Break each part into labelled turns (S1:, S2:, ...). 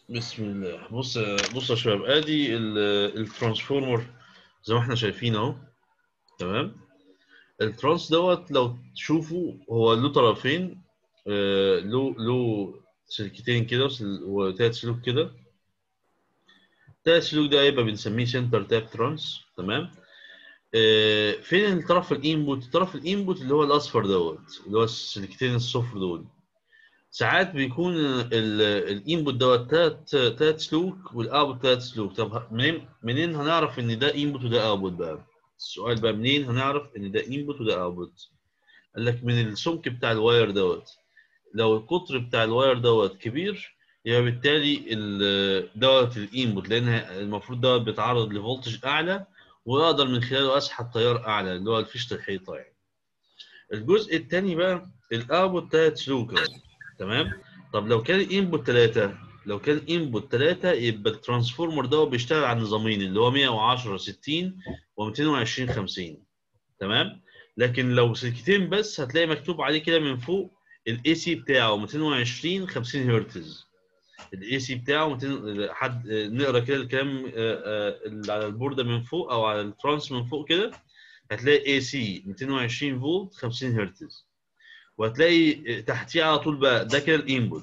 S1: بسم الله بص بص يا شباب ادي ال- الترانسفورمر زي ما احنا شايفين اهو تمام الترانس دوت لو تشوفوا هو له طرفين آه، له له سلكتين كده وسل- وتلات سلوك كده تلات سلوك ده يبقى بنسميه سنتر تاب ترانس تمام آه، فين الطرف الانبوت طرف الانبوت اللي هو الاصفر دوت اللي هو السلكتين الصفر دول ساعات بيكون الانبوت دوت تلات تلات سلوك والاوتبوت تلات سلوك طب منين منين هنعرف ان ده انبوت وده اوتبوت بقى السؤال بقى منين هنعرف ان ده انبوت وده اوتبوت قال لك من السمك بتاع الواير دوت لو القطر بتاع الواير دوت كبير يبقى بالتالي ال- دوت الانبوت لان المفروض دوت بيتعرض لفولتج اعلى واقدر من خلاله اسحب تيار اعلى اللي هو فيشه الحيطه يعني الجزء الثاني بقى الاوتبوت تلات سلوك أهو. تمام طب لو كان الانبوت 3 لو كان الانبوت 3 يبقى الترانسفورمر ده بيشتغل على نظامين اللي هو 110 60 و220 50 تمام لكن لو سلكتين بس هتلاقي مكتوب عليه كده من فوق الاي سي بتاعه 220 50 هرتز الاي سي بتاعه 200 حد نقرا كده الكلام آه، آه، اللي على البورده من فوق او على الترانس من فوق كده هتلاقي اي سي 220 فولت 50 هرتز وهتلاقي تحتيه على طول بقى ده كده الانبوت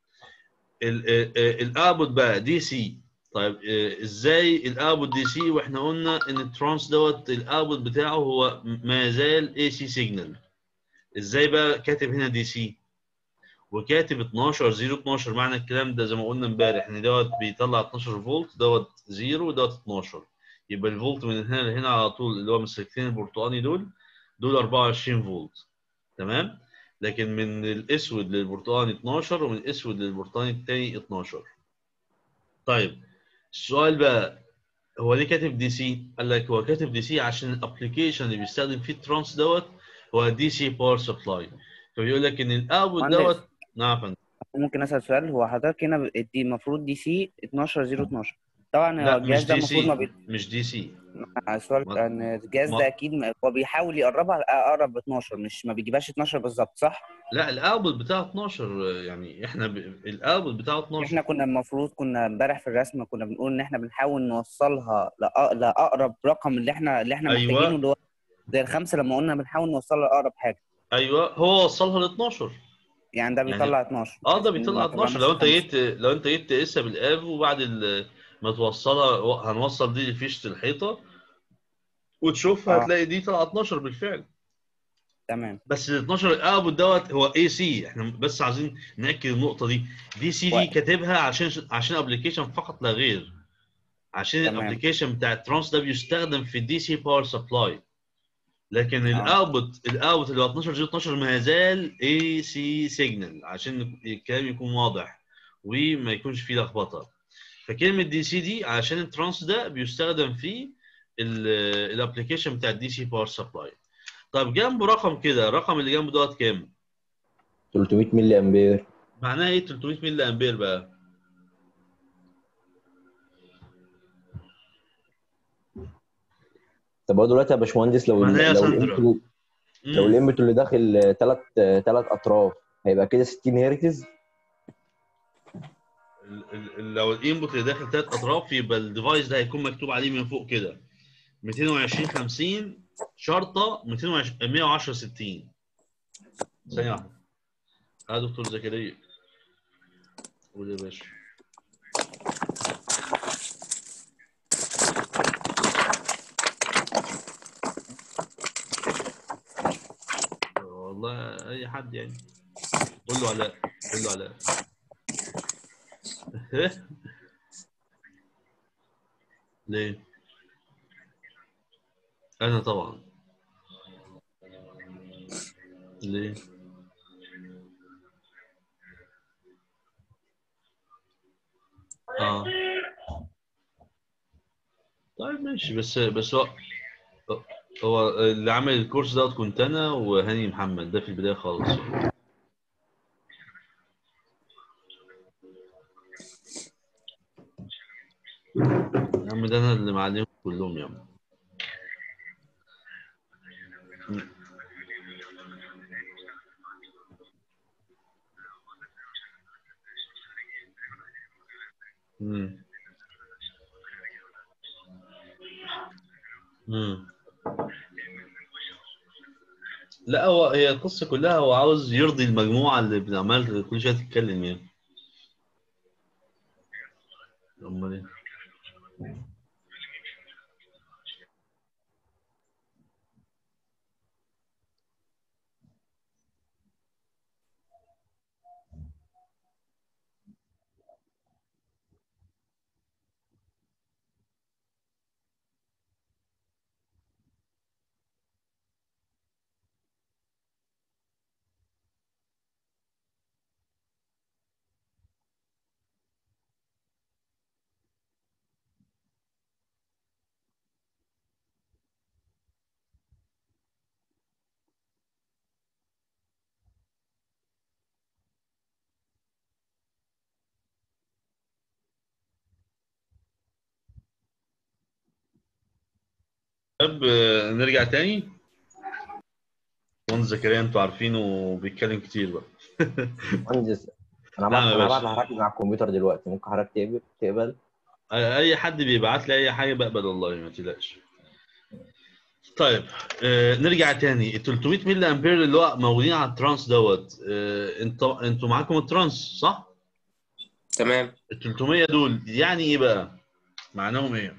S1: الاوتبوت بقى دي سي طيب آه، ازاي الاوتبوت دي سي واحنا قلنا ان الترانس دوت الاوتبوت بتاعه هو ما زال اي سي سيجنال ازاي بقى كاتب هنا دي سي وكاتب 12 0 12 معنى الكلام ده زي ما قلنا امبارح ان دوت بيطلع 12 فولت دوت 0 ودوت 12 يبقى الفولت من هنا لهنا على طول اللي هو من السلكتين البرتقاني دول دول 24 فولت تمام لكن من الاسود للبرتقاني 12 ومن الاسود للبرتقاني الثاني 12 طيب السؤال بقى هو ليه كاتب دي سي؟ قال لك هو كاتب دي سي عشان الابلكيشن اللي بيستخدم فيه الترانس دوت هو دي سي باور سبلاي فبيقول لك ان الاوتبوت
S2: مهندس.
S1: دوت نعم يا فندم.
S2: ممكن اسال سؤال هو حضرتك هنا ب- دي المفروض دي سي 12 0 12 طبعا
S1: لا
S2: هو الجهاز
S1: مش
S2: ده
S1: دي
S2: المفروض ما
S1: سي
S2: بي...
S1: مش دي سي
S2: السؤال
S1: ما-
S2: ان الجهاز
S1: ما-
S2: ده اكيد ما- هو بيحاول يقربها اقرب ب 12 مش ما بيجيبهاش 12 بالظبط صح؟
S1: لا الاوتبوت بتاعه 12 يعني احنا ب... الاوتبوت بتاعه 12
S2: احنا كنا المفروض كنا امبارح في الرسم كنا بنقول ان احنا بنحاول نوصلها لأ- لاقرب رقم اللي احنا اللي احنا
S1: أيوة.
S2: محتاجينه اللي هو زي الخمسه لما قلنا بنحاول نوصلها لاقرب حاجه
S1: ايوه هو وصلها ل 12
S2: يعني ده
S1: يعني-
S2: بيطلع 12
S1: اه ده بيطلع
S2: ما
S1: 12
S2: طلعناش
S1: لو انت
S2: خمسة.
S1: جيت لو انت جيت تقيسها بالاف وبعد ال- ما توصلها هنوصل دي لفيشه الحيطه وتشوفها
S2: آه.
S1: هتلاقي دي طلع 12 بالفعل
S2: تمام
S1: بس ال 12 الاوتبوت دوت هو اي سي احنا بس عايزين ناكد النقطه دي دي سي دي
S2: واحد.
S1: كاتبها عشان عشان ابلكيشن فقط لا غير عشان
S2: تمام.
S1: الابلكيشن بتاع الترانس ده بيستخدم في الدي سي باور سبلاي لكن
S2: آه.
S1: الاوتبوت الاوتبوت اللي هو 12 0 12 ما زال اي سي سيجنال عشان الكلام يكون واضح وما يكونش فيه لخبطه فكلمه دي سي دي عشان الترانس ده بيستخدم في الابلكيشن بتاع الدي سي باور سبلاي طب جنبه رقم كده الرقم اللي جنبه دوت كام
S3: 300 ملي امبير
S1: معناها ايه 300 ملي امبير بقى
S3: طب هو دلوقتي يا باشمهندس لو
S1: معناها يا
S3: لو
S1: ساندرا.
S3: الانبوت لو
S1: مم.
S3: الانبوت اللي داخل ثلاث ثلاث اطراف هيبقى كده 60 هرتز
S1: ال- ال- ال- لو الانبوت اللي داخل ثلاث اطراف يبقى الديفايس ده هيكون مكتوب عليه من فوق كده 220 50 شرطه 220 110 60 ثانيه واحده اه دكتور زكريا قول يا باشا والله اي حد يعني قول له علاء قول له علاء ليه؟ أنا طبعا ليه؟ اه طيب ماشي بس بس هو هو اللي عامل الكورس دوت كنت انا وهاني محمد ده في البدايه خالص يا عم ده انا اللي معلمهم كلهم يا عم مم. مم. لا هو هي القصة كلها هو عاوز يرضي المجموعة اللي بنعمل كل شوية تتكلم يعني أمال إيه؟ طب آه، نرجع تاني مهندس زكريا انتوا عارفينه بيتكلم كتير بقى
S3: مهندس انا
S1: نعم يا
S3: هبعت انا
S1: باشا.
S3: هبعت لحضرتك على الكمبيوتر دلوقتي ممكن حضرتك تقبل تقبل
S1: اي حد بيبعت لي اي حاجه بقبل والله ما تقلقش طيب آه نرجع تاني ال 300 ملي امبير اللي هو موجودين على الترانس دوت آه انتوا انتوا معاكم الترانس صح؟
S4: تمام
S1: ال 300 دول يعني ايه بقى؟ معناهم ايه؟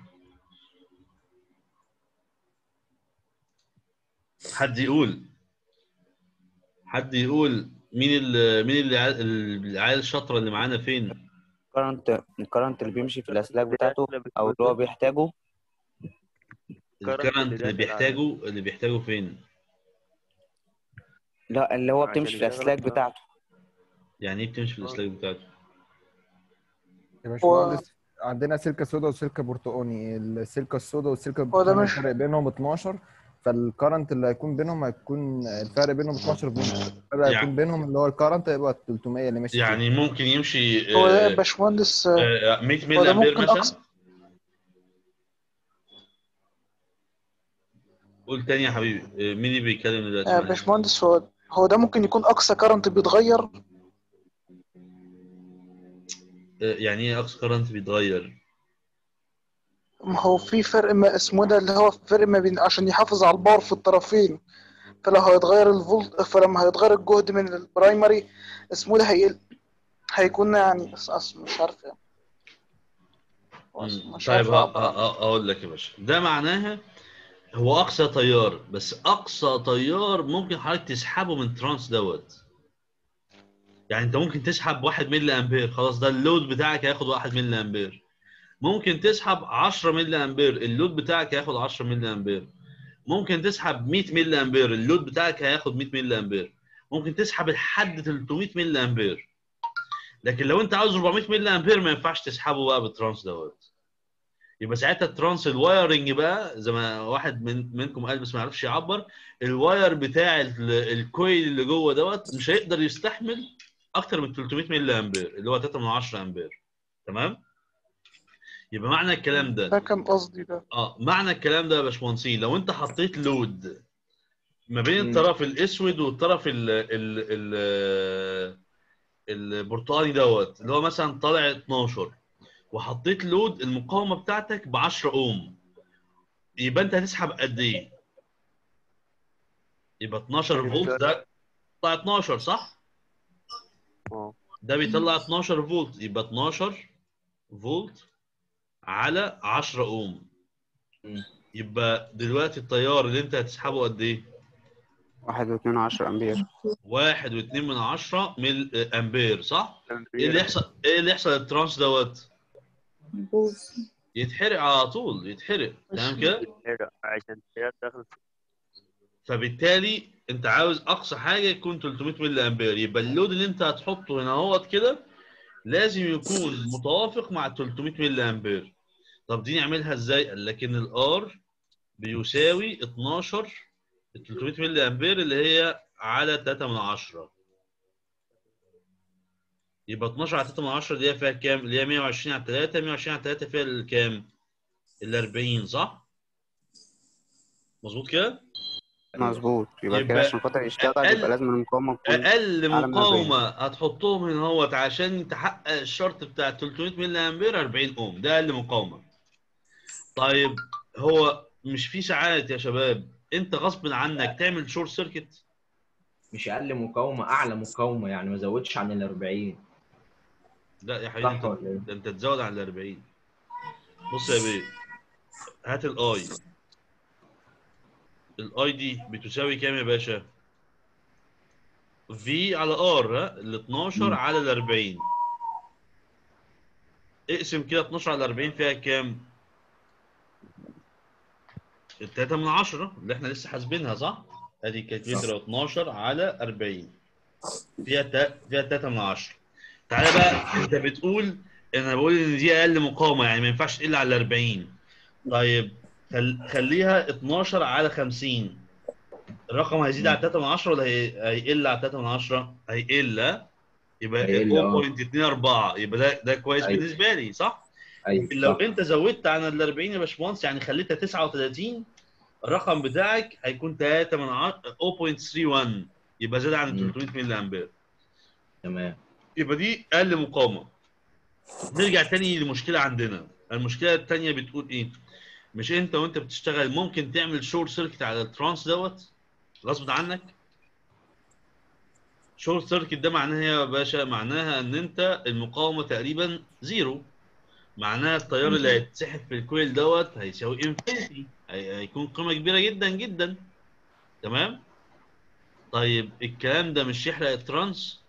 S1: حد يقول حد يقول مين ال مين اللي عا- العيال الشاطره اللي معانا فين؟
S2: الكرنت الكرنت اللي بيمشي في الاسلاك بتاعته او اللي هو بيحتاجه
S1: الكرنت اللي بيحتاجه اللي بيحتاجه فين؟
S2: لا اللي هو
S5: عشان
S2: بتمشي في
S5: يشغل
S2: الاسلاك
S5: الكرنت.
S2: بتاعته
S1: يعني ايه بتمشي في الاسلاك بتاعته؟
S6: يا باشمهندس عندنا سلكه سودا وسلكه برتقاني السلكه السودا والسلكه
S7: هو ده
S6: البرتقاني
S7: مش-
S6: الفرق بينهم 12 فالكرنت اللي هيكون بينهم هيكون الفرق بينهم 12 فولت الفرق
S1: يعني-
S6: هيكون بينهم اللي هو الكرنت هيبقى 300 اللي ماشي فيه.
S1: يعني ممكن يمشي
S7: هو ده
S1: آه،
S7: يا باشمهندس آه،
S1: آه، 100
S7: هو
S1: ملي
S7: ده
S1: امبير
S7: ممكن
S1: مثلا
S7: أقصى
S1: قول تاني يا حبيبي آه، مين اللي بيتكلم دلوقتي
S7: يا
S1: معايا؟
S7: باشمهندس هو هو ده ممكن يكون اقصى كرنت بيتغير
S1: آه، يعني ايه اقصى كرنت بيتغير
S7: ما هو في فرق ما اسمه ده اللي هو فرق ما بين عشان يحافظ على الباور في الطرفين فلو هيتغير الفولت فلما هيتغير الجهد من البرايمري اسمه ده هيقل هيكون يعني أص- أص- مش عارف يعني
S1: مم.
S7: مش
S1: طيب
S7: عارف
S1: ه-
S7: أعبر
S1: ه-
S7: عنه.
S1: ه- اقول لك يا باشا ده معناها هو اقصى تيار بس اقصى تيار ممكن حضرتك تسحبه من ترانس دوت يعني انت ممكن تسحب 1 ملي امبير خلاص ده اللود بتاعك هياخد 1 ملي امبير ممكن تسحب 10 ملي امبير اللود بتاعك هياخد 10 ملي امبير ممكن تسحب 100 ملي امبير اللود بتاعك هياخد 100 ملي امبير ممكن تسحب لحد 300 ملي امبير لكن لو انت عاوز 400 ملي امبير ما ينفعش تسحبه بقى بالترانس دوت يبقى ساعتها الترانس الوايرنج بقى زي ما واحد من منكم قال بس ما عرفش يعبر الواير بتاع ال- الكويل اللي جوه دوت مش هيقدر يستحمل اكتر من 300 ملي امبير اللي هو 3 من 10 امبير تمام يبقى معنى الكلام ده
S7: ده كان قصدي ده
S1: اه معنى الكلام ده يا باشمهندسين لو انت حطيت لود ما بين
S2: مم.
S1: الطرف الاسود والطرف ال ال ال البرتقالي دوت اللي هو مثلا طالع 12 وحطيت لود المقاومه بتاعتك ب 10 اوم يبقى انت هتسحب قد ايه؟ يبقى 12 فولت ده طلع 12 صح؟
S5: اه
S1: ده بيطلع 12 فولت يبقى 12 فولت على 10 اوم
S2: مم.
S1: يبقى دلوقتي التيار اللي انت هتسحبه قد ايه؟
S2: واحد واتنين عشرة أمبير
S1: واحد واتنين من عشرة مل امبير صح؟ ايه اللي يحصل ايه اللي يحصل للترانس دوت؟ يتحرق على طول يتحرق تمام كده؟
S5: عشان التيار داخل في-
S1: فبالتالي انت عاوز اقصى حاجه يكون 300 ملي امبير يبقى اللود اللي انت هتحطه هنا اهوت كده لازم يكون متوافق مع 300 ملي امبير طب دي نعملها ازاي؟ قال لك ان الار بيساوي 12 ال 300 ملي امبير اللي هي على 3 من 10 يبقى 12 على 3 من 10 دي فيها كام؟ اللي هي 120 على 3 120 على 3 فيها الكام؟ ال 40 صح؟ مظبوط كده؟
S2: مظبوط يبقى كده
S1: يبقى
S2: عشان خاطر يشتغل
S1: أقل-
S2: يبقى لازم المقاومه تكون
S1: اقل
S2: أعلى من
S1: مقاومه هتحطهم هنا اهوت عشان تحقق الشرط بتاع 300 ملي امبير 40 اوم ده اقل مقاومه طيب هو مش في ساعات يا شباب انت غصب عنك تعمل شورت سيركت
S3: مش اقل مقاومه اعلى مقاومه يعني ما زودش عن ال 40
S1: لا يا حبيبي
S3: صح
S1: انت
S3: ولا ايه؟
S1: ده انت تزود عن ال 40 بص يا بيه هات الاي الاي دي بتساوي كام يا باشا؟ في على ار ها ال 12
S3: مم.
S1: على ال 40 اقسم كده 12 على 40 فيها كام؟ 3 من 10 اللي احنا لسه حاسبينها صح؟ ادي كالكوليتر 12 على 40 فيها تا... فيها 3 من 10 تعالى بقى انت بتقول انا بقول ان دي اقل مقاومه يعني ما ينفعش تقل على 40 طيب خل... خليها 12 على 50 الرقم هيزيد على 3 من 10 ولا هي... هيقل على 3 من 10 هيقل ها؟ يبقى
S3: هيقل، اه.
S1: 0.24 يبقى ده ده كويس
S3: أيوة.
S1: بالنسبه لي صح
S3: ايوه
S1: لو
S3: صح.
S1: انت زودت عن ال 40 يا باشمهندس يعني خليتها 39 الرقم بتاعك هيكون 3 من ع- 0.31 يبقى زاد عن
S3: مم.
S1: 300 ملي امبير
S3: تمام
S1: يبقى دي اقل مقاومه نرجع تاني لمشكله عندنا المشكله التانيه بتقول ايه مش انت وانت بتشتغل ممكن تعمل شورت سيركت على الترانس دوت غصب عنك شورت سيركت ده معناها إيه يا باشا معناها ان انت المقاومه تقريبا زيرو معناها التيار اللي هيتسحب في الكويل دوت هيساوي انفينيتي هيكون قيمه كبيره جدا جدا تمام طيب الكلام ده مش يحرق الترانس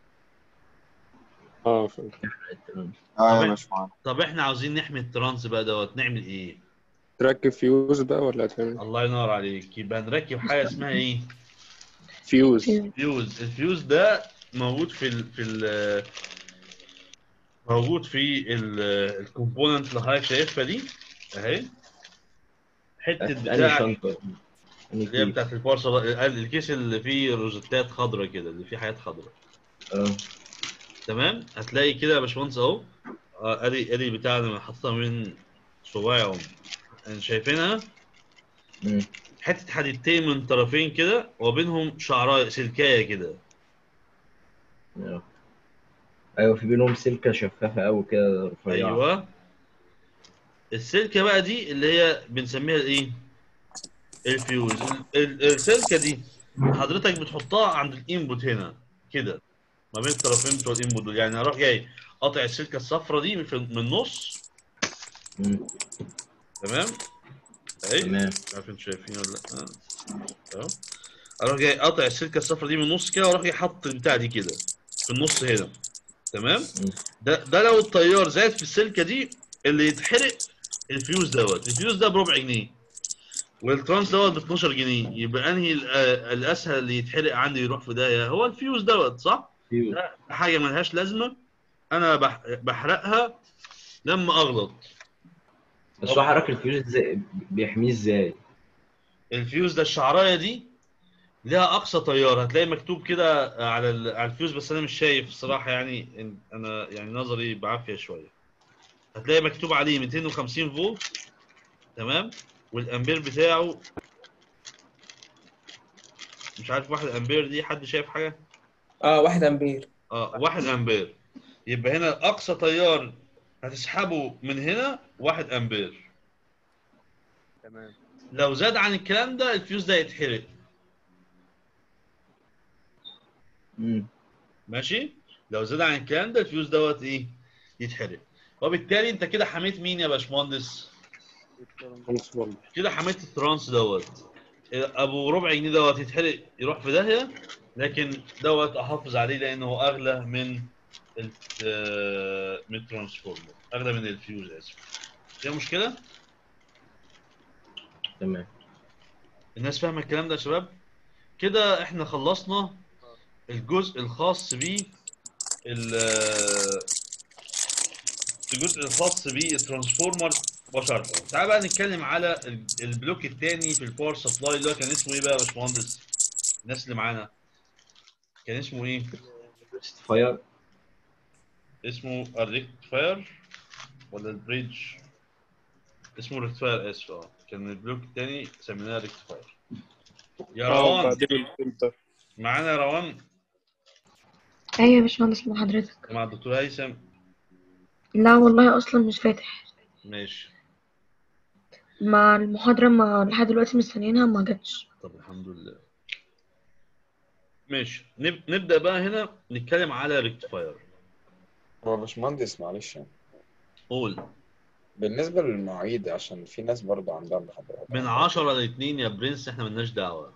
S5: اه فهمت.
S4: اه
S1: طب
S4: يا باشمهندس
S1: طب احنا عاوزين نحمي الترانس بقى دوت نعمل ايه
S5: تركب فيوز بقى ولا هتعمل
S1: الله ينور عليك يبقى نركب حاجه اسمها ايه
S5: فيوز
S1: فيوز الفيوز ده موجود في ال في ال موجود في الكومبوننت اللي حضرتك شايفها دي اهي حته
S3: انهي
S1: بتاع
S3: شنطه انهي
S1: اللي هي
S3: كيس؟
S1: بتاعت البارسل الكيس اللي فيه روزتات خضراء كده اللي فيه حاجات خضراء
S3: اه
S1: تمام هتلاقي كده يا باشمهندس اهو آه، ادي ادي بتاع اللي حاططها من صباعي اهو يعني شايفينها
S3: مم.
S1: حته حديدتين من طرفين كده وبينهم شعراء سلكايه كده
S3: اه. ايوه في بينهم سلكه شفافه قوي كده رفيعه
S1: ايوه السلكه بقى دي اللي هي بنسميها الايه الفيوز ال- ال- السلكه دي حضرتك بتحطها عند الانبوت هنا كده ما بين الطرفين بتوع الانبوت دول يعني اروح جاي قاطع السلكه الصفراء دي في- من النص
S3: مم.
S1: تمام اهي
S3: تمام
S1: مش عارف انتوا شايفين ولا لا آه. تمام اروح جاي قاطع السلكه الصفراء دي من النص كده واروح جاي حاطط البتاع دي كده في النص هنا تمام
S3: مم.
S1: ده ده لو التيار زاد في السلكه دي اللي يتحرق الفيوز دوت الفيوز ده بربع جنيه والترانس دوت ب 12 جنيه يبقى انهي ال- آه، الاسهل اللي يتحرق عندي يروح في داهيه هو الفيوز دوت صح؟
S3: فيوز.
S1: ده حاجه ملهاش لازمه انا بح- بحرقها لما اغلط
S3: بس هو حضرتك الفيوز ازاي بيحميه ازاي؟
S1: الفيوز ده الشعرايه دي ليها اقصى تيار هتلاقي مكتوب كده على ال- على الفيوز بس انا مش شايف الصراحه يعني إن- انا يعني نظري بعافيه شويه هتلاقي مكتوب عليه 250 فولت تمام والامبير بتاعه مش عارف واحد امبير دي حد شايف حاجه
S8: اه واحد امبير
S1: اه واحد امبير يبقى هنا اقصى تيار هتسحبه من هنا واحد امبير
S5: تمام
S1: لو زاد عن الكلام ده الفيوز ده يتحرق
S3: مم.
S1: ماشي لو زاد عن الكلام ده الفيوز دوت ايه يتحرق وبالتالي انت كده حميت مين يا باشمهندس
S5: خمس والله
S1: كده حميت الترانس دوت ابو ربع جنيه دوت يتحرق يروح في داهيه لكن دوت احافظ عليه لانه هو اغلى من ال آه، من الترانسفورمر اغلى من الفيوز اسف فيها مشكله
S3: تمام
S1: الناس فاهمه الكلام ده يا شباب كده احنا خلصنا الجزء الخاص ب الجزء الخاص بالترانسفورمر وشرحه تعال بقى نتكلم على ال- البلوك الثاني في الباور سبلاي اللي هو كان اسمه ايه بقى يا باشمهندس الناس اللي معانا كان اسمه ايه
S3: فاير
S1: اسمه الريكتفاير ولا البريدج اسمه ريكتفاير اسف اه كان البلوك الثاني سميناه ريكتفاير يا
S5: اه
S1: روان
S5: وبعدين الفلتر
S1: معانا يا روان
S4: ايوه يا باشمهندس مع حضرتك
S1: مع الدكتور هيثم
S4: لا والله اصلا مش فاتح
S1: ماشي
S4: مع المحاضرة ما لحد دلوقتي مستنيينها ما جاتش
S1: طب الحمد لله ماشي نب... نبدأ بقى هنا نتكلم على ريكتفاير
S9: هو باشمهندس معلش يعني.
S1: قول
S9: بالنسبة للمواعيد عشان في ناس برضه عندها محاضرات
S1: من 10 ل 2 يا برنس احنا ملناش دعوة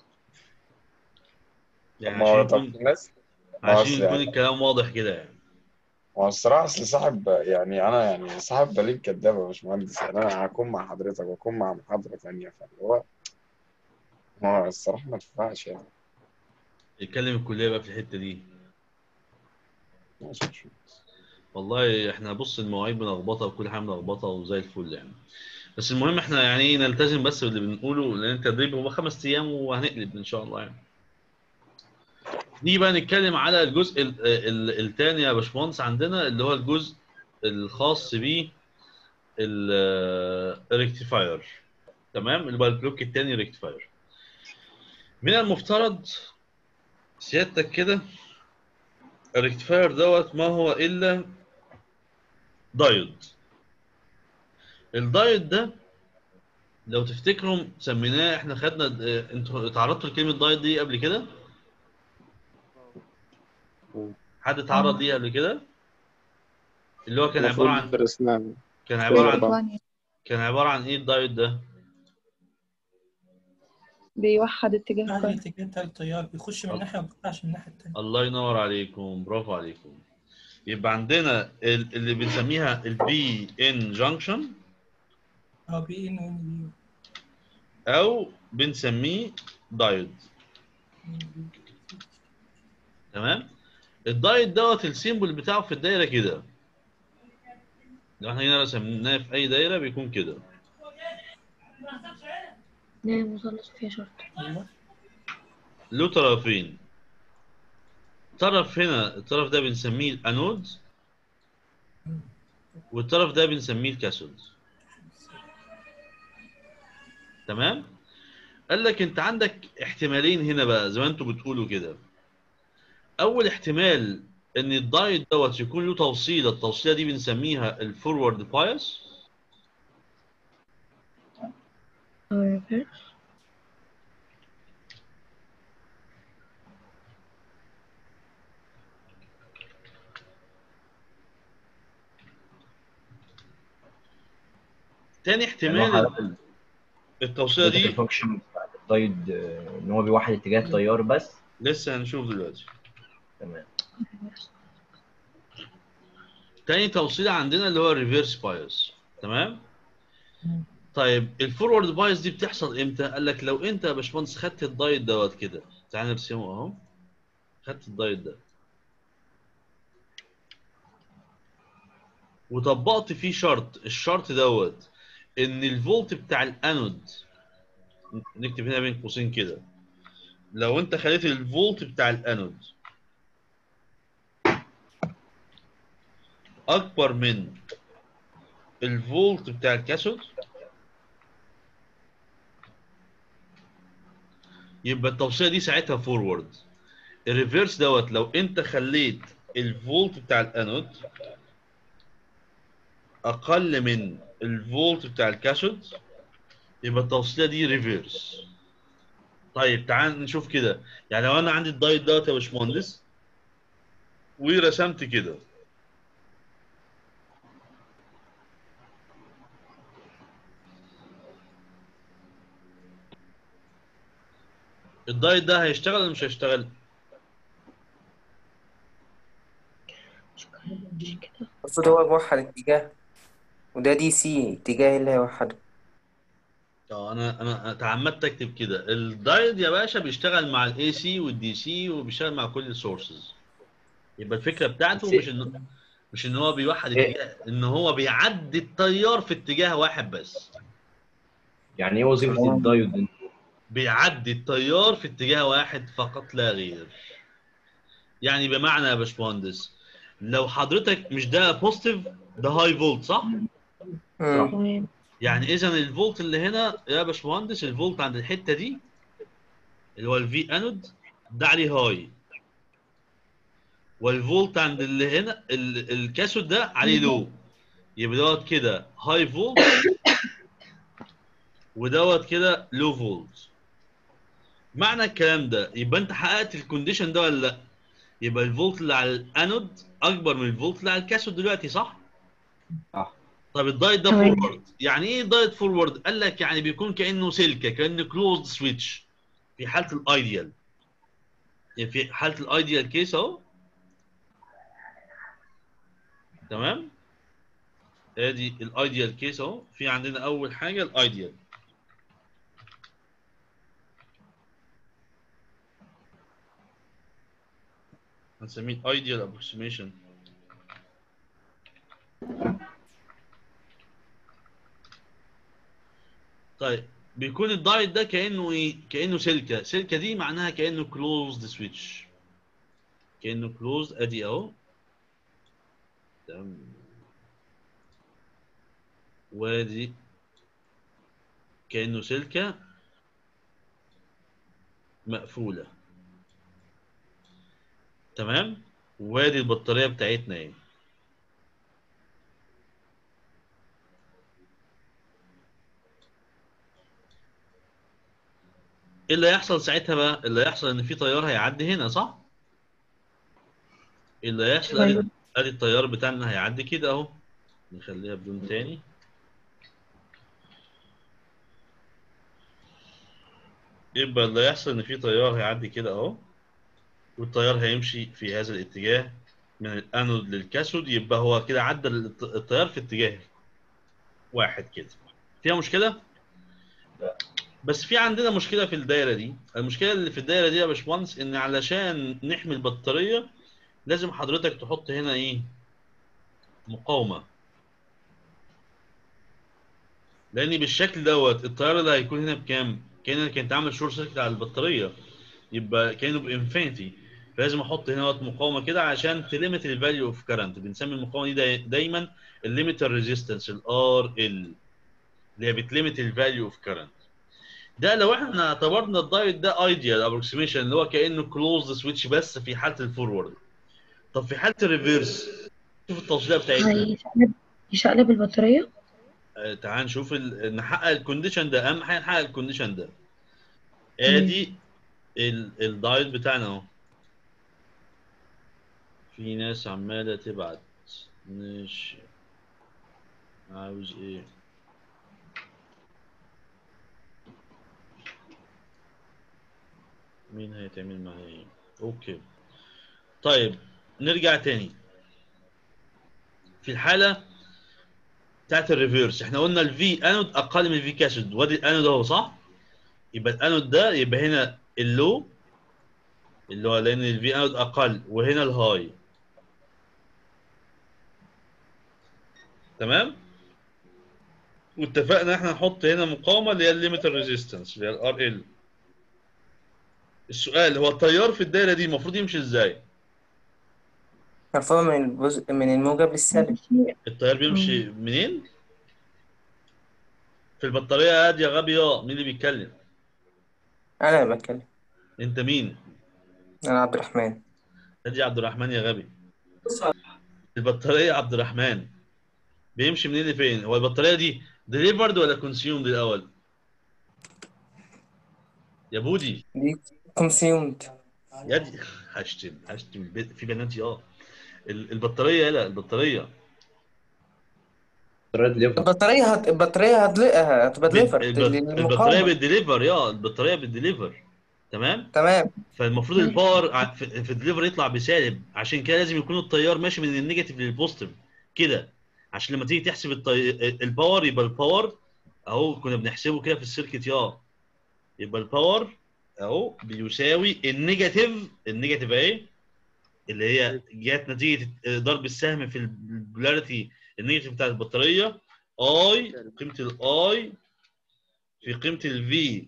S1: يعني
S9: ما هو
S1: عشان
S9: طب
S1: يكون
S9: في ناس ما هو
S1: عشان
S9: أصل
S1: يكون
S9: يعني
S1: الكلام واضح كده يعني
S9: ما هو الصراحة أصل صاحب يعني أنا يعني صاحب دليل كداب يا باشمهندس يعني أنا هكون مع حضرتك وأكون مع محاضرة تانية فاللي هو ما هو الصراحة ما تنفعش يعني
S1: يتكلم الكلية بقى في الحتة دي
S9: ماشي يا باشمهندس.
S1: والله احنا بص المواعيد ملخبطة وكل حاجة ملخبطة وزي الفل يعني بس المهم احنا يعني ايه نلتزم بس باللي بنقوله لان التدريب هو خمس ايام وهنقلب ان شاء الله يعني نيجي بقى نتكلم على الجزء ال- ال- التاني يا باشمهندس عندنا اللي هو الجزء الخاص بيه الريكتيفاير تمام اللي هو البلوك التاني ريكتيفاير من المفترض سيادتك كده الريكتيفاير دوت ما هو الا دايود الدايود ده لو تفتكروا سميناه احنا خدنا اه، انتوا اتعرضتوا لكلمه دايود دي قبل كده حد اتعرض ليها قبل كده اللي هو كان عباره
S5: المفروض
S1: عن
S5: درسناها
S1: كان
S5: في
S1: عباره عن
S5: أربعة
S1: كان عباره عن ايه الدايود ده
S10: بيوحد اتجاه
S11: واحد
S10: القاهرة
S11: الاتجاه بتاع التيار بيخش من ناحية وما بيطلعش من الناحية التانية
S1: الله ينور عليكم برافو عليكم يبقى عندنا ال- اللي بنسميها البي ان جانكشن
S11: اه بي ان وان
S1: او بنسميه دايود تمام الدايود دوت السيمبل بتاعه في الدايره كده لو احنا هنا رسمناه في اي دايره بيكون كده
S4: نعم مثلث فيها شرط
S11: ايوه
S1: له طرفين طرف هنا الطرف ده بنسميه الانود والطرف ده بنسميه الكاثود تمام قال لك انت عندك احتمالين هنا بقى زي ما انتوا بتقولوا كده اول احتمال ان الدايت دوت يكون له توصيله التوصيله دي بنسميها الفورورد بايس
S4: أو ريفيرس
S1: تاني
S3: يعني هو
S1: احتمال
S3: حضرتك
S1: التوصيله
S3: حضرتك
S1: دي
S3: الفانكشن بتاعت الدايد آه، ان هو بيوحد اتجاه التيار بس
S1: لسه هنشوف دلوقتي
S3: تمام
S1: تاني توصيله عندنا اللي هو الريفيرس بايس تمام طيب الفورورد بايس دي بتحصل امتى قال لك لو انت يا باشمهندس خدت الدايت دوت كده تعال نرسمه اهو خدت الدايت ده وطبقت فيه شرط الشرط دوت ان الفولت بتاع الانود نكتب هنا بين قوسين كده لو انت خليت الفولت بتاع الانود اكبر من الفولت بتاع الكاثود يبقى التوصيله دي ساعتها فورورد الريفيرس دوت لو انت خليت الفولت بتاع الانود اقل من الفولت بتاع الكاثود يبقى التوصيله دي ريفيرس طيب تعال نشوف كده يعني لو انا عندي الدايت دوت يا باشمهندس ورسمت كده الدايت ده هيشتغل ولا مش هيشتغل؟
S8: المفروض هو موحد اتجاه وده دي سي اتجاه اللي هيوحده
S1: اه انا انا تعمدت اكتب كده الدايت يا باشا بيشتغل مع الاي سي والدي سي وبيشتغل مع كل السورسز يبقى الفكره بتاعته
S3: بس-
S1: مش انه مش ان هو بيوحد
S3: إيه؟
S1: اتجاه ان هو بيعدي التيار في اتجاه واحد بس
S3: يعني ايه وظيفه الدايود
S1: بيعدي التيار في اتجاه واحد فقط لا غير يعني بمعنى يا باشمهندس لو حضرتك مش ده بوزيتيف ده هاي فولت صح؟
S4: تمام
S1: يعني اذا الفولت اللي هنا يا باشمهندس الفولت عند الحته دي اللي هو الفي انود ده عليه هاي والفولت عند اللي هنا ال- الكاثود ده عليه لو يبقى دوت كده هاي فولت ودوت كده لو فولت معنى الكلام ده يبقى انت حققت الكونديشن ده ولا لا يبقى الفولت اللي على الانود اكبر من الفولت اللي على الكاثود دلوقتي صح
S3: صح
S1: طب الدايت ده
S4: تمام.
S1: فورورد يعني ايه دايت فورورد قال لك يعني بيكون كانه سلكه كانه كلوزد سويتش في حاله الايديال يعني في حاله الايديال كيس اهو تمام ادي الايديال كيس اهو في عندنا اول حاجه الايديال هنسميه ايديال ابروكسيميشن طيب بيكون الدايت ده كانه ايه كانه سلكه سلكه دي معناها كانه كلوزد سويتش كانه كلوزد ادي اهو تمام وادي كانه سلكه مقفوله تمام وادي البطاريه بتاعتنا ايه ايه اللي هيحصل ساعتها بقى اللي هيحصل ان في تيار هيعدي هنا صح ايه اللي هيحصل ادي
S4: أيوة.
S1: ادي التيار بتاعنا هيعدي كده اهو نخليها بدون تاني يبقى اللي هيحصل ان في تيار هيعدي كده اهو والتيار هيمشي في هذا الاتجاه من الانود للكاثود يبقى هو كده عدى الت- التيار في اتجاه واحد كده فيها مشكله بس في عندنا مشكله في الدايره دي المشكله اللي في الدايره دي يا باشمهندس ان علشان نحمي البطاريه لازم حضرتك تحط هنا ايه مقاومه لان بالشكل دوت التيار اللي هيكون هنا بكام كانك انت عامل شورت سيركت على البطاريه يبقى كانه بانفينيتي فلازم احط هنا وقت مقاومه كده عشان تليمت الفاليو اوف كارنت بنسمي المقاومه دي داي- دايما الليميتر ريزيستنس الار ال اللي هي بتليمت الفاليو اوف كارنت ده لو احنا اعتبرنا الدايت ده ايديال ابروكسيميشن اللي هو كانه كلوزد سويتش بس في حاله الفورورد طب في حاله الريفيرس شوف التوصيله بتاعتنا
S4: هيشقلب يشقلب البطارية
S1: آه، تعال نشوف ال... نحقق الكونديشن ده اهم حاجه نحقق الكونديشن ده ادي ال... الدايت بتاعنا اهو في ناس عماله تبعت ماشي عاوز ايه مين هيتعمل معايا ايه اوكي طيب نرجع تاني في الحاله بتاعت الريفيرس احنا قلنا الفي انود اقل من الفي كاسود وادي الانود اهو صح يبقى الانود ده يبقى هنا اللو اللي هو لان الفي انود اقل وهنا الهاي تمام واتفقنا احنا نحط هنا مقاومه اللي هي الليميتر ريزيستنس اللي هي الار ال السؤال هو التيار في الدايره دي المفروض يمشي ازاي
S8: مرفوع من الجزء من الموجب للسالب
S1: التيار بيمشي منين في البطاريه هاديه غبي اه مين اللي بيتكلم
S8: أنا اللي بتكلم
S1: انت مين
S8: أنا عبد الرحمن
S1: نادي عبد الرحمن يا غبي البطاريه يا عبد الرحمن بيمشي منين لفين هو البطاريه دي ديليفرد ولا كونسيومد الاول يا بودي
S8: دي كونسيومد
S1: يا دي هشتم هشتم البيت في بنات اه ال- البطاريه لا البطاريه
S8: البطارية هت... البطارية هتلاقيها هتبقى ديليفر
S1: الب- البطاريه بالدليفر يا البطاريه بالدليفر تمام
S8: تمام
S1: فالمفروض الباور ع- في في الدليفر يطلع بسالب عشان كده لازم يكون التيار ماشي من النيجاتيف للبوزيتيف كده عشان لما تيجي تحسب الطي... الباور يبقى الباور اهو كنا بنحسبه كده في السيركت يا يبقى الباور اهو بيساوي النيجاتيف النيجاتيف اهي اللي هي جت نتيجه ضرب السهم في البولاريتي النيجاتيف بتاع البطاريه اي قيمه الاي في قيمه الفي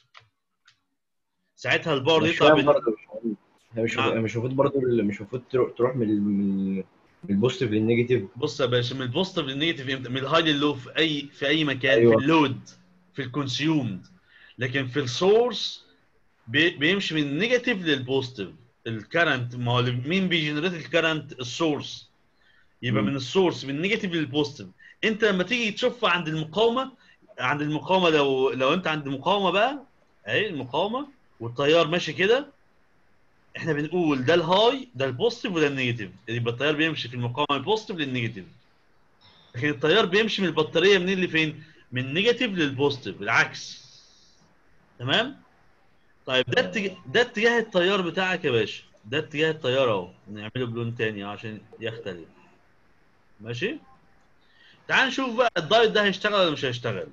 S1: ساعتها الباور
S3: مش
S1: يطلع
S3: فاهم
S1: بال...
S3: برضه هي مش
S1: نعم.
S3: مش المفروض برضه مش المفروض تروح تروح من ال- من من البوزيتيف للنيجاتيف
S1: بص يا باشا من البوزيتيف للنيجاتيف امتى؟ من الهاي لللو في اي في اي مكان
S3: أيوة.
S1: في اللود في الكونسيومد لكن في السورس بي- بيمشي من النيجاتيف للبوزيتيف الكرنت ما هو مين بيجنريت الكرنت السورس يبقى
S3: مم.
S1: من السورس من النيجاتيف للبوزيتيف انت لما تيجي تشوفها عند المقاومه عند المقاومه لو لو انت عند المقاومه بقى اهي المقاومه والتيار ماشي كده احنا بنقول ده الهاي ده البوزيتيف وده النيجاتيف يبقى التيار بيمشي في المقاومه البوزيتيف للنيجاتيف لكن التيار بيمشي من البطاريه منين لفين؟ من النيجاتيف للبوزيتيف العكس تمام؟ طيب ده اتجاه ده اتجاه التيار بتاعك يا باشا ده اتجاه التيار اهو نعمله بلون تاني عشان يختلف ماشي؟ تعال نشوف بقى الدايت ده هيشتغل ولا مش هيشتغل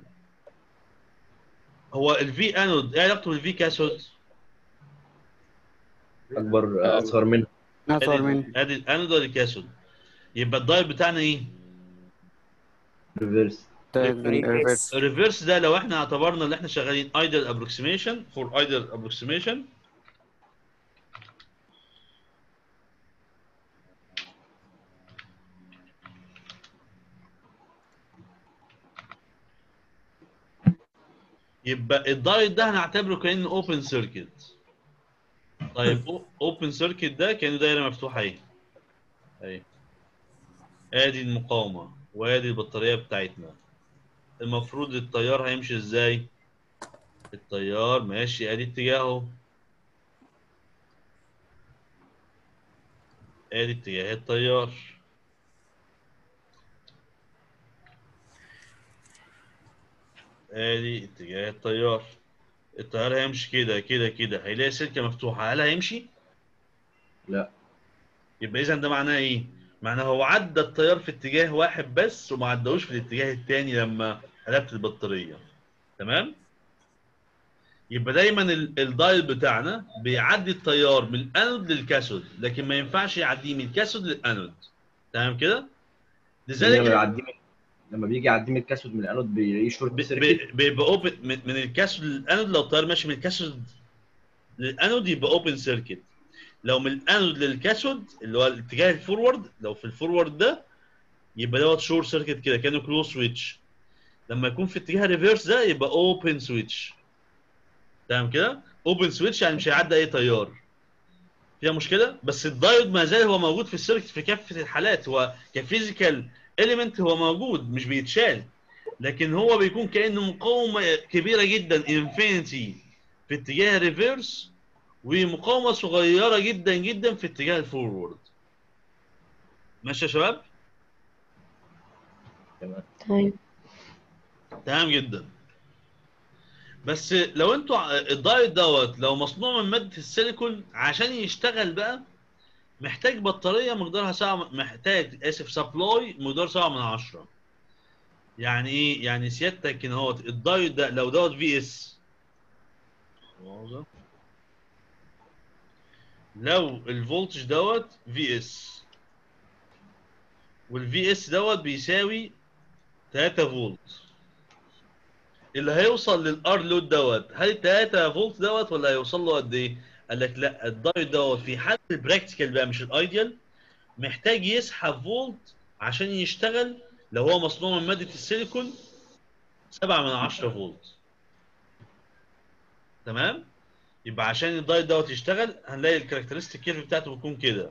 S1: هو الفي انود ايه علاقته بالفي كاثود؟
S3: اكبر اصغر منه
S2: اصغر منه
S1: ادي الانود ولا الكاثود يبقى الدايت بتاعنا ايه؟
S3: ريفيرس
S8: الريفرس
S1: الريفرس ده لو احنا اعتبرنا ان احنا شغالين ايدل ابروكسيميشن فور ايدل ابروكسيميشن يبقى الدايت ده هنعتبره كانه اوبن سيركت طيب اوبن سيركت ده كانه دايره مفتوحه اهي اهي ادي المقاومه وادي البطاريه بتاعتنا المفروض التيار هيمشي ازاي التيار ماشي ادي اتجاهه ادي اتجاه التيار ادي اتجاه التيار التيار هيمشي كده كده كده هيلاقي سلكه مفتوحه هل هيمشي
S3: لا
S1: يبقى اذا ده معناه ايه معناه هو عدى التيار في اتجاه واحد بس وما عداهوش في الاتجاه الثاني لما قلبت البطاريه تمام يبقى دايما ال- الدايل بتاعنا بيعدي التيار من الانود للكاثود لكن ما ينفعش يعديه من الكاثود للانود تمام كده
S3: لما
S1: لذلك
S3: يعدي من لما بيجي يعدي من الكاثود من الانود بيلاقيه شورت
S1: ب-
S3: سيركت
S1: ب- بيبقى اوبن من من الكاثود للانود لو التيار ماشي من الكاثود للانود يبقى اوبن سيركت لو من الانود للكاثود اللي هو الاتجاه الفورورد لو في الفورورد ده يبقى دوت شورت سيركت كده كانه كلوز سويتش لما يكون في اتجاه ريفيرس ده يبقى اوبن سويتش تمام كده اوبن سويتش يعني مش هيعدي اي تيار فيها مشكله بس الدايود ما زال هو موجود في السيركت في كافه الحالات هو كفيزيكال اليمنت هو موجود مش بيتشال لكن هو بيكون كانه مقاومه كبيره جدا انفينيتي في اتجاه ريفيرس ومقاومه صغيره جدا جدا في اتجاه الفورورد ماشي يا شباب
S4: تمام
S1: تمام جدا بس لو انتوا ع- الدايت دوت لو مصنوع من ماده السيليكون عشان يشتغل بقى محتاج بطاريه مقدارها سبعة محتاج اسف سبلاي مقدار سبعة من عشرة يعني ايه يعني سيادتك ان هو الدايت ده لو دوت في اس لو الفولتج دوت في اس والفي اس دوت بيساوي 3 فولت اللي هيوصل للار لود دوت هل ال 3 فولت دوت ولا هيوصل له قد ايه؟ قال لك لا الدايت دوت في حاله البراكتيكال بقى مش الايديال محتاج يسحب فولت عشان يشتغل لو هو مصنوع من ماده السيليكون 7 من 10 فولت تمام؟ يبقى عشان الدايت دوت يشتغل هنلاقي الكاركترستيك كيرف بتاعته بيكون كده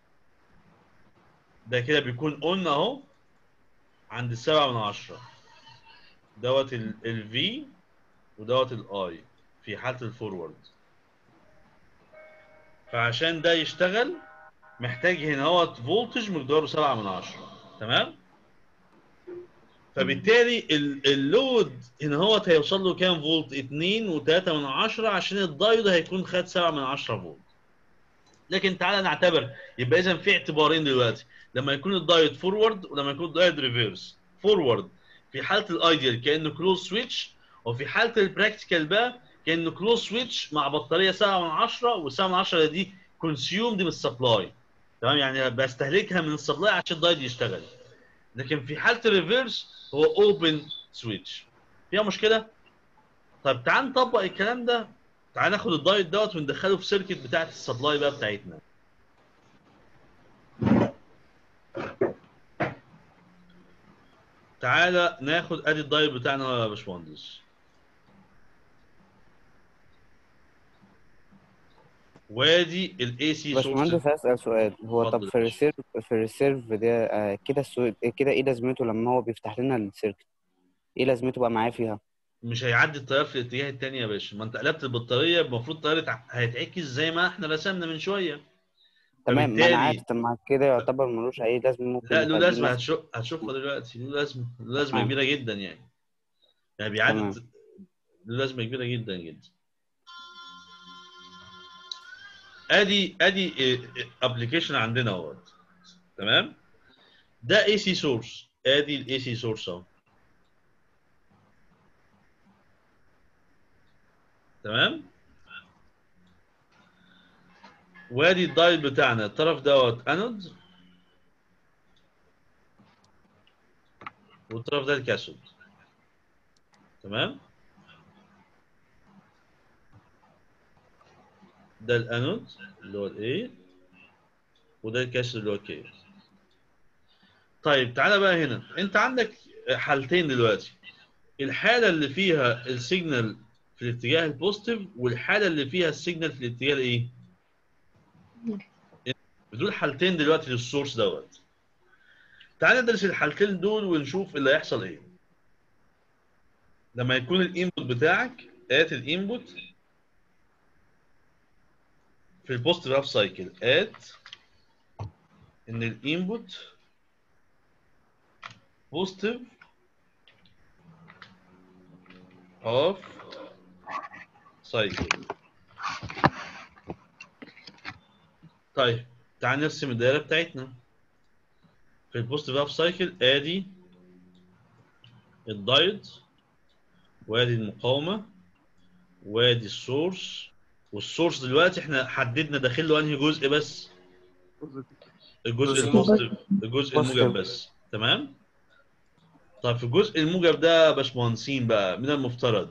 S1: ده كده بيكون اون اهو عند السبعة من عشرة دوت ال في ودوت الاي في حالة الفورورد فعشان ده يشتغل محتاج هنا هو فولتج مقداره سبعة من عشرة تمام فبالتالي ال- اللود هنا هو هيوصل له كام فولت 2 و3 من عشرة عشان الدايود هيكون خد 7 من 10 فولت لكن تعالى نعتبر يبقى اذا في اعتبارين دلوقتي لما يكون الدايود فورورد ولما يكون الدايود ريفيرس فورورد في حاله الايديال كانه كلوز سويتش وفي حاله البراكتيكال بقى كانه كلوز سويتش مع بطاريه 7 من 10 و7 من 10 دي كونسيومد من السبلاي تمام يعني بستهلكها من السبلاي عشان الدايود يشتغل لكن في حاله الريفيرس هو اوبن سويتش فيها مشكله طب تعال نطبق الكلام ده تعال ناخد الدايت دوت وندخله في سيركت بتاعت السبلاي بقى بتاعتنا تعالى ناخد ادي الدايت بتاعنا يا باشمهندس وادي الاي سي سورس
S2: باشمهندس هسأل سؤال هو طب
S1: اتفضل
S2: في الريسيرف في الريسيرف ده آه، كده السو... كده ايه لازمته لما هو بيفتح لنا السيركت ايه لازمته بقى معاه فيها
S1: مش هيعدي التيار في الاتجاه التاني يا باشا ما انت قلبت البطاريه المفروض التيار يتع- هيتعكس زي ما احنا رسمنا من شويه
S2: تمام ما
S1: فبالتالي-
S2: انا عارف طب ما كده يعتبر ملوش اي لازمه ممكن
S1: لا له
S2: يبقى
S1: لازمه
S2: ليه
S1: هتشوف هتشوفها دلوقتي له لازمه له لازمه
S2: تمام.
S1: كبيره جدا يعني يعني بيعدي
S2: تمام.
S1: له لازمه كبيره جدا جدا ادي ادي ابلكيشن عندنا اهوت تمام ده اي سي سورس ادي الاي سي سورس اهو تمام وادي الدايل بتاعنا الطرف دوت انود والطرف ده الكاثود تمام ده الانود اللي هو الاي وده الكاثود اللي هو الكي طيب تعالى بقى هنا انت عندك حالتين دلوقتي الحاله اللي فيها السيجنال في الاتجاه البوزيتيف والحاله اللي فيها السيجنال في الاتجاه الايه دول حالتين دلوقتي للسورس دوت تعال ندرس الحالتين دول ونشوف اللي هيحصل ايه لما يكون الانبوت بتاعك ات الانبوت في البوزيتيف هاف سايكل ات ان الانبوت بوزيتيف هاف سايكل طيب تعال نرسم الدائره بتاعتنا في البوزيتيف هاف سايكل ادي الدايود وادي المقاومه وادي السورس والسورس دلوقتي احنا حددنا داخل له انهي جزء بس الجزء البوزيتيف الجزء الموجب بس تمام طيب في الجزء الموجب ده يا باشمهندسين بقى من المفترض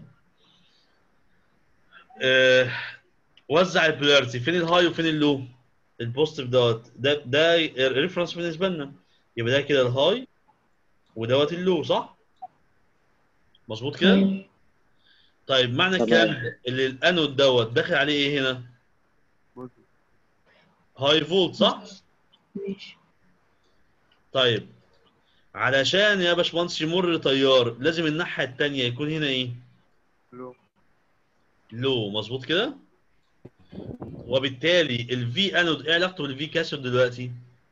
S1: آه وزع البولاريتي فين الهاي وفين اللو البوزيتيف دوت ده ده ريفرنس بالنسبه لنا يبقى ده كده الهاي ودوت اللو صح مظبوط كده طيب معنى
S12: تمام.
S1: الكلام ده اللي الانود دوت داخل عليه ايه هنا هاي فولت صح
S4: ماشي
S1: طيب علشان يا باشمهندس يمر تيار لازم الناحيه الثانيه يكون هنا ايه لو مظبوط كده وبالتالي الفي انود ايه علاقته بالفي كاثود دلوقتي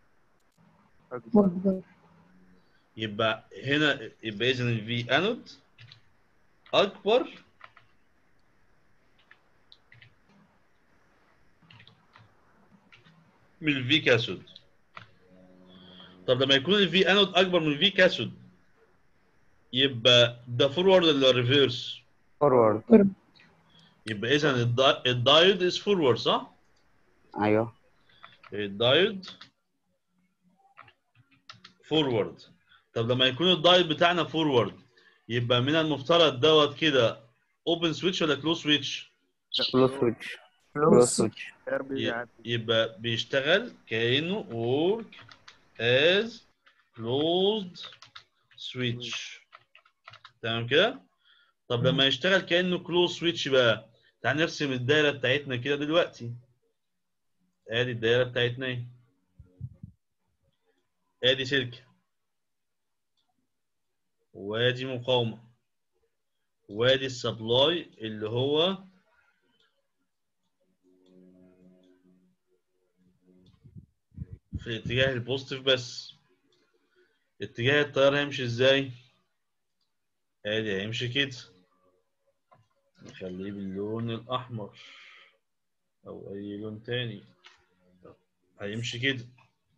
S4: أكبر
S1: يبقى هنا يبقى اذا الفي انود اكبر من الفي كاثود طب لما يكون الفي انود اكبر من الفي كاثود يبقى ده فورورد ولا ريفيرس
S2: فورورد
S1: يبقى اذا الدا- الدايود از فورورد صح
S2: ايوه
S1: الدايود فورورد طب لما يكون الدايود بتاعنا فورورد يبقى من المفترض دوت كده اوبن سويتش ولا كلوز سويتش
S2: كلوز سويتش كلوز سويتش
S1: يبقى بيشتغل كانه work as closed switch تمام كده طب لما يشتغل كانه closed switch بقى تعال نرسم الدايره بتاعتنا كده دلوقتي ادي الدايره بتاعتنا اهي ادي سلك وادي مقاومه وادي السبلاي اللي هو في الاتجاه البوزيتيف بس اتجاه التيار هيمشي ازاي ادي هيمشي كده نخليه باللون الاحمر او اي لون تاني هيمشي كده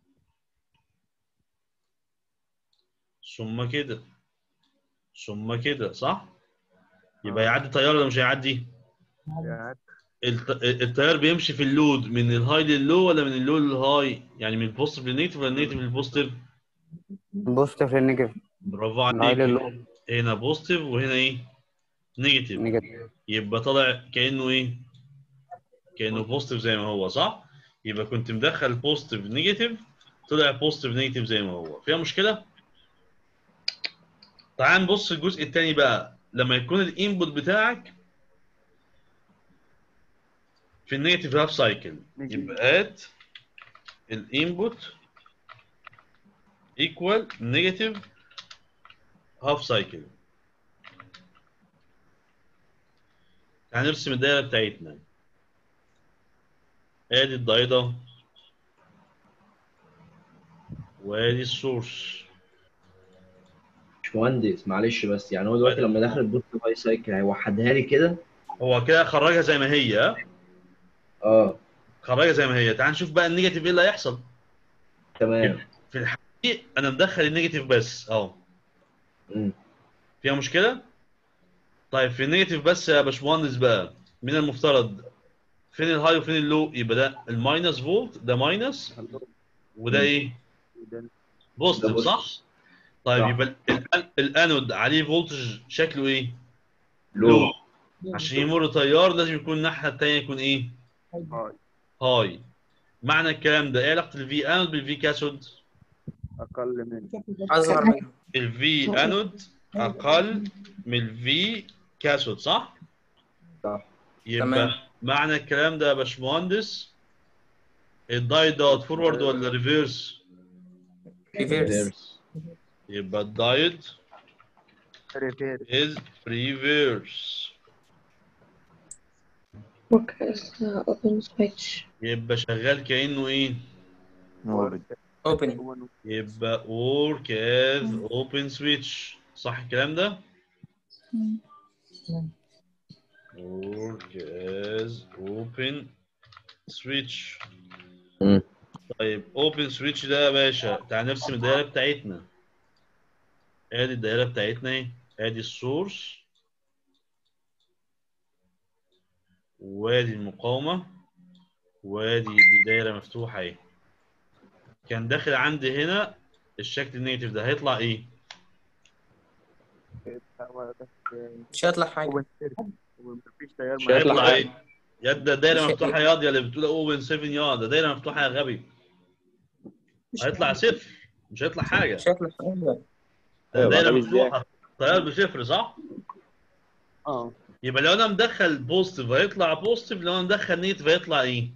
S1: ثم كده ثم كده صح يبقى يعدي تيار ولا مش هيعدي الت- التيار بيمشي في اللود من الهاي لللو ولا من اللو للهاي يعني من البوزيتيف للنيجاتيف ولا النيجاتيف للبوزيتيف
S2: بوزيتيف للنيجاتيف
S1: برافو
S2: من الهاي
S1: عليك
S2: لللو
S1: هنا بوزيتيف وهنا ايه نيجاتيف
S2: نيجاتيف
S1: يبقى طالع كانه ايه كانه بوزيتيف زي ما هو صح يبقى كنت مدخل بوزيتيف نيجاتيف طلع بوزيتيف نيجاتيف زي ما هو فيها مشكله تعال نبص الجزء الثاني بقى لما يكون الانبوت بتاعك في النيجاتيف هاف سايكل يبقى ات الانبوت ايكوال نيجاتيف هاف سايكل هنرسم الدايره بتاعتنا ادي الدايره وادي السورس
S3: باشمهندس معلش بس يعني هو دلوقتي لما دخل البوت باي سايكل هيوحدها لي كده
S1: هو كده خرجها زي ما هي
S3: اه
S1: خرجها زي ما هي تعال نشوف بقى النيجاتيف ايه اللي هيحصل
S3: تمام
S1: في الحاله دي انا مدخل النيجاتيف بس اهو
S3: مم.
S1: فيها مشكله طيب في النيجاتيف بس يا باشمهندس بقى من المفترض فين الهاي وفين اللو يبقى ده الماينس فولت ده ماينس وده ايه بوزيتيف
S3: ده
S1: صح طيب
S3: صح.
S1: يبقى ال- الانود عليه فولتج شكله ايه
S3: لو
S1: عشان يمر تيار لازم يكون الناحيه الثانيه يكون ايه هاي معنى الكلام ده ايه علاقه الفي انود بالفي كاثود
S5: اقل من
S8: اصغر منه
S1: الفي انود اقل من الفي كاثود صح
S3: صح
S1: يبقى
S8: تمام.
S1: معنى الكلام ده يا باشمهندس الدايت دوت فورورد ولا ريفيرس
S8: ريفيرس
S1: يبقى الدايت is reverse
S4: work as uh, open switch
S1: يبقى شغال كأنه ايه
S8: اوبن
S1: يبقى work as open switch صح الكلام ده work as open switch
S3: مم.
S1: طيب open switch ده يا باشا تعال نرسم الدايره بتاعتنا ادي الدايره بتاعتنا اهي ادي السورس وادي المقاومه وادي دي دايره مفتوحه اهي كان داخل عندي هنا الشكل النيجاتيف ده هيطلع ايه
S8: مش هيطلع حاجه
S5: مفيش تيار
S1: مش
S5: ما
S1: هيطلع ايه يا ده دايره
S8: مش-
S1: مفتوحه ياض يا اللي بتقول اوبن 7 ياض ده دايره مفتوحه يا غبي هيطلع صفر مش هيطلع حاجه
S8: مش هيطلع حاجه
S1: ده
S5: أيوة،
S1: دايره
S5: طب إزاي؟
S1: مفتوحه تيار بصفر صح
S5: اه
S1: يبقى لو انا مدخل بوزيتيف هيطلع بوزيتيف لو انا مدخل نيجاتيف هيطلع ايه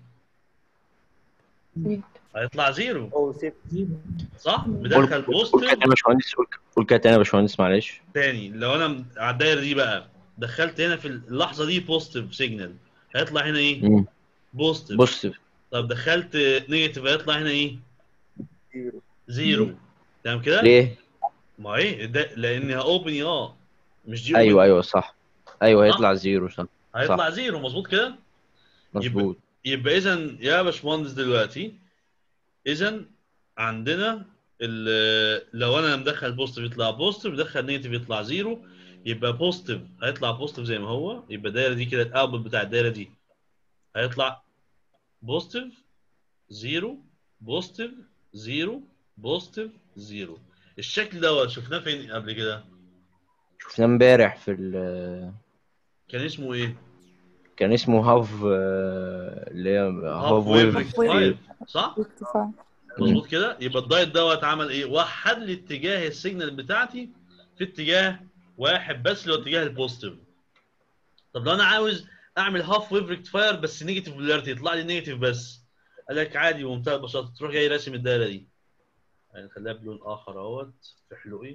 S1: هيطلع زيرو
S5: او صفر
S1: صح
S3: قول
S1: مدخل
S3: قول كده
S1: بوزيتيف
S3: تاني يا باشمهندس قول- قول كده تاني يا باشمهندس معلش
S1: تاني لو انا م- على الدايره دي بقى دخلت هنا في اللحظه دي بوزيتيف سيجنال هيطلع هنا ايه
S3: مم.
S1: بوزيتيف
S3: بص
S1: طب دخلت نيجاتيف هيطلع هنا ايه
S5: زيرو
S1: زيرو تمام كده
S3: ليه
S1: ما ايه ده لانها اوبن اه مش دي
S3: ايوه
S1: open.
S3: ايوه صح ايوه هيطلع زيرو صح
S1: هيطلع
S3: صح.
S1: زيرو مظبوط كده
S3: مظبوط
S1: يبقى اذا يا باشمهندس دلوقتي اذا عندنا ال- لو انا مدخل بوزيتيف يطلع بوزيتيف مدخل نيجاتيف يطلع زيرو يبقى بوزيتيف هيطلع بوزيتيف زي ما هو يبقى الدايره دي كده الاوتبوت بتاع الدايره دي هيطلع بوزيتيف زيرو بوزيتيف زيرو بوزيتيف زيرو الشكل دوت شفناه فين قبل كده
S3: شفناه امبارح في ال
S1: كان اسمه ايه
S3: كان اسمه هاف آه، اللي هي
S1: هاف
S3: هاف
S1: ويف
S3: ويف
S1: ريكتيفاير صح
S10: ارتفاع
S1: مظبوط كده يبقى الدايت دوت عمل ايه وحد لي اتجاه السيجنال بتاعتي في اتجاه واحد بس اللي هو اتجاه البوزيتيف طب لو انا عاوز اعمل هاف ويف ريكتيفاير بس نيجاتيف بولاريتي يطلع لي نيجاتيف بس قال لك عادي بمنتهى البساطه تروح جاي راسم الدايره دي يعني نخليها بلون اخر اهوت في حلوقي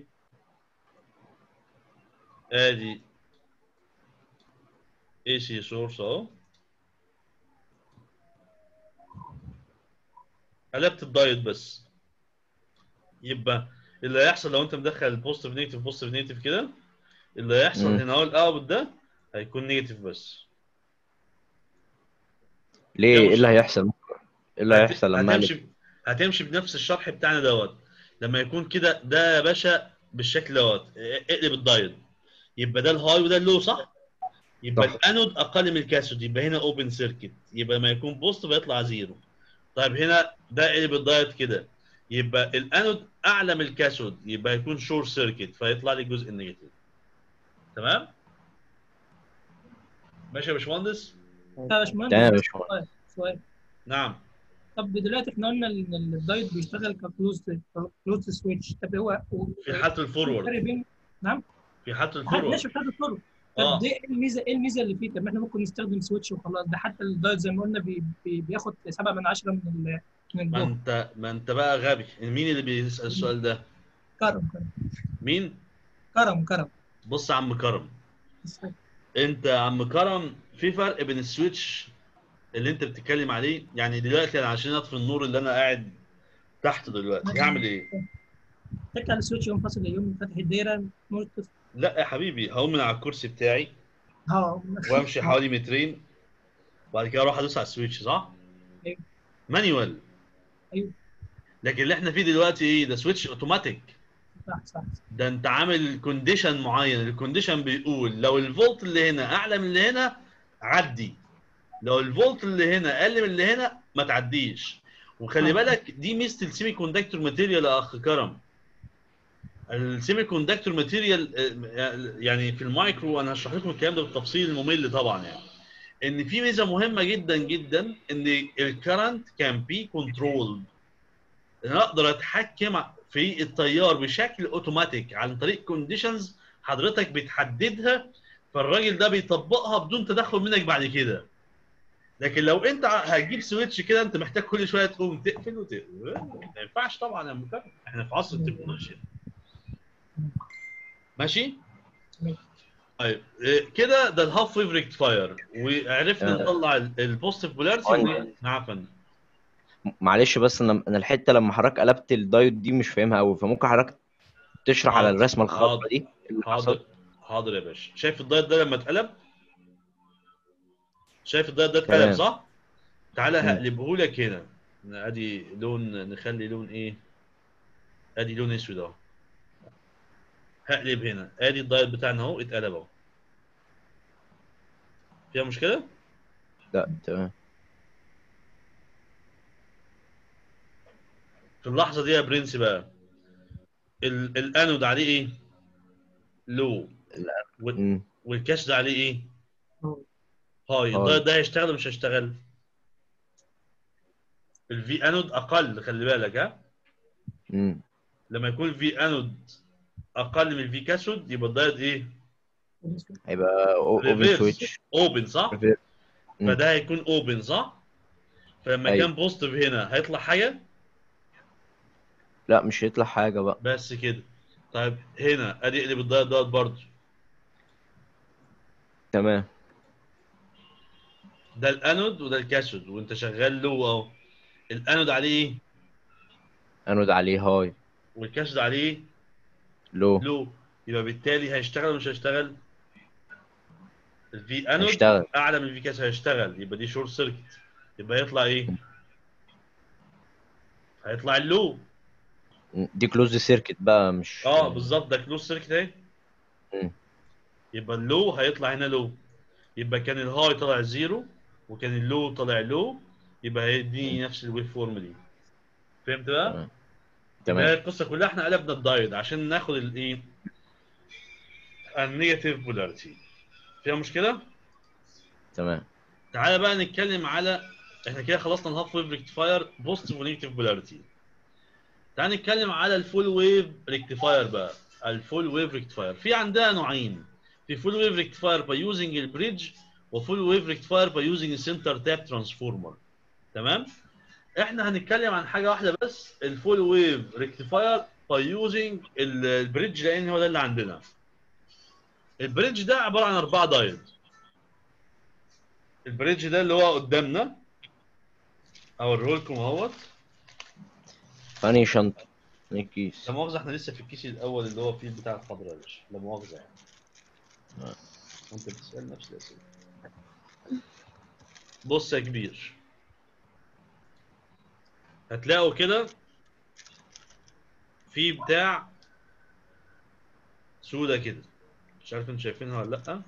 S1: ادي اي سي سورس اهو قلبت الدايت بس يبقى اللي هيحصل لو انت مدخل بوزيتيف نيجاتيف بوزيتيف نيجاتيف كده اللي هيحصل
S3: مم.
S1: هنا هو الاوتبوت ده هيكون نيجاتيف بس
S3: ليه
S1: مش-
S3: ايه اللي هيحصل ايه اللي
S1: هت-
S3: هيحصل لما
S1: هتمشي
S3: أقلب؟
S1: هتمشي بنفس الشرح بتاعنا دوت لما يكون كده ده يا باشا بالشكل دوت اقلب الدايت يبقى ده الهاي وده اللو صح؟ يبقى
S3: صح.
S1: الانود اقل من الكاثود يبقى هنا اوبن سيركت يبقى ما يكون بوزيتيف هيطلع زيرو طيب هنا ده قلب الدايت كده يبقى الانود اعلى من الكاثود يبقى يكون شورت سيركت فيطلع لي الجزء النيجاتيف تمام؟ ماشي يا باشمهندس؟
S11: يا باشمهندس
S3: تمام يا
S11: بس
S3: باشمهندس.
S11: سؤال سؤال
S1: نعم
S11: طب دلوقتي احنا قلنا ان الدايت بيشتغل ككلوز كلوز سويتش طب هو
S1: في حالة الفورورد
S11: الفرق بين نعم
S1: في حالة
S11: ماشي
S1: الفورورد
S11: في حاله الفورورد
S1: اه
S11: طب دي ايه الميزه ايه الميزه اللي فيه طب ما احنا ممكن نستخدم سويتش وخلاص ده حتى الدايت زي ما قلنا بي بي بياخد 7 من 10 من ال من
S1: ما
S11: الجهد
S1: انت ما انت بقى غبي مين اللي بيسال السؤال ده
S11: كرم كرم
S1: مين
S11: كرم كرم
S1: بص يا عم كرم انت يا عم كرم في فرق بين السويتش اللي انت بتتكلم عليه يعني دلوقتي انا عشان اطفي النور اللي انا قاعد تحته دلوقتي هعمل ايه
S11: تك على السويتش يوم فاصل يوم فاتح الدايره نور تطفي.
S1: لا يا حبيبي هقوم من على الكرسي بتاعي
S11: اه
S1: وامشي حوالي مترين وبعد كده اروح ادوس على السويتش صح؟
S11: ايوه
S1: مانيوال
S11: ايوه
S1: لكن اللي احنا فيه دلوقتي ايه ده سويتش اوتوماتيك
S11: صح صح
S1: ده انت عامل كونديشن معين الكونديشن بيقول لو الفولت اللي هنا اعلى من اللي هنا عدي لو الفولت اللي هنا اقل من اللي هنا ما تعديش وخلي
S11: آه.
S1: بالك دي ميزه السيمي كوندكتور ماتيريال يا اخ كرم السيمي كوندكتور ماتيريال يعني في المايكرو انا هشرح لكم الكلام ده بالتفصيل الممل طبعا يعني ان في ميزه مهمه جدا جدا ان الكرنت كان بي كنترول انا اقدر اتحكم في التيار بشكل اوتوماتيك عن طريق كونديشنز حضرتك بتحددها فالراجل ده بيطبقها بدون تدخل منك بعد كده لكن لو انت هتجيب سويتش كده انت محتاج كل شويه تقوم تقفل وتقفل ما ينفعش طبعا يا مكرم احنا في عصر التكنولوجيا ماشي طيب إيه، كده ده الهاف ويف ريكتفاير وعرفنا
S3: آه.
S1: نطلع البوزيتيف بولاريتي
S3: ثواني.
S1: نعم يا فندم.
S3: معلش بس انا انا الحته لما حضرتك قلبت الدايود دي مش فاهمها قوي فممكن حضرتك تشرح على
S1: حاضر.
S3: الرسمه الخضراء
S1: حاضر.
S3: دي اللي
S1: حاضر
S3: حصل
S1: حاضر يا باشا شايف الدايت ده لما اتقلب شايف الدايت ده اتقلب
S3: تمام.
S1: صح تعالى
S3: مم.
S1: هقلبه لك هنا ادي لون نخلي لون ايه ادي لون اسود اهو هقلب هنا ادي الدايت بتاعنا اهو اتقلب اهو فيها مشكله
S3: لا تمام
S1: في اللحظه دي يا برنس بقى ال- الانود عليه ايه لو
S3: مم.
S1: والكاش ده عليه ايه هاي
S3: هاي.
S1: الدايت ده هيشتغل ولا مش هيشتغل الفي انود اقل خلي بالك ها
S3: مم.
S1: لما يكون الفي انود اقل من الفي كاثود يبقى الدايت ايه
S3: هيبقى اوبن
S1: ريفيرس
S3: سويتش
S1: اوبن صح
S3: مم.
S1: فده هيكون اوبن صح فلما
S3: أيوة.
S1: كان بوزيتيف هنا هيطلع حاجه
S3: لا مش هيطلع حاجه بقى
S1: بس كده طيب هنا ادي اقلب الدايت دوت برضه
S3: تمام
S1: ده الانود وده الكاثود وانت شغال له اهو الانود عليه ايه
S3: انود عليه هاي
S1: والكاثود عليه
S3: لو
S1: لو يبقى بالتالي هيشتغل ولا مش هيشتغل الفي انود
S3: هيشتغل.
S1: اعلى من الفي كاس هيشتغل يبقى دي شورت سيركت يبقى يطلع ايه هيطلع اللو
S3: دي كلوز سيركت بقى مش
S1: اه بالظبط ده كلوز سيركت اهي
S3: مم.
S1: يبقى اللو هيطلع هنا لو يبقى كان الهاي طلع زيرو وكان اللو طلع لو يبقى هيديني نفس الويف فورم دي فهمت بقى؟
S3: تمام.
S1: تمام
S3: تمام
S1: القصه كلها احنا قلبنا الدايد عشان ناخد الايه؟ النيجاتيف بولاريتي فيها مشكله؟
S3: تمام
S1: تعالى بقى نتكلم على احنا كده خلصنا الهاف ويف ريكتيفاير بوزيتيف ونيجاتيف بولاريتي تعال نتكلم على الفول ويف ريكتيفاير بقى الفول ويف ريكتيفاير في عندها نوعين في فول ويف ريكتيفاير باي يوزنج البريدج وفول ويف ريكتيفاير باي يوزنج سنتر تاب ترانسفورمر تمام احنا هنتكلم عن حاجه واحده بس الفول ويف ريكتيفاير باي يوزنج البريدج لان هو ده اللي عندنا البريدج ده عباره عن اربعه دايد البريدج ده اللي هو قدامنا اوريه لكم اهوت
S3: انهي شنطه انهي كيس
S1: لا مؤاخذه احنا لسه في الكيس الاول اللي هو فيه بتاع الخضراء يا باشا لا مؤاخذه يعني
S3: آه.
S1: انت بتسال نفس الاسئله بص يا كبير هتلاقوا كده في بتاع سودة كده مش عارف انتوا شايفينها ولا لا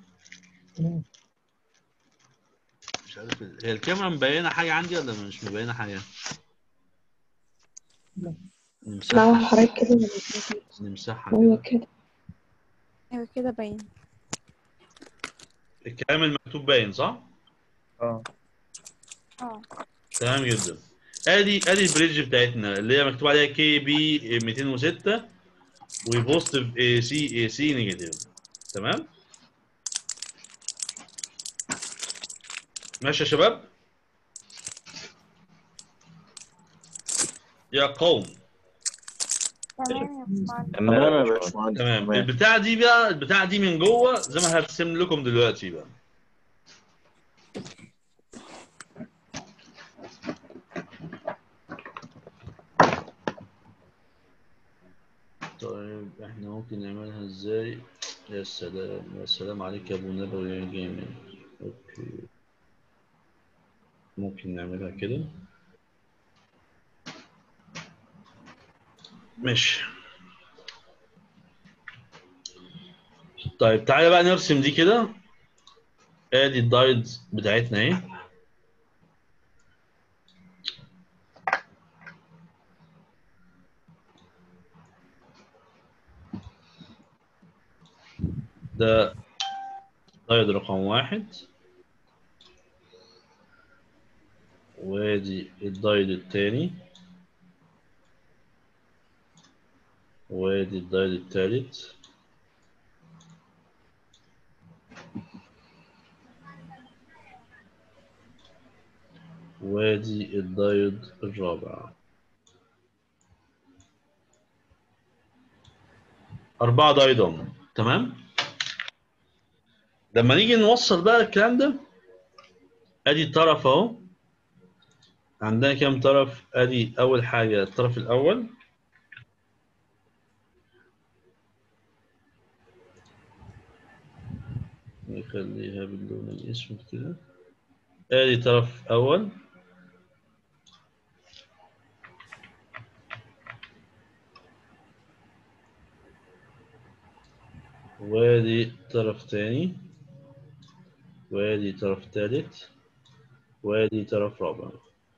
S1: مش عارف ال- هي الكاميرا مبينه حاجه عندي ولا مش مبينه حاجه
S4: لا
S1: نمسحها
S4: حضرتك كده
S1: نمسحها
S4: هو
S1: كده
S4: كده
S10: ايوه كده باين
S1: الكلام المكتوب باين صح؟
S6: اه
S10: اه
S1: تمام جدا ادي ادي البريدج بتاعتنا اللي هي مكتوب عليها كي بي 206 وبوزيتيف اي سي اي سي نيجاتيف تمام ماشي يا شباب يا قوم
S10: تمام يا باشمهندس
S9: تمام يا باشمهندس
S1: تمام
S9: تمام
S1: البتاعه دي بقى البتاعه دي من جوه زي ما هرسم لكم دلوقتي بقى طيب احنا ممكن نعملها ازاي يا سلام يا سلام عليك يا ابو نبوي يا جامد اوكي ممكن نعملها كده ماشي طيب تعالى بقى نرسم دي كده ادي الدايد بتاعتنا اهي ده دايد رقم واحد وادي الدايد التاني وادي الدايد التالت وادي الدايد الرابع أربعة دايدهم تمام لما نيجي نوصل بقى الكلام ده ادي الطرف اهو عندنا كام طرف ادي اول حاجه الطرف الاول نخليها باللون الاسود كده ادي طرف اول وادي طرف تاني وادي طرف تالت وادي طرف رابع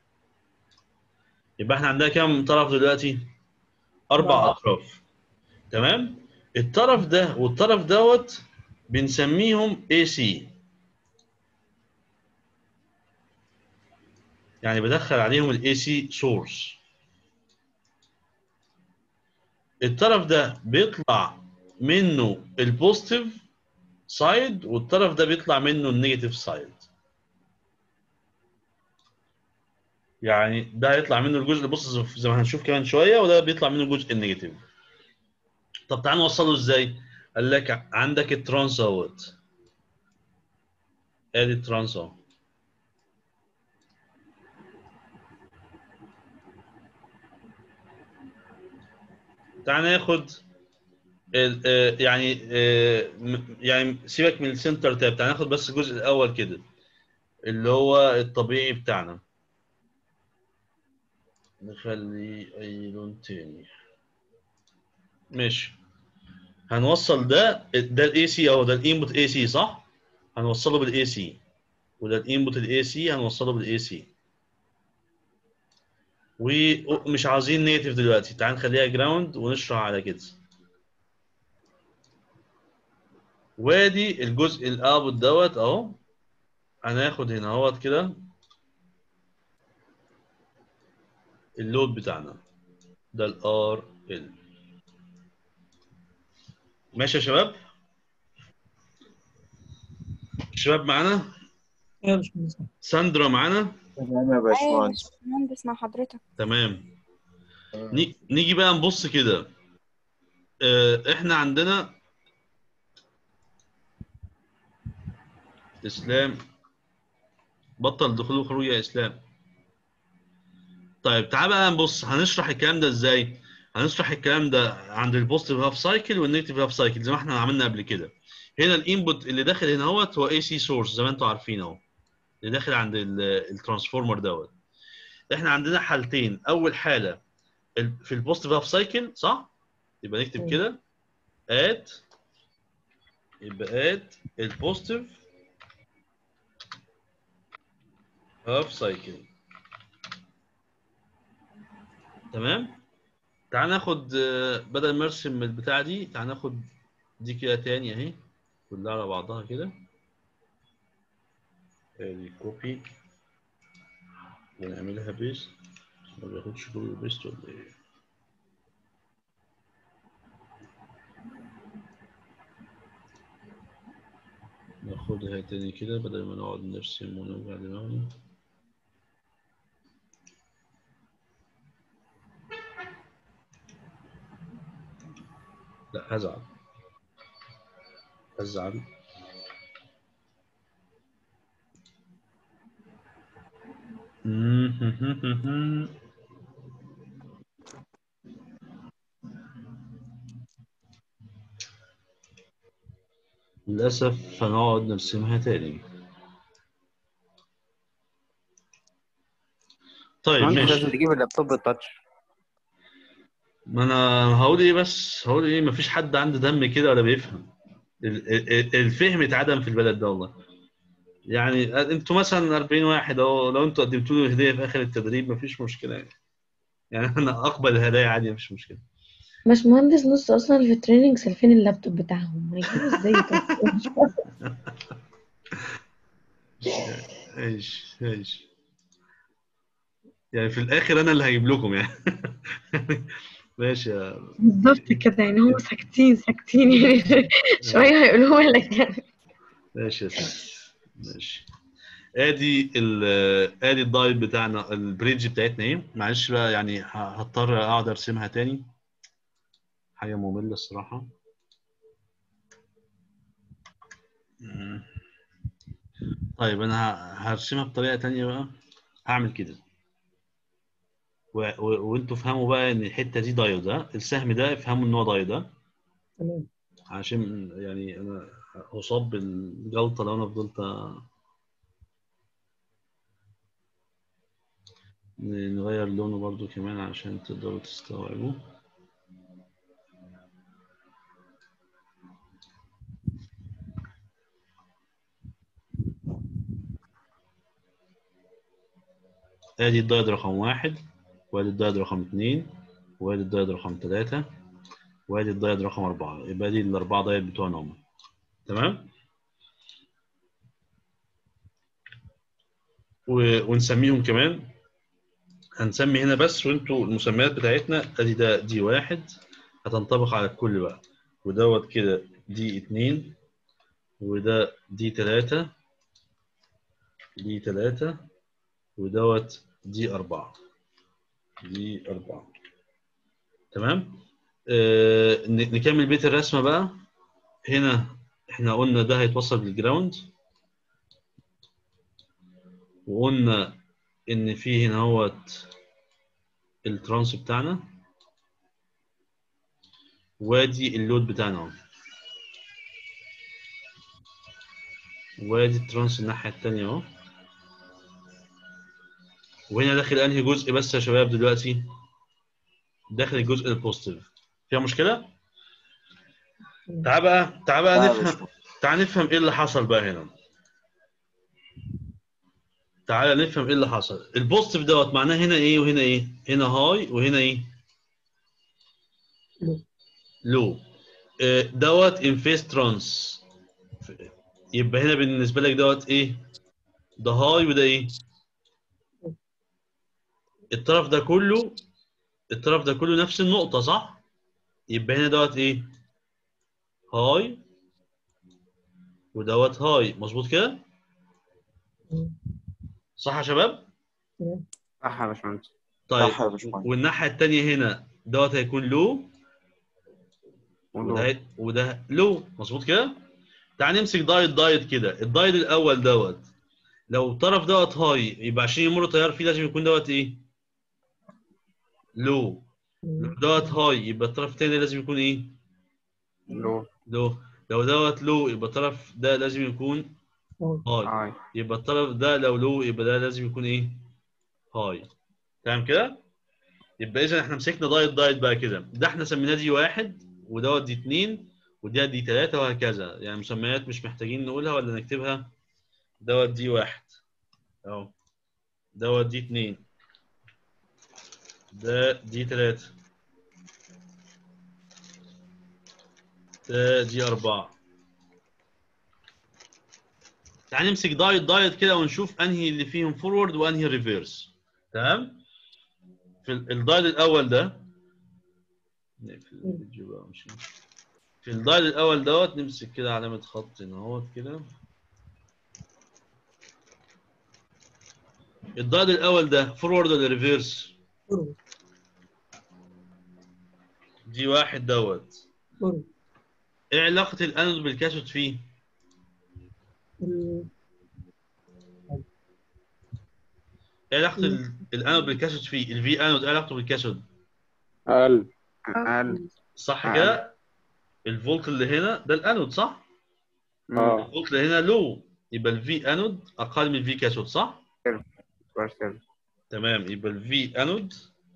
S1: يبقى احنا عندنا كام طرف دلوقتي؟ أربع أطراف تمام؟ الطرف ده والطرف دوت بنسميهم AC يعني بدخل عليهم ال AC source الطرف ده بيطلع منه البوزيتيف سايد والطرف ده بيطلع منه النيجاتيف سايد يعني ده هيطلع منه الجزء البوزيتيف زي ما هنشوف كمان شويه وده بيطلع منه الجزء النيجاتيف طب تعال نوصله ازاي قال لك عندك الترانس اهوت ادي الترانس اهو تعال ناخد ال- آه، يعني آه، م- يعني سيبك من السنتر تاب تعال ناخد بس الجزء الاول كده اللي هو الطبيعي بتاعنا نخلي اي لون تاني ماشي هنوصل ده ده الاي سي اهو ده الانبوت اي سي صح هنوصله بالاي سي وده الانبوت الاي سي هنوصله بالاي سي ومش عاوزين نيتف دلوقتي تعال نخليها جراوند ونشرح على كده وادي الجزء الابوت دوت اهو هناخد هنا اهوت كده اللود بتاعنا ده الار ال ماشي يا شباب الشباب معانا
S11: يا باشمهندس
S1: ساندرا معانا
S9: تمام يا
S10: ايوه يا
S9: باشمهندس
S10: باشمهندس مع حضرتك
S1: تمام ني- نيجي بقى نبص كده آه، احنا عندنا اسلام بطل دخول وخروج يا اسلام طيب تعال بقى نبص هنشرح الكلام ده ازاي هنشرح الكلام ده عند البوزيتيف هاف سايكل والنيجاتيف هاف سايكل زي ما احنا عملنا قبل كده هنا الانبوت اللي داخل هنا اهوت هو اي سي سورس زي ما انتم عارفين اهو اللي داخل عند الترانسفورمر دوت احنا عندنا حالتين اول حاله ال- في البوزيتيف هاف سايكل صح يبقى نكتب كده ات يبقى ات البوزيتيف هاف سايكل تمام تعال ناخد آه، بدل ما ارسم البتاعه دي تعال ناخد دي كده تاني اهي كلها على بعضها كده ادي كوبي ونعملها بيست ما بياخدش كله بيست ولا ايه ناخد ناخدها تاني كده بدل ما نقعد نرسم ونوجع دماغنا لا هزعل هزعل للأسف هنقعد نرسمها تاني طيب
S2: انت لازم
S1: ماشي
S2: تجيب اللابتوب التاتش
S1: ما انا هقول ايه بس هقول ايه مفيش حد عنده دم كده ولا بيفهم ال- ال- الفهم اتعدم في البلد ده والله يعني انتوا مثلا 40 واحد اهو لو انتوا قدمتوا له هديه في اخر التدريب مفيش مشكله يعني يعني انا اقبل الهدايا عادي مفيش مشكله
S4: مش مهندس نص اصلا اللي في التريننج سالفين اللابتوب بتاعهم هيجيبوا ازاي طب مش فاهمة.
S1: ايش ايش يعني في الاخر انا اللي هجيب لكم يعني ماشي يا
S4: بالظبط كده يعني هم ساكتين ساكتين يعني شويه هيقولوها لك يعني
S1: ماشي يا سيدي ماشي ادي ال ادي الدايت بتاعنا البريدج بتاعتنا ايه معلش بقى يعني ه- هضطر اقعد ارسمها تاني حاجه ممله الصراحه مم. طيب انا ه- هرسمها بطريقه تانية بقى هعمل كده و- و- وانتوا فهموا بقى ان الحته دي دايود ها السهم ده افهموا ان هو دايود ها
S4: تمام
S1: عشان يعني انا اصاب بالجلطه لو انا فضلت نغير لونه برضو كمان عشان تقدروا تستوعبوا ادي الدايد رقم واحد وادي الدايد رقم اتنين وادي الدايد رقم تلاتة وادي الدايد رقم أربعة يبقى دي الأربعة دايد بتوعنا هم تمام و... ونسميهم كمان هنسمي هنا بس وانتوا المسميات بتاعتنا ادي ده دي واحد هتنطبق على الكل بقى ودوت كده دي اتنين وده دي تلاتة دي تلاتة ودوت دي أربعة دي أربعة تمام آه ن- نكمل بيت الرسمة بقى هنا احنا قلنا ده هيتوصل بالجراوند وقلنا ان في هنا هوت الترانس بتاعنا وادي اللود بتاعنا اهو وادي الترانس الناحية التانية اهو وهنا داخل انهي جزء بس يا شباب دلوقتي داخل الجزء البوزيتيف فيها مشكلة؟ تعال بقى تعال بقى
S2: لا،
S1: نفهم تعال نفهم ايه اللي حصل بقى هنا تعال نفهم ايه اللي حصل البوزيتيف دوت معناه هنا ايه وهنا ايه هنا هاي وهنا ايه لو آه، دوت ان فيس ترانس يبقى هنا بالنسبه لك دوت ايه ده هاي وده ايه الطرف ده كله الطرف ده كله نفس النقطه صح يبقى هنا دوت ايه هاي ودوت هاي مظبوط كده صح يا شباب
S2: صح يا باشمهندس
S1: طيب
S2: صح يا باشمهندس.
S1: والناحيه الثانيه هنا دوت هيكون لو وده هي- وده لو مظبوط كده تعال نمسك دايت دايت كده الدايت الاول دوت لو الطرف دوت هاي يبقى عشان يمر تيار فيه لازم يكون دوت ايه لو لو دوت هاي يبقى الطرف الثاني لازم يكون ايه
S2: لو
S1: لو لو دوت لو يبقى الطرف ده لازم يكون هاي يبقى الطرف ده لو لو يبقى ده لازم يكون ايه هاي تمام كده يبقى اذا احنا مسكنا دايت دايت بقى كده ده احنا سميناه دي واحد ودوت دي اتنين ودي دي تلاتة وهكذا يعني مسميات مش محتاجين نقولها ولا نكتبها دوت دي واحد اهو دوت دي اتنين ده دي تلاتة ده دي أربعة تعال نمسك دايت دايت كده ونشوف انهي اللي فيهم فورورد وانهي ريفيرس تمام في ال- الدايت الاول ده نقفل الفيديو بقى مش في الدايت الاول دوت نمسك كده علامه خط هنا اهوت كده الدايد الاول ده فورورد ولا ريفيرس
S11: فورورد
S1: دي واحد دوت
S11: فورورد
S1: ايه علاقه الانود بالكاثود فيه
S11: ال-
S1: ايه علاقه ال- الانود بالكاثود فيه الفي انود ايه علاقته بالكاثود
S5: اقل
S7: اقل
S1: صح
S7: أقل.
S1: كده الفولت اللي هنا ده الانود صح
S5: اه
S1: الفولت اللي هنا لو يبقى الفي انود اقل من الفي كاثود صح
S2: بارسل
S1: تمام يبقى الفي انود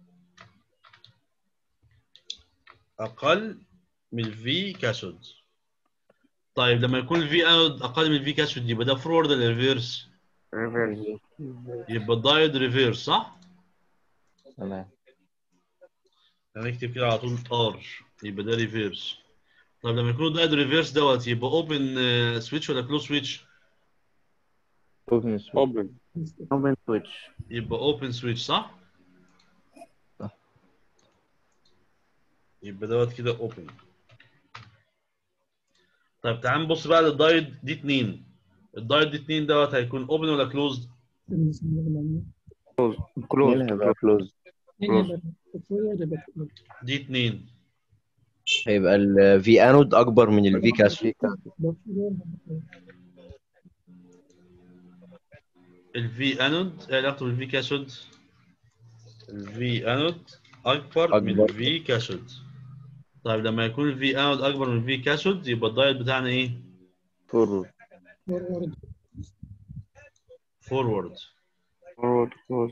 S1: اقل من الفي كاثود طيب لما يكون الفي انود اقل من الفي كاثود يبقى ده فورورد ولا ريفيرس
S2: ريفيرس
S1: يبقى الدايود ريفيرس صح
S3: تمام
S1: هنكتب كده على طول ار يبقى ده ريفيرس طيب لما يكون الدايود ريفيرس دوت يبقى اوبن سويتش ولا كلوز سويتش
S3: اوبن سويتش
S5: اوبن
S2: اوبن سويتش
S1: يبقى اوبن سويتش صح
S3: صح.
S1: يبقى دوت كده اوبن طيب تعال نبص بقى للدايد دي 2 الدايد دي 2 دوت هيكون اوبن ولا كلوزد
S2: كلوز
S3: هيبقى كلوز
S1: دي 2
S3: هيبقى الفي انود اكبر من الفي كاثود
S1: الفي انود ايه علاقته بالفي كاثود الفي انود اكبر من
S3: أكبر.
S1: الفي كاثود طيب لما يكون الفي انود اكبر من الفي كاثود يبقى الدايد بتاعنا ايه
S3: فورورد
S1: فورورد
S2: فورورد كلوز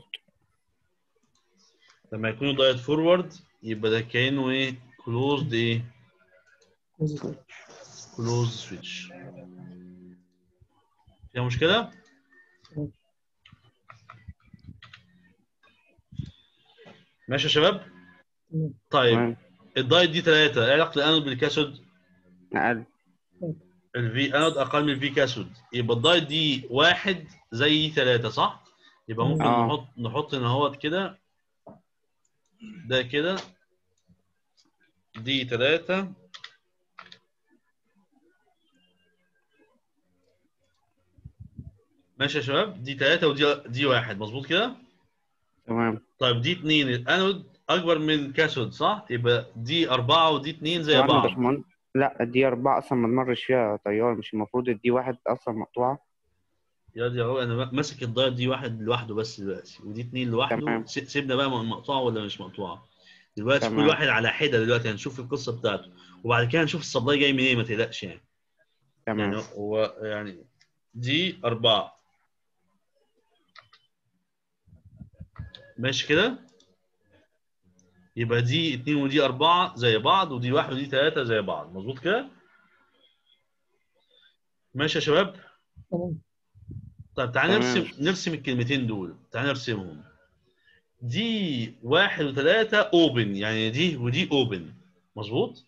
S1: لما يكون الدايد فورورد يبقى ده كانه ايه كلوزد ايه كلوز سويتش فيها مشكله ماشي يا شباب طيب الدايت دي ثلاثة ايه علاقة الانود بالكاثود؟
S2: اقل
S1: الفي انود اقل من الفي كاثود يبقى الدايت دي واحد زي دي ثلاثة صح؟ يبقى ممكن
S2: آه.
S1: نحط نحط ان هو كده ده كده دي ثلاثة ماشي يا شباب دي ثلاثة ودي دي واحد مظبوط كده؟
S2: تمام
S1: طيب دي اتنين الانود اكبر من كاثود صح؟ يبقى دي أربعة ودي اتنين زي
S2: طبعاً
S1: بعض
S2: باشمهندس لا دي أربعة أصلا ما تمرش فيها تيار مش المفروض الدي واحد أصلا مقطوعة
S1: يا دي اهو انا ماسك الدايت دي واحد لوحده بس دلوقتي ودي اتنين لوحده
S2: تمام.
S1: س- سيبنا بقى مقطوعه ولا مش مقطوعه دلوقتي
S2: تمام.
S1: كل واحد على حده دلوقتي هنشوف القصه بتاعته وبعد كده هنشوف السبلاي جاي منين ما تقلقش يعني يعني
S2: تمام
S1: هو يعني دي أربعة ماشي كده يبقى دي اتنين ودي أربعة زي بعض ودي واحد ودي تلاتة زي بعض مظبوط كده ماشي يا شباب
S11: تمام
S1: طيب تعال
S2: تمام.
S1: نرسم نرسم الكلمتين دول تعال نرسمهم دي واحد وثلاثة اوبن يعني دي ودي اوبن مظبوط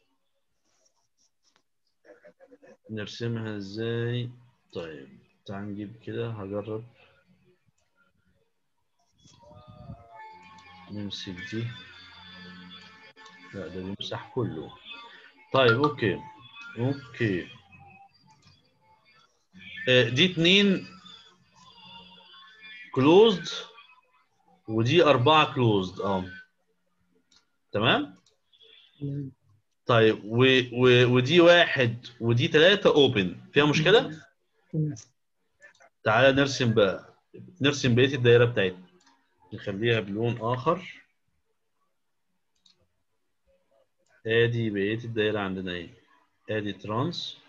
S1: نرسمها ازاي طيب تعال نجيب كده هجرب نمسك دي لا ده بيمسح كله طيب اوكي اوكي آه، دي اتنين كلوزد ودي أربعة كلوزد اه تمام طيب و... و... ودي واحد ودي ثلاثة اوبن فيها مشكلة؟
S11: تمام.
S1: تعالى نرسم بقى نرسم بقية الدايرة بتاعتنا نخليها بلون آخر ادي بقية الدايرة عندنا ايه ادي ترانس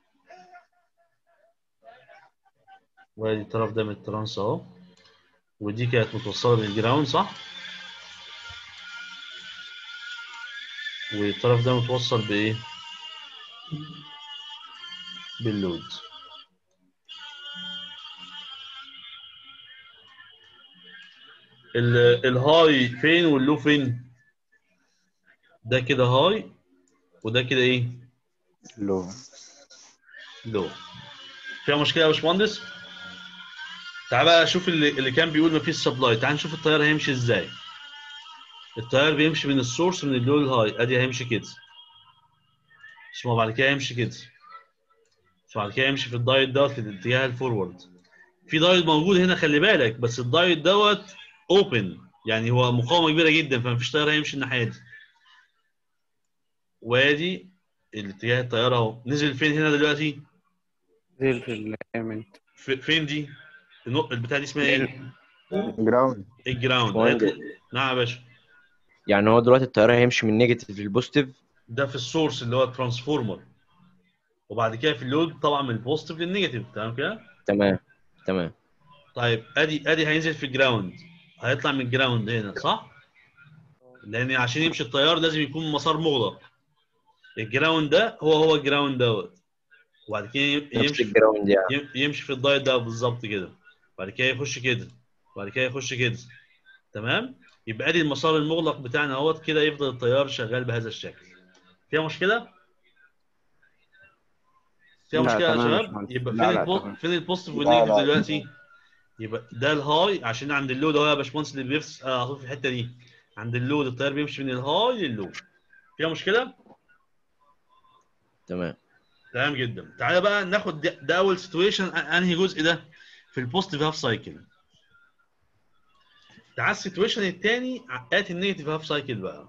S1: وادي الطرف ده من الترانس اهو ودي كانت متوصلة بالجراوند صح؟ والطرف ده متوصل بايه؟ باللود ال- الهاي فين واللو فين؟ ده كده هاي وده كده ايه؟
S2: لو
S1: لو فيها مشكلة يا باشمهندس؟ تعال بقى شوف اللي, اللي كان بيقول مفيش سبلاي تعال نشوف التيار هيمشي ازاي التيار بيمشي من السورس من اللو للهاي ادي هيمشي كده ثم بعد كده هيمشي كده ثم بعد كده يمشي في الدايت دوت في الاتجاه الفورورد في دايود موجود هنا خلي بالك بس الدايود دوت اوبن يعني هو مقاومه كبيره جدا فمفيش تيار هيمشي الناحيه دي وادي الاتجاه التيار اهو نزل فين هنا دلوقتي
S5: نزل في الامنت
S1: في- فين دي النق- البتاع دي اسمها ايه
S6: جراوند
S1: الجراوند
S3: وين
S1: قالت لي- نعم يا باشا
S3: يعني هو دلوقتي التيار هيمشي من نيجاتيف للبوزيتيف
S1: ده في السورس اللي هو الترانسفورمر وبعد كده في اللود طبعا من البوزيتيف للنيجاتيف تمام كده
S3: تمام تمام
S1: طيب ادي ادي هينزل في الجراوند هيطلع من الجراوند هنا صح لان عشان يمشي التيار لازم يكون مسار مغلق الجراوند ده هو هو الجراوند دوت وبعد كده يم-
S3: نفس
S1: يمشي
S3: الجراوند يعني
S1: يم- يمشي في الدايت ده بالظبط كده بعد كده يخش كده بعد كده يخش كده تمام يبقى ادي المسار المغلق بتاعنا اهوت كده يفضل التيار شغال بهذا الشكل فيها مشكله فيها
S5: لا،
S1: مشكله يا
S5: تمام يا
S1: شباب
S5: باشمهندس.
S1: يبقى
S5: لا،
S1: فين
S5: لا،
S1: البو...
S5: تمام.
S1: فين البوزيتيف
S9: لا،
S1: والنيجاتيف
S9: لا.
S1: دلوقتي يبقى ده الهاي عشان عند اللود اهو يا باشمهندس اللي بيفس آه، على طول في الحته دي عند اللود التيار بيمشي من الهاي لللو فيها مشكله
S3: تمام
S1: تمام جدا تعالى بقى ناخد ده, ده اول سيتويشن انهي جزء ده في البوزيتيف هاف سايكل تعال السيتويشن الثاني ات النيجاتيف هاف سايكل بقى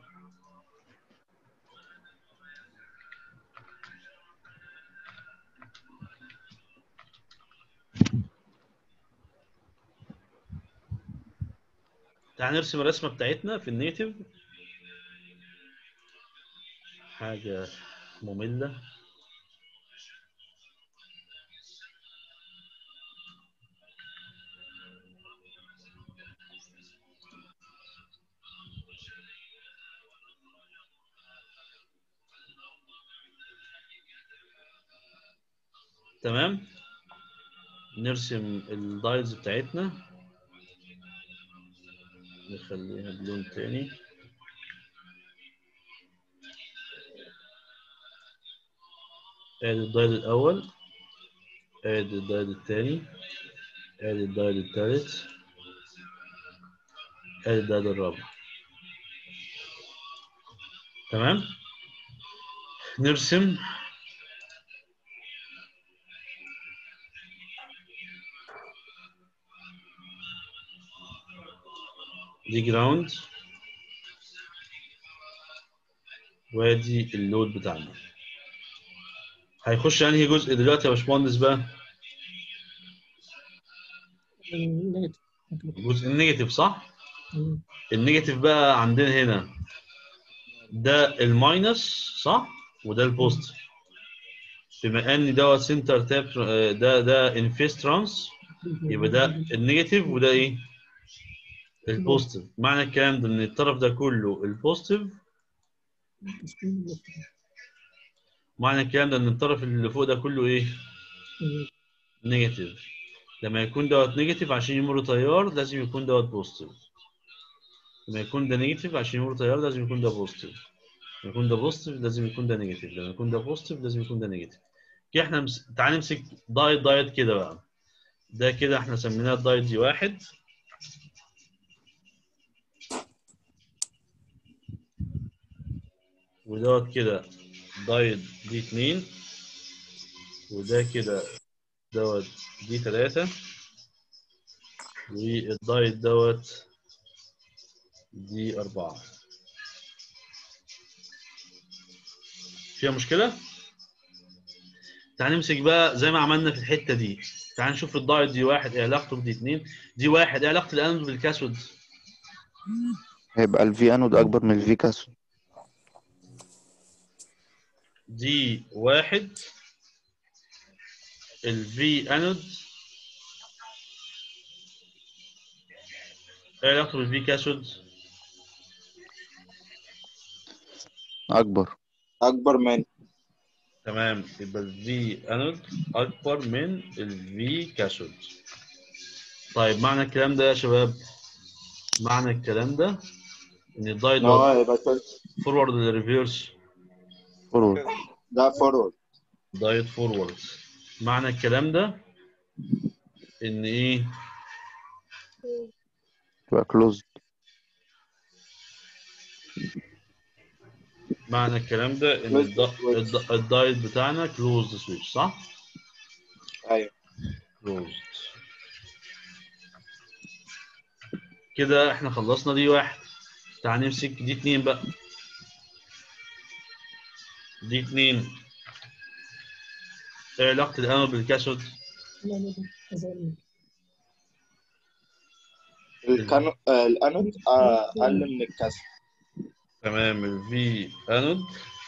S1: تعال نرسم الرسمه بتاعتنا في النيتيف حاجه ممله تمام نرسم الدايلز بتاعتنا نخليها بلون تاني ادي الدايل الاول ادي الدايل التاني ادي الدايل التالت ادي الدايل الرابع تمام نرسم دي جراوند وادي اللود بتاعنا هيخش انهي جزء دلوقتي يا باشمهندس بقى
S11: نيجاتيف
S1: جزء النيجاتيف صح النيجاتيف بقى عندنا هنا ده الماينس صح وده البوزيتيف بما ان دوت سنتر تاب ده ده انفيس ترانس يبقى ده النيجاتيف وده ايه البوزيتيف معنى الكلام ده ان الطرف ده كله البوزيتيف معنى الكلام ده ان الطرف اللي فوق ده كله ايه نيجاتيف لما يكون دوت نيجاتيف عشان يمر تيار لازم يكون دوت بوزيتيف لما يكون ده نيجاتيف عشان يمر تيار لازم يكون ده بوزيتيف لما يكون ده بوزيتيف لازم يكون ده نيجاتيف لما يكون ده بوزيتيف لازم يكون ده نيجاتيف كده احنا مس... تعال نمسك دايت دايت كده بقى ده كده احنا سميناه الدايت دي واحد ودوت كده دايت دي اتنين وده كده دوت دي تلاتة والدايت دوت دي أربعة فيها مشكلة؟ تعال نمسك بقى زي ما عملنا في الحتة دي تعال نشوف الدايت دي واحد ايه علاقته بدي اتنين دي واحد ايه علاقة الانود بالكاثود
S12: هيبقى الفي انود اكبر من الفي كاثود
S1: دي واحد الفي انود ايه علاقته بالفي كاثود
S12: اكبر
S9: اكبر من
S1: تمام يبقى الفي انود اكبر من الفي كاثود طيب معنى الكلام ده يا شباب معنى الكلام ده ان الدايت
S9: ان هو يبقى
S1: فورورد ولا ريفيرس
S12: فورورد
S9: ده فورورد
S1: دايت فورورد معنى الكلام ده ان ايه
S12: تبقى كلوز
S1: معنى الكلام ده ان الدا- الدا- الدايت بتاعنا كلوزد سويتش صح
S9: ايوه
S1: كلوزد كده احنا خلصنا دي واحد تعال نمسك دي اتنين بقى دي اتنين ايه علاقة الانود بالكاثود؟
S11: لا لا لا أزال.
S13: الكانو... آه، الانود آه، اقل من الكاثود
S1: تمام الفي انود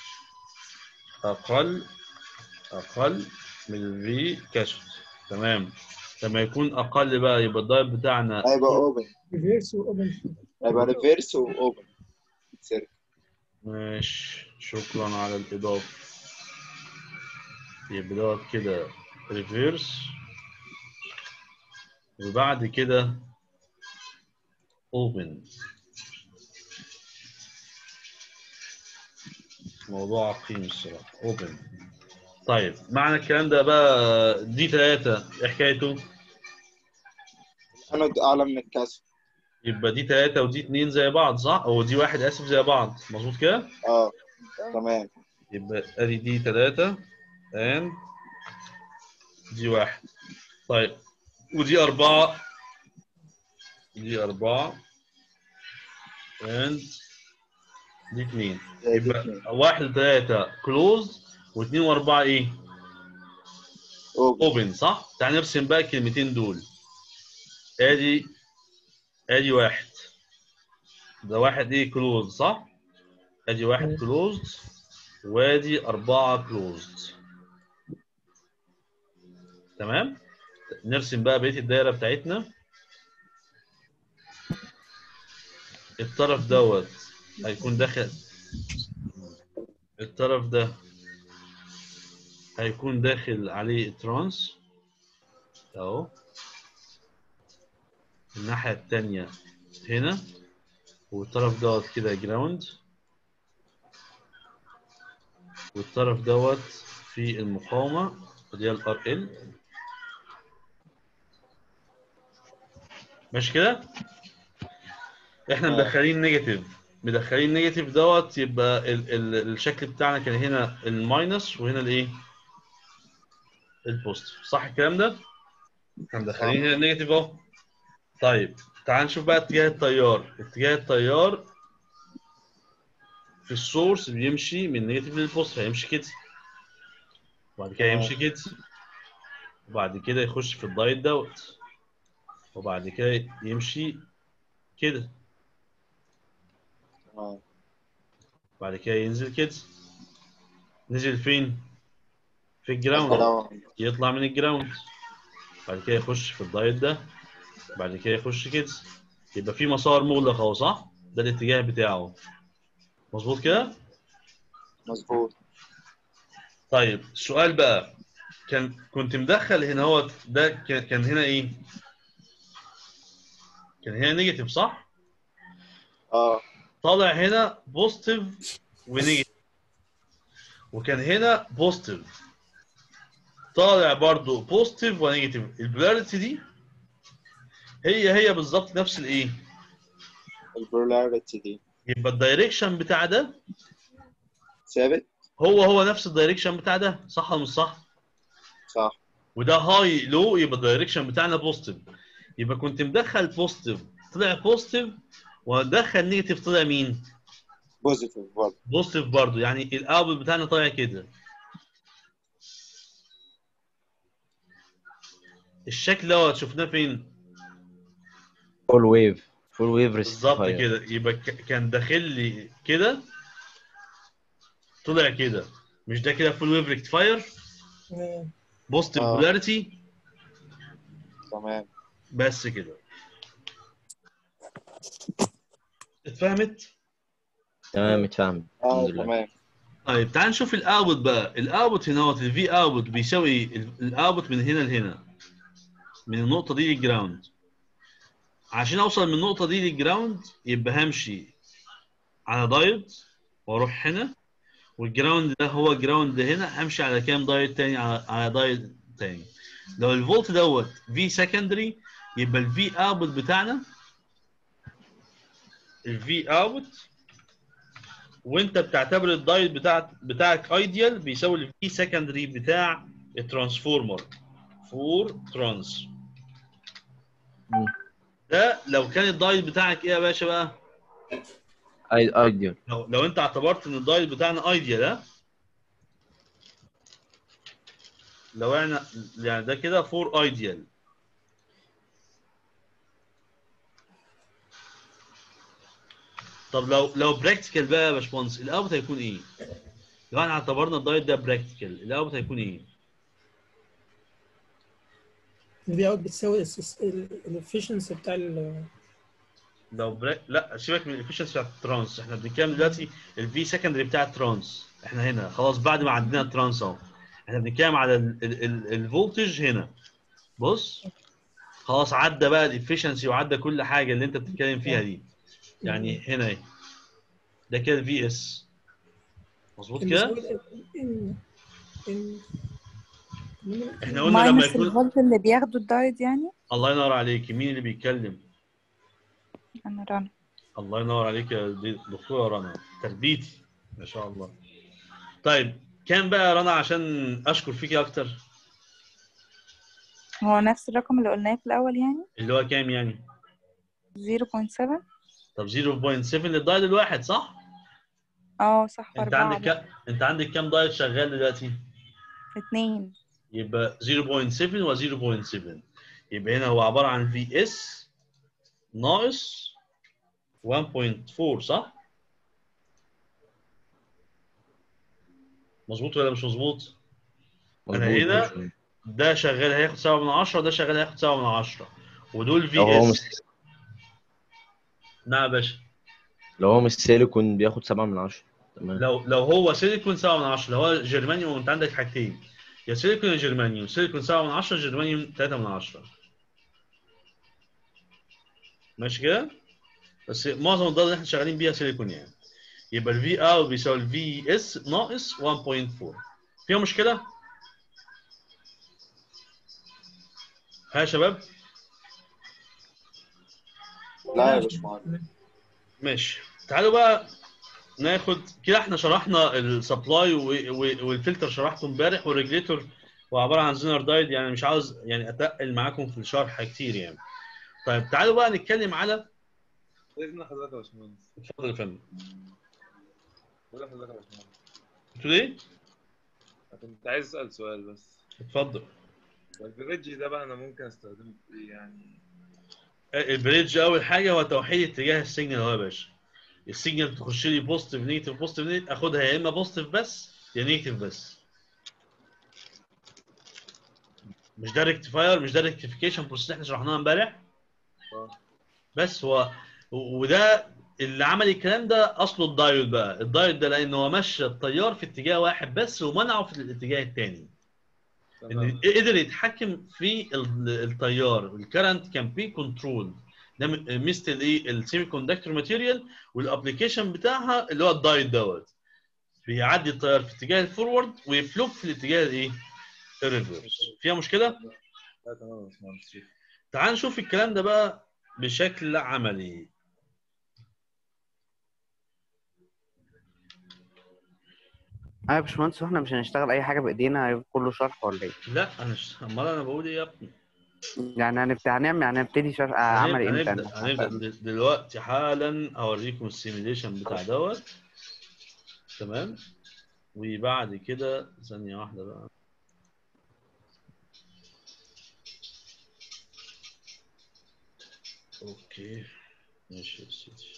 S1: اقل اقل من الفي كاثود تمام لما يكون اقل بقى يبقى الدايت بتاعنا
S13: هيبقى اوبن
S11: ريفيرس واوبن
S13: هيبقى ريفيرس واوبن سيركل
S1: ماشي شكرا على الإضافة يبقى دوت كده ريفيرس وبعد كده اوبن موضوع عقيم الصراحة اوبن طيب معنى الكلام ده بقى دي ثلاثة ايه حكايته؟
S13: الانود اعلى من الكاثود
S1: يبقى دي ثلاثة ودي اتنين زي بعض صح؟ أو دي واحد آسف زي بعض مظبوط كده؟
S13: اه تمام
S1: يبقى ادي دي ثلاثة and دي واحد طيب ودي أربعة دي أربعة and دي اتنين يبقى واحد وثلاثة كلوز واثنين وأربعة إيه؟ اوبن صح؟ تعال نرسم بقى الكلمتين دول ادي ادي واحد ده واحد ايه كلوز صح؟ ادي واحد كلوزد وادي أربعة كلوزد تمام؟ نرسم بقى بقية الدايرة بتاعتنا الطرف دوت هيكون داخل الطرف ده هيكون داخل عليه ترانس اهو الناحية التانية هنا والطرف دوت كده جراوند والطرف دوت في المقاومة ودي الار ال ماشي كده؟ احنا مدخلين نيجاتيف مدخلين نيجاتيف دوت يبقى ال ال الشكل بتاعنا كان هنا الماينس وهنا الايه؟ البوزيتيف صح الكلام ده؟ احنا مدخلين هنا النيجاتيف اهو طيب تعال نشوف بقى اتجاه التيار اتجاه التيار في السورس بيمشي من نيجاتيف للبوزيتيف هيمشي كده وبعد كده يمشي كده وبعد كده يخش في الدايت دوت وبعد كده يمشي كده
S13: اه
S1: بعد كده ينزل كده نزل فين؟ في الجراوند
S13: الجراوند.
S1: يطلع من الجراوند بعد كده يخش في الدايت ده بعد كده يخش كده يبقى في مسار مغلق اهو صح؟ ده الاتجاه بتاعه مظبوط كده؟
S13: مظبوط
S1: طيب السؤال بقى كان كنت مدخل هنا هو ده كان كان هنا ايه؟ كان هنا نيجاتيف صح؟
S13: اه
S1: طالع هنا بوزيتيف ونيجاتيف وكان هنا بوزيتيف طالع برضو بوزيتيف ونيجاتيف البولاريتي دي هي هي بالظبط نفس الايه؟
S13: البولاريتي دي
S1: يبقى الدايركشن بتاع ده
S13: ثابت
S1: هو هو نفس الدايركشن بتاع ده صح ولا مش صح؟
S13: صح
S1: وده هاي لو يبقى الدايركشن بتاعنا بوزيتيف يبقى كنت مدخل بوزيتيف طلع بوزيتيف ودخل نيجاتيف طلع مين؟
S13: بوزيتيف برضه
S1: بوزيتيف برضه يعني الاوتبوت بتاعنا طالع كده الشكل دوت شفناه فين؟
S3: فول ويف فول ويف
S1: بالظبط
S3: ريسيفاير
S1: كده يبقى ك- كان داخل لي كده طلع كده مش ده كده فول ويف ريكتفاير بوزيتيف
S13: آه.
S1: بولاريتي
S13: تمام
S1: بس كده اتفهمت؟
S3: تمام اتفهم
S13: اه
S3: الحمد لله
S13: تمام
S1: طيب تعال نشوف الاوتبوت بقى الاوتبوت هنا هو الفي اوتبوت بيساوي ايه؟ الاوتبوت من هنا لهنا من النقطه دي للجراوند عشان اوصل من النقطه دي للجراوند يبقى همشي على دايت واروح هنا والجراوند ده هو الجراوند هنا همشي على كام دايت تاني على على دايت تاني لو الفولت دوت في سكندري يبقى الفي اوتبوت بتاعنا الفي اوتبوت وانت بتعتبر الدايت بتاعك بتاعك ايديال بيساوي الفي سكندري بتاع الترانسفورمر فور ترانس ده لو كان الدايت بتاعك ايه يا باشا بقى
S3: اي ايديال
S1: لو لو انت اعتبرت ان الدايت بتاعنا ايديال ده لو احنا يعني ده كده فور ايديال طب لو لو براكتيكال بقى يا باشمهندس الاوت هيكون ايه؟ لو احنا اعتبرنا الدايت ده براكتيكال الاوت هيكون ايه؟
S11: الفي اوت بتساوي الافشنسي بتاع ال
S1: لو بريك لا سيبك من الافشنسي بتاعت الترانس احنا بنتكلم دلوقتي الفي سكندري بتاع الترانس احنا هنا خلاص بعد ما عدينا الترانس اهو احنا بنتكلم على الفولتج هنا بص خلاص عدى بقى الافشنسي وعدى كل حاجه اللي انت بتتكلم فيها دي يعني هنا اهي ده كده الفي اس مظبوط كده احنا قلنا لما
S10: ماينس
S1: يكون
S10: الفولت اللي بياخدوا الدايت يعني
S1: الله ينور عليك مين اللي بيتكلم
S10: انا رنا
S1: الله ينور عليك يا دي- دكتوره رنا تربيتي ما شاء الله طيب كام بقى يا رنا عشان اشكر فيكي اكتر
S10: هو نفس الرقم اللي قلناه في الاول يعني
S1: اللي هو كام يعني
S10: 0.7
S1: طب 0.7 للدايت الواحد صح
S10: اه صح
S1: انت
S10: أربعة
S1: عندك كام انت عندك كام دايت شغال دلوقتي
S10: اتنين
S1: يبقى 0.7 و 0.7 يبقى هنا هو عباره عن في اس ناقص 1.4 صح مظبوط ولا مش مظبوط انا
S3: مظبوط
S1: هنا
S3: مظبوط.
S1: ده شغال هياخد 7 من 10 وده شغال هياخد 7 من 10 ودول في
S3: لو هو
S1: اس
S3: مش
S1: نعم يا باشا
S3: لو هو مش سيليكون بياخد سبعة من عشرة تمام
S1: لو لو هو سيليكون 7 من 10 لو هو جرمانيوم انت عندك حاجتين يا سيليكون يا جرمانيوم سيليكون 7 من 10 جرمانيوم 3 من 10 ماشي كده بس معظم الضغط اللي احنا شغالين بيها سيليكون يعني يبقى الفي اوت بيساوي الفي اس ناقص 1.4 فيها مشكله؟ ها يا شباب؟
S13: لا يا باشمهندس
S1: ماشي تعالوا بقى ناخد كده احنا شرحنا السبلاي والفلتر شرحته امبارح والريجليتور هو عباره عن زينر دايد يعني مش عاوز يعني اتقل معاكم في الشرح كتير يعني طيب تعالوا بقى نتكلم على
S14: باذن حضرتك يا باشمهندس
S1: اتفضل يا فندم
S14: بقول لحضرتك يا باشمهندس
S1: بتقول ايه؟
S14: كنت عايز اسال سؤال بس
S1: اتفضل
S14: البريدج ده بقى انا ممكن استخدمه في ايه يعني
S1: البريدج اول حاجه هو توحيد اتجاه السيجنال اهو يا باشا السيجنال تخش لي بوزيتيف نيجاتيف بوزيتيف نيجاتيف اخدها يا اما بوزيتيف بس يا نيجاتيف بس مش ده ريكتيفاير مش ده ريكتيفيكيشن بروسيس احنا شرحناها امبارح
S14: اه
S1: بس هو وده اللي عمل الكلام ده اصله الدايود بقى الدايود ده لان هو مشى التيار في اتجاه واحد بس ومنعه في الاتجاه الثاني ان قدر يتحكم في ال- التيار الكرنت كان بي كنترول ده م- مثل الايه السيمي كوندكتور ماتيريال والابلكيشن بتاعها اللي هو الدايود دوت بيعدي التيار في اتجاه الفورورد ويفلوب في الاتجاه الايه الريفرس فيها مشكله
S14: لا تمام يا باشمهندس
S1: تعال نشوف الكلام ده بقى بشكل عملي
S2: ايوه يا باشمهندس واحنا مش هنشتغل اي حاجه بايدينا هيبقى كله شرح ولا ايه؟
S1: لا انا ش- امال انا بقول ايه يا ابني
S2: يعني هنبتدي هنعمل يعني هنبتدي شرح آه، عمل
S1: هنبدا
S2: امتى؟
S1: هنبدا هنبدا دل- دلوقتي حالا اوريكم السيميليشن بتاع دوت تمام وبعد كده ثانيه واحده بقى اوكي ماشي يا سيدي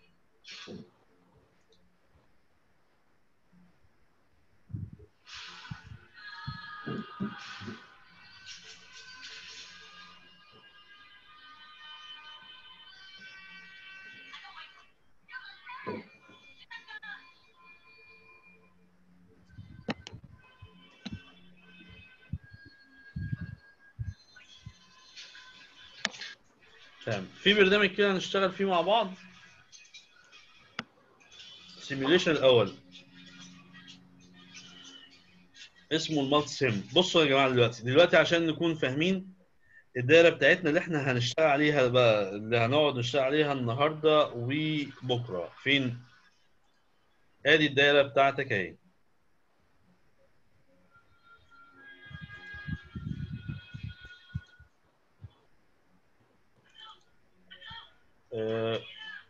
S1: تمام في برنامج كده هنشتغل فيه مع بعض سيميوليشن الاول اسمه المالتي سيم بصوا يا جماعه دلوقتي دلوقتي عشان نكون فاهمين الدايره بتاعتنا اللي احنا هنشتغل عليها بقى اللي هنقعد نشتغل عليها النهارده وبكره فين ادي الدايره بتاعتك اهي آه،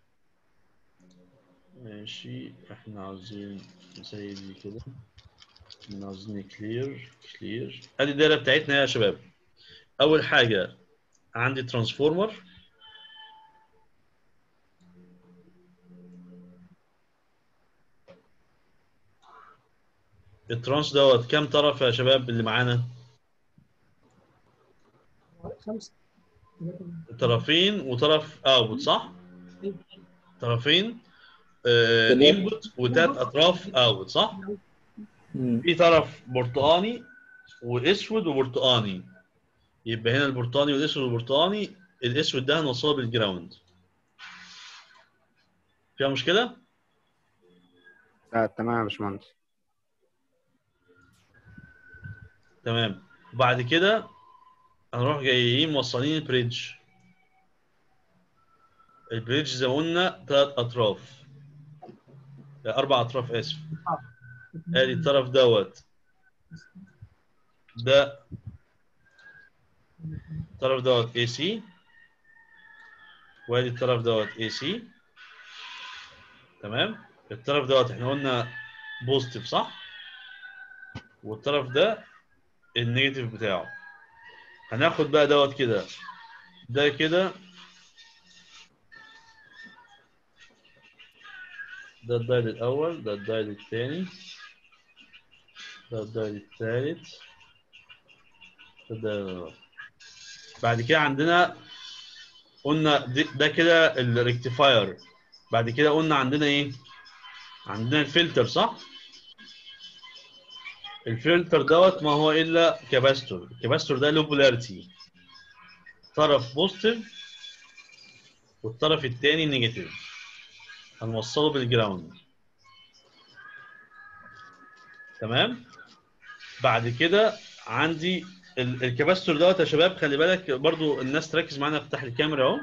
S1: ماشي احنا عاوزين زي دي كده احنا عاوزين كلير كلير ادي الدايره بتاعتنا يا شباب اول حاجه عندي ترانسفورمر الترانس دوت كام طرف يا شباب اللي معانا
S11: خمسة
S1: طرفين وطرف اوتبوت صح طرفين
S8: تمام.
S1: انبوت وثلاث اطراف اوت صح في طرف برتقاني واسود وبرتقاني يبقى هنا البرتقاني والاسود والبرتقاني الاسود ده هنوصله بالجراوند فيها مشكله
S5: لا تمام يا باشمهندس
S1: تمام وبعد كده هنروح جايين موصلين البريدج البريدج زي ما قلنا ثلاث اطراف اربع اطراف اسف ادي الطرف دوت ده الطرف دوت اي سي وادي الطرف دوت اي سي تمام الطرف دوت احنا قلنا بوزيتيف صح والطرف ده النيجاتيف بتاعه هناخد بقى دوت كده ده كده ده الدايل الأول ده الدايل الثاني ده الدايل الثالث ده الدايل الرابع بعد كده عندنا قلنا دي- ده كده الريكتيفاير بعد كده قلنا عندنا ايه؟ عندنا الفلتر صح؟ الفلتر دوت ما هو الا كاباستور الكاباستور ده له بولاريتي طرف بوزيتيف والطرف الثاني نيجاتيف هنوصله بالجراوند تمام بعد كده عندي ال- الكاباستور دوت يا شباب خلي بالك برضو الناس تركز معانا افتح الكاميرا اهو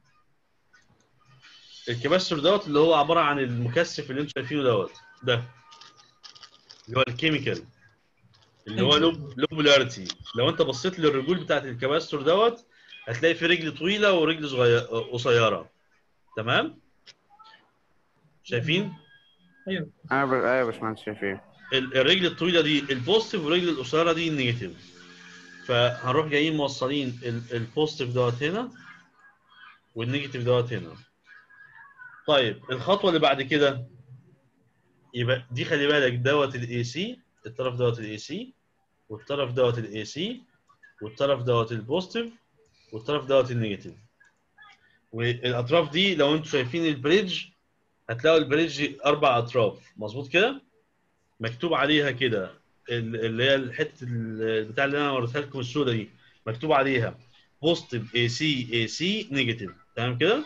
S1: الكاباستور دوت اللي هو عباره عن المكثف اللي انتم شايفينه دوت ده اللي هو الكيميكال اللي هو له له بولاريتي لو انت بصيت للرجول بتاعت الكاباستور دوت هتلاقي في رجل طويله ورجل صغيره قصيره تمام شايفين
S11: ايوه
S5: انا ب... ايوه يا باشمهندس شايف ايه
S1: ال- الرجل الطويله دي البوزيتيف والرجل القصيره دي النيجاتيف فهنروح جايين موصلين ال- البوزيتيف دوت هنا والنيجاتيف دوت هنا طيب الخطوه اللي بعد كده يبقى دي خلي بالك دوت الاي سي الطرف دوت الاي سي والطرف دوت الاي سي والطرف دوت البوزيتيف والطرف دوت النيجاتيف والاطراف دي لو انتم شايفين البريدج هتلاقوا البريدج اربع اطراف مظبوط كده مكتوب عليها كده ال- اللي هي الحته ال- بتاع اللي انا وريتها لكم السوداء دي مكتوب عليها بوزيتيف اي سي اي سي نيجاتيف تمام كده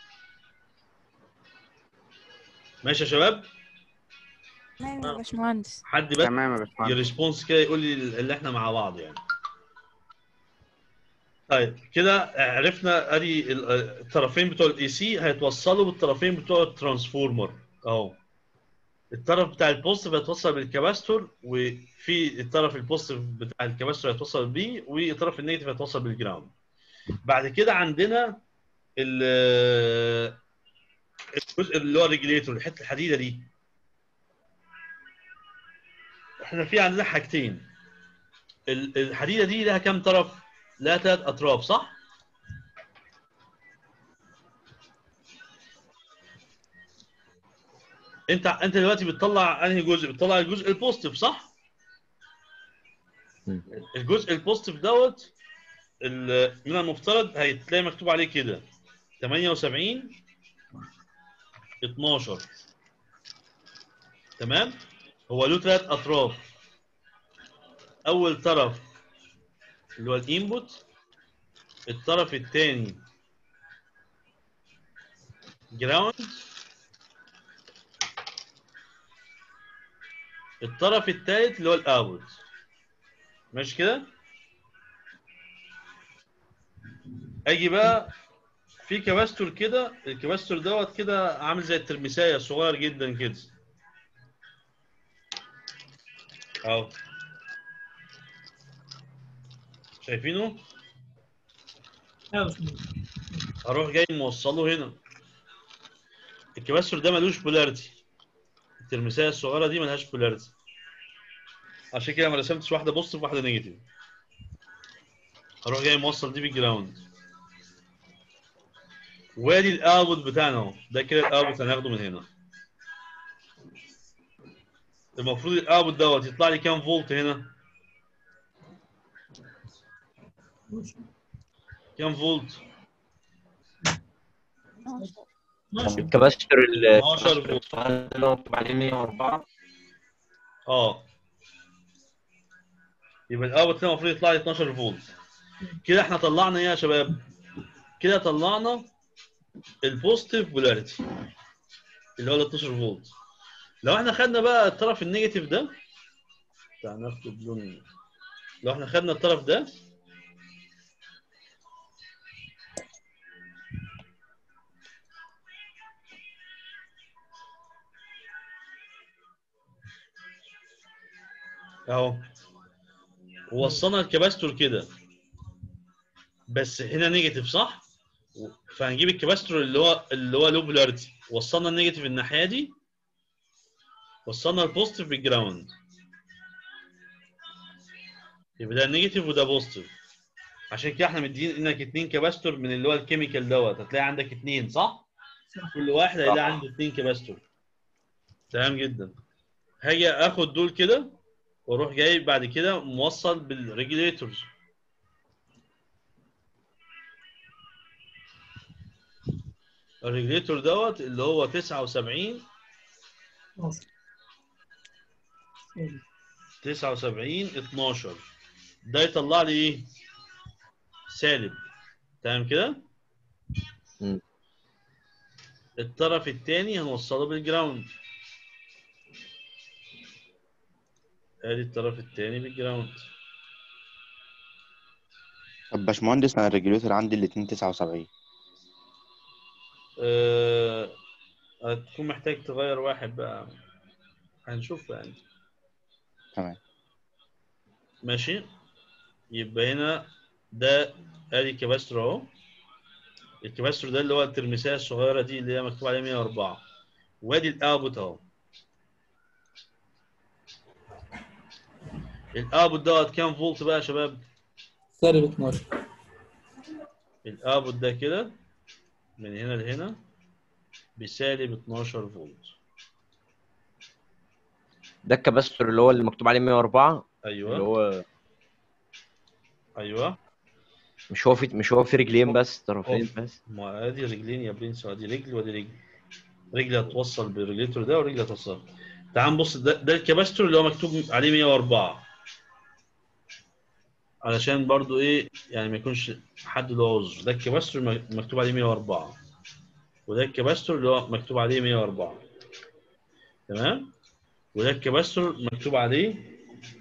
S1: ماشي يا شباب
S10: تمام يا باشمهندس
S1: حد بس
S5: تمام يا باشمهندس
S1: يرسبونس كده يقول لي اللي احنا مع بعض يعني طيب كده عرفنا ادي ال- الطرفين بتوع الاي سي هيتوصلوا بالطرفين بتوع الترانسفورمر اهو الطرف بتاع البوزيتيف هيتوصل بالكاباستور وفي الطرف البوزيتيف بتاع الكاباستور هيتوصل بيه والطرف النيجاتيف هيتوصل بالجراوند بعد كده عندنا ال- الجزء اللي هو الريجليتور الحته الحديده دي احنا في عندنا حاجتين ال- الحديده دي لها كام طرف؟ لها ثلاث اطراف صح؟ انت انت دلوقتي بتطلع انهي جزء؟ بتطلع الجزء البوزيتيف صح؟ الجزء البوزيتيف دوت ال- من المفترض هتلاقي مكتوب عليه كده 78 12 تمام؟ هو له ثلاث اطراف اول طرف اللي هو الانبوت الطرف الثاني جراوند الطرف الثالث اللي هو الاوت ماشي كده اجي بقى في كباستور كده الكباستور دوت كده عامل زي الترمسايه صغير جدا كده اهو شايفينه
S11: ايوه يا باشمهندس
S1: اروح جاي موصله هنا الكباستور ده ملوش بولاريتي الترمسيه الصغيره دي ملهاش بولاريتي عشان كده ما رسمتش واحده بوزيتيف وواحده نيجاتيف اروح جاي موصل دي بالجراوند وادي الاوتبوت بتاعنا اهو ده كده الاوتبوت هناخده من هنا المفروض الاوتبوت دوت يطلع لي كام فولت هنا كام فولت
S3: الكباستور ال
S1: 12 فولت
S3: اللي هو مكتوب عليه 104
S1: اه يبقى الاوتبوت هنا المفروض يطلع لي 12 فولت كده احنا طلعنا ايه يا شباب كده طلعنا البوزيتيف بولاريتي اللي هو ال 12 فولت لو احنا خدنا بقى الطرف النيجاتيف ده تعال ناخده بلون لو احنا خدنا الطرف ده اهو ووصلنا الكباستور كده بس هنا نيجاتيف صح؟ فهنجيب الكباستور اللي هو اللي هو لو بولاريتي وصلنا النيجاتيف الناحيه دي وصلنا البوزيتيف بالجراوند يبقى ده نيجاتيف وده بوزيتيف عشان كده احنا مدين انك اتنين كباستور من اللي هو الكيميكال دوت هتلاقي عندك اتنين صح؟ كل واحد هيلاقي عنده اتنين كباستور تمام جدا هاجي اخد دول كده واروح جاي بعد كده موصل بالريجوليتورز الريجوليتور دوت اللي هو 79 79 12 ده يطلع لي ايه؟ سالب تمام كده؟
S3: مم.
S1: الطرف الثاني هنوصله بالجراوند ادي الطرف الثاني بالجراوند
S12: طب باشمهندس انا الريجوليتور عندي الاتنين تسعة وسبعين
S1: أه... هتكون محتاج تغير واحد بقى هنشوف يعني
S12: تمام
S1: ماشي يبقى هنا ده ادي كباستور اهو الكباستور ده اللي هو الترمسيه الصغيره دي اللي هي مكتوب عليها 104 وادي الاوتبوت اهو الاوتبوت دوت كام فولت بقى يا شباب؟
S15: سالب 12
S1: الاوتبوت ده كده من هنا لهنا بسالب 12 فولت
S3: ده الكباستور اللي هو اللي مكتوب عليه 104
S1: ايوه
S3: اللي هو
S1: ايوه
S3: مش هو في مش هو في رجلين بس طرفين
S1: أوف.
S3: بس
S1: ما ادي رجلين يا برنس ادي رجل وادي رجل رجل هتوصل بالريجليتور ده ورجل هتوصل تعال نبص ده, ده الكباستور اللي هو مكتوب عليه 104 علشان برضو ايه يعني ما يكونش حد له عذر ده الكباستور م- مكتوب عليه 104 وده الكباستور اللي هو مكتوب عليه 104 تمام وده الكباستور مكتوب عليه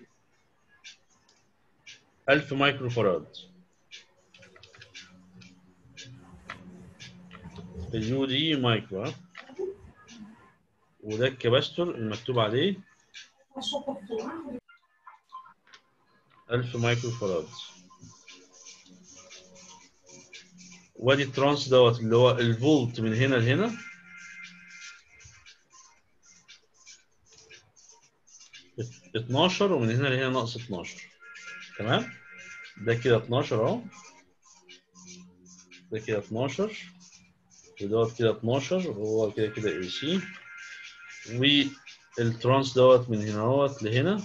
S1: 1000 مايكرو فاراد اليو دي مايكرو ها؟ وده الكباستور المكتوب عليه 1000 مايكرو فاراد وادي الترانس دوت اللي هو الفولت من هنا لهنا ات- 12 ومن هنا لهنا ناقص 12 تمام ده كده 12 اهو ده كده 12 ودوت كده 12 وهو كده كده اي سي والترانس دوت من هنا اهوت لهنا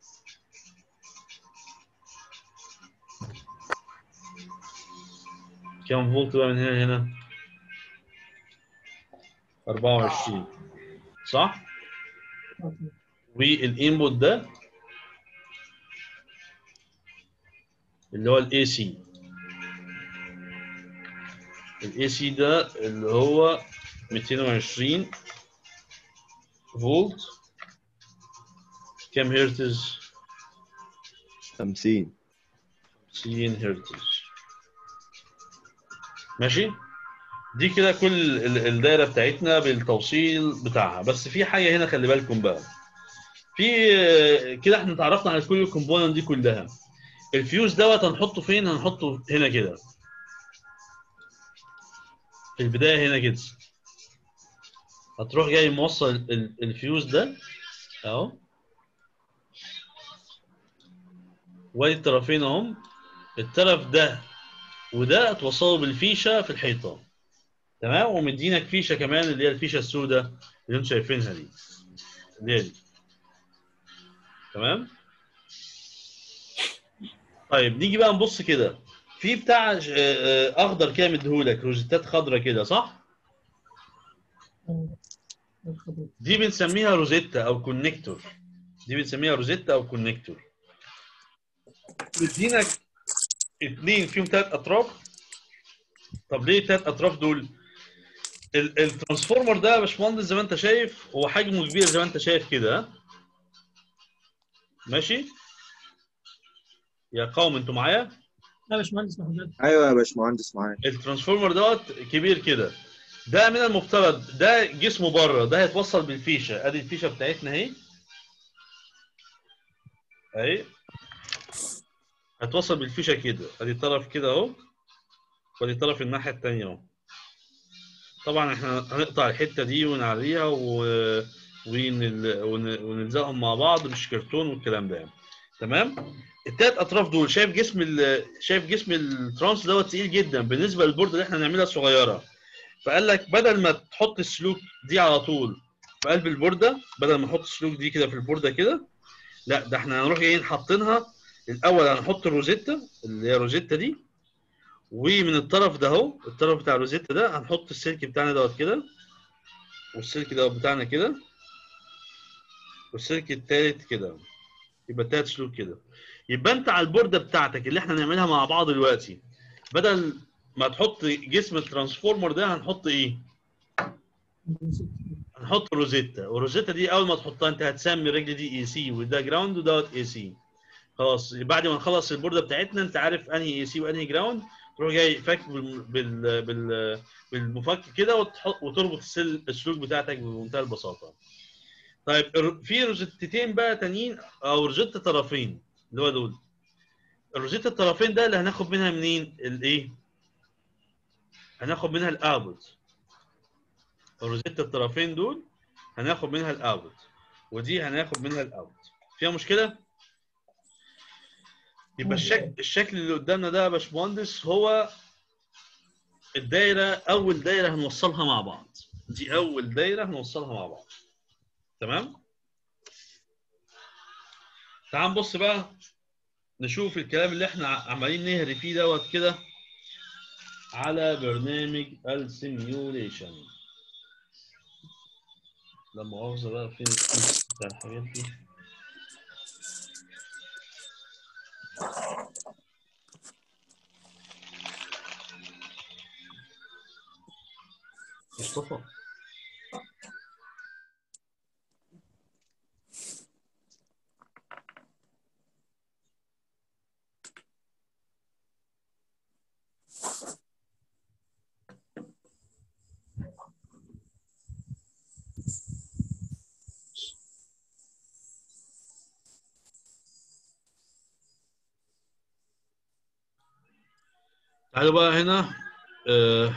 S1: كام فولت بقى من هنا لهنا 24 صح والانبوت ده اللي هو الاي سي الاي سي ده اللي هو 220 فولت كام هرتز
S3: 50
S1: 50 هرتز ماشي دي كده كل ال- الدايره بتاعتنا بالتوصيل بتاعها بس في حاجه هنا خلي بالكم بقى في آه، كده احنا اتعرفنا على كل الكومبوننت دي كلها الفيوز دوت هنحطه فين هنحطه هنا كده في البدايه هنا كده هتروح جاي موصل ال- الفيوز ده اهو وادي الطرفين اهم الطرف ده وده توصله بالفيشه في الحيطه تمام ومدينك فيشه كمان اللي هي الفيشه السوداء اللي انتم شايفينها دي اللي هي دي تمام طيب نيجي بقى نبص كده في بتاع ج- آه، آه، اخضر كده مديهولك روزيتات خضرا كده صح دي بنسميها روزيتا او كونكتور دي بنسميها روزيتا او كونكتور مدينك اتنين فيهم تلات اطراف طب ليه تلات اطراف دول ال- الترانسفورمر ده يا باشمهندس زي ما انت شايف هو حجمه كبير زي ما انت شايف كده ها؟ ماشي يا قوم انتوا معايا
S11: لا يا باشمهندس محمد
S13: ايوه يا باشمهندس معاك
S1: الترانسفورمر دوت كبير كده ده من المفترض ده جسمه بره ده هيتوصل بالفيشه ادي الفيشه بتاعتنا اهي اهي هتوصل بالفيشه كده ادي طرف كده اهو وادي طرف الناحيه الثانيه اهو طبعا احنا هنقطع الحته دي ونعريها و... ونل... ون... ونلزقهم مع بعض بالشكرتون والكلام ده يعني. تمام التلات اطراف دول شايف جسم ال... شايف جسم الترانس دوت تقيل جدا بالنسبه للبورد اللي احنا هنعملها صغيره فقال لك بدل ما تحط السلوك دي على طول في قلب البورده بدل ما احط السلوك دي كده في البورده كده لا ده احنا هنروح جايين حاطينها الاول هنحط الروزيتا اللي هي الروزيتا دي ومن الطرف ده اهو الطرف بتاع الروزيتا ده هنحط السلك بتاعنا دوت كده والسلك دوت بتاعنا كده والسلك التالت كده يبقى تلات سلوك كده يبقى انت على البورده بتاعتك اللي احنا هنعملها مع بعض دلوقتي بدل ما تحط جسم الترانسفورمر ده هنحط ايه؟ هنحط روزيتا والروزيتا دي اول ما تحطها انت هتسمي الرجل دي اي سي وده جراوند ودوت اي سي خلاص بعد ما نخلص البورده بتاعتنا انت عارف انهي اي سي وانهي جراوند تروح جاي فك بال... بال... بال... بالمفك كده وتحط وتربط السل... السلوك بتاعتك بمنتهى البساطه طيب الر- في روزيتتين بقى تانيين او روزيتا طرفين اللي هو دول الروزيتا الطرفين ده اللي هناخد منها منين الايه هناخد منها الاوتبوت الروزيتا الطرفين دول هناخد منها الاوتبوت ودي هناخد منها الاوت فيها مشكله يبقى الشكل الشكل اللي قدامنا ده يا باشمهندس هو الدايره اول دايره هنوصلها مع بعض دي اول دايره هنوصلها مع بعض تمام تعال نبص بقى نشوف الكلام اللي احنا عمالين نهري فيه دوت كده على برنامج السيميوليشن لا مؤاخذة بقى فين الكيس بتاع الحاجات دي مصطفى تعالوا بقى هنا آه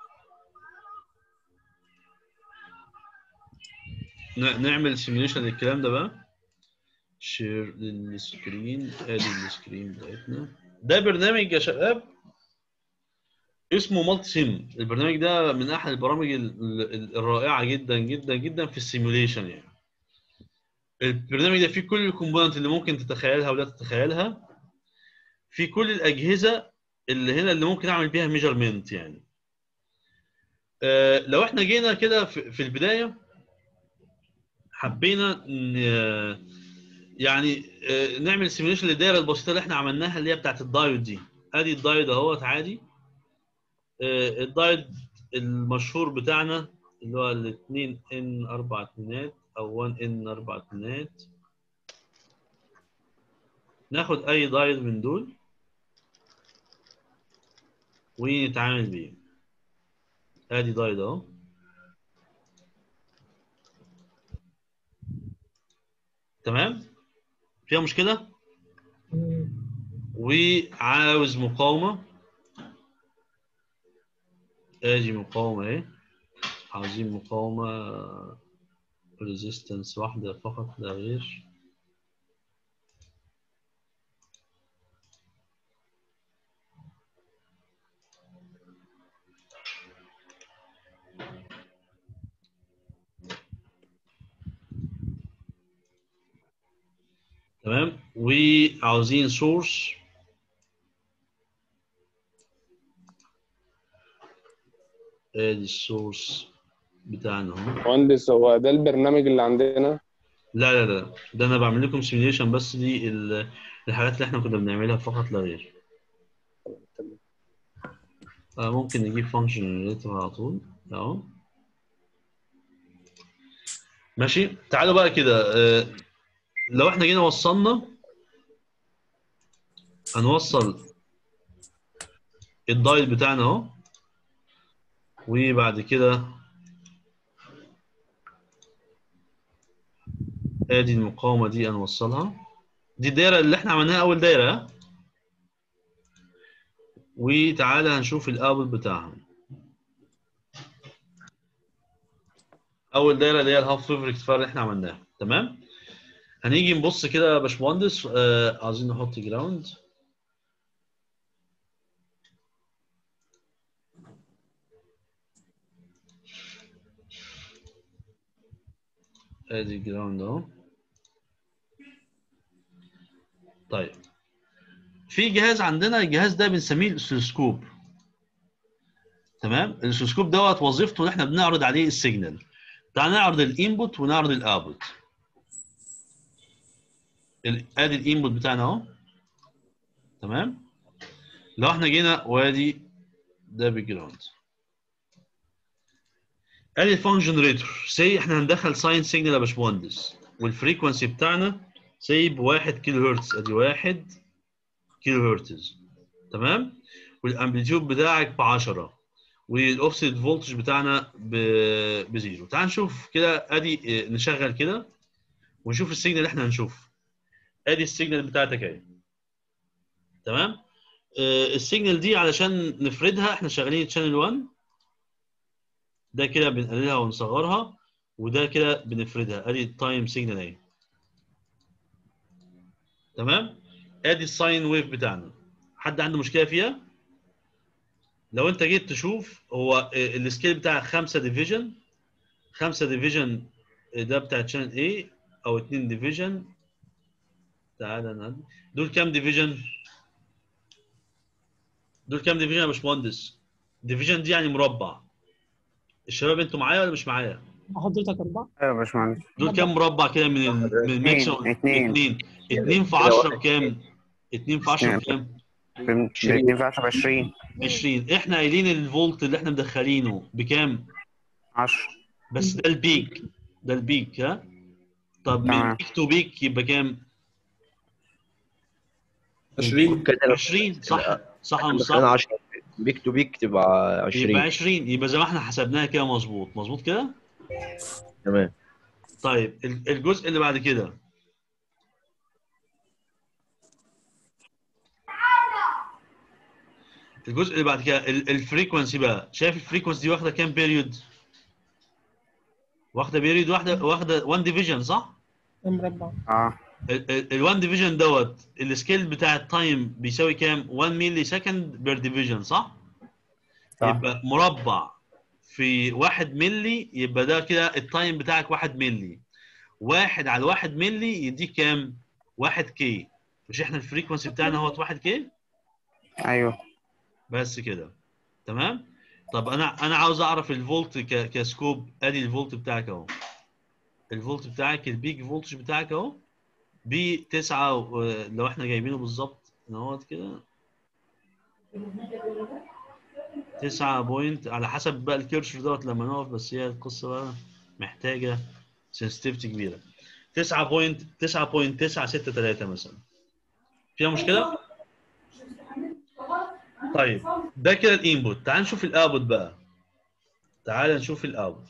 S1: ن- نعمل سيميوليشن للكلام ده بقى شير للسكرين ادي السكرين بتاعتنا ده برنامج يا شباب اسمه مالتي سيم البرنامج ده من احد البرامج ال- ال- الرائعه جدا جدا جدا في السيميوليشن يعني البرنامج ده فيه كل الكومبوننت اللي ممكن تتخيلها ولا تتخيلها في كل الاجهزه اللي هنا اللي ممكن اعمل بيها ميجرمنت يعني آه، لو احنا جينا كده في في البدايه حبينا ن- يعني آه، نعمل سيميوليشن للدايره البسيطه اللي احنا عملناها اللي هي بتاعت الدايود دي ادي الدايود اهوت عادي آه، الدايود المشهور بتاعنا اللي هو ال 2 ان 4 اتنينات او 1 ان 4 اتنينات ناخد اي دايود من دول ونتعامل بيه ادي دايود اهو تمام فيها مشكله وعاوز مقاومه ادي مقاومة اهي عاوزين مقاومة ريزيستنس واحدة فقط لا غير تمام وعاوزين سورس ادي السورس بتاعنا اهو
S15: مهندس هو ده البرنامج اللي عندنا
S1: لا لا لا ده انا بعمل لكم سيميوليشن بس دي ال- الحاجات اللي احنا كنا بنعملها فقط لا غير آه ممكن نجيب فانكشن جنريتور على طول اهو ماشي تعالوا بقى كده آه لو احنا جينا وصلنا هنوصل الدايل بتاعنا اهو وبعد كده ادي المقاومة دي هنوصلها دي الدايرة اللي احنا عملناها أول دايرة ها؟ وتعالى هنشوف الأوت بتاعها أول دايرة اللي هي الهاف ويف ريكتيفاير اللي احنا عملناها تمام هنيجي نبص كده يا باشمهندس آه عايزين نحط جراوند ادي جراوند اهو طيب في جهاز عندنا الجهاز ده بنسميه الاسلسكوب تمام الاسلسكوب دوت وظيفته ان احنا بنعرض عليه السيجنال تعال نعرض الانبوت ونعرض الاوتبوت ال- ادي الانبوت بتاعنا اهو تمام لو احنا جينا وادي ده باك جراوند ادي الفان جنريتور سي احنا هندخل ساين سيجنال يا باشمهندس والفريكونسي بتاعنا سي ب 1 كيلو هرتز ادي 1 كيلو هرتز تمام والامبليتيود بتاعك ب 10 والاوفست فولتج بتاعنا ب- بزيرو تعال نشوف كده ادي اه، نشغل كده ونشوف السيجنال اللي احنا هنشوفه ادي السيجنال بتاعتك اهي تمام اه، السيجنال دي علشان نفردها احنا شغالين تشانل 1 ده كده بنقللها ونصغرها وده كده بنفردها ادي التايم سيجنال اهي تمام ادي الساين ويف بتاعنا حد عنده مشكله فيها لو انت جيت تشوف هو آه، السكيل بتاع 5 ديفيجن 5 ديفيجن ده بتاع تشانل A او 2 ديفيجن تعالى نعد دول كام ديفيجن دول كام ديفيجن يا باشمهندس ديفيجن دي يعني مربع الشباب انتوا معايا ولا مش معايا
S11: حضرتك أربعة
S5: ايوه يا باشمهندس
S1: دول كام مربع كده من ال- من الماكسيموم
S5: اتنين.
S1: اتنين اتنين في 10 بكام؟ اتنين في 10 بكام؟
S5: ب 2 في 10 ب 20
S1: 20 احنا قايلين الفولت اللي احنا مدخلينه بكام؟
S5: 10
S1: بس ده البيك ده البيك ها؟ طب من
S5: تمام.
S1: بيك تو بيك يبقى كام؟
S3: 20
S1: 20 صح صح ولا مش
S3: مثلا
S1: صح؟
S3: 10 بيك تو بيك تبقى 20
S1: يبقى 20 يبقى زي ما احنا حسبناها كده مظبوط مظبوط كده؟
S3: تمام
S1: طيب ال- الجزء اللي بعد كده الجزء اللي بعد كده ال- الفريكونسي بقى شايف الفريكونسي دي واخده كام بيريود؟ واخده بيريود واحده واخده 1 ديفيجن صح؟
S11: مربع
S5: اه
S1: ال1 ديفيجن دوت السكيل بتاع التايم بيساوي كام؟ 1 ملي سكند بير ديفيجن صح؟
S5: صح.
S1: يبقى مربع في 1 ملي يبقى ده كده التايم بتاعك 1 ملي واحد على 1 ملي يديك كام؟ 1 كي مش احنا الفريكونسي بتاعنا هو 1 كي؟
S5: ايوه
S1: بس كده تمام؟ طب انا انا عاوز اعرف الفولت ك- كسكوب ادي الفولت بتاعك اهو الفولت بتاعك البيك فولتج بتاعك اهو ب 9 و- لو احنا جايبينه بالظبط اهوت كده 9 بوينت على حسب بقى الكيرشر دوت لما نقف بس هي القصه بقى محتاجه سنسيتيفيتي كبيره 9 بوينت 9.963 مثلا فيها مشكله؟ طيب ده كده الانبوت تعال نشوف الاوتبوت بقى تعال نشوف الاوتبوت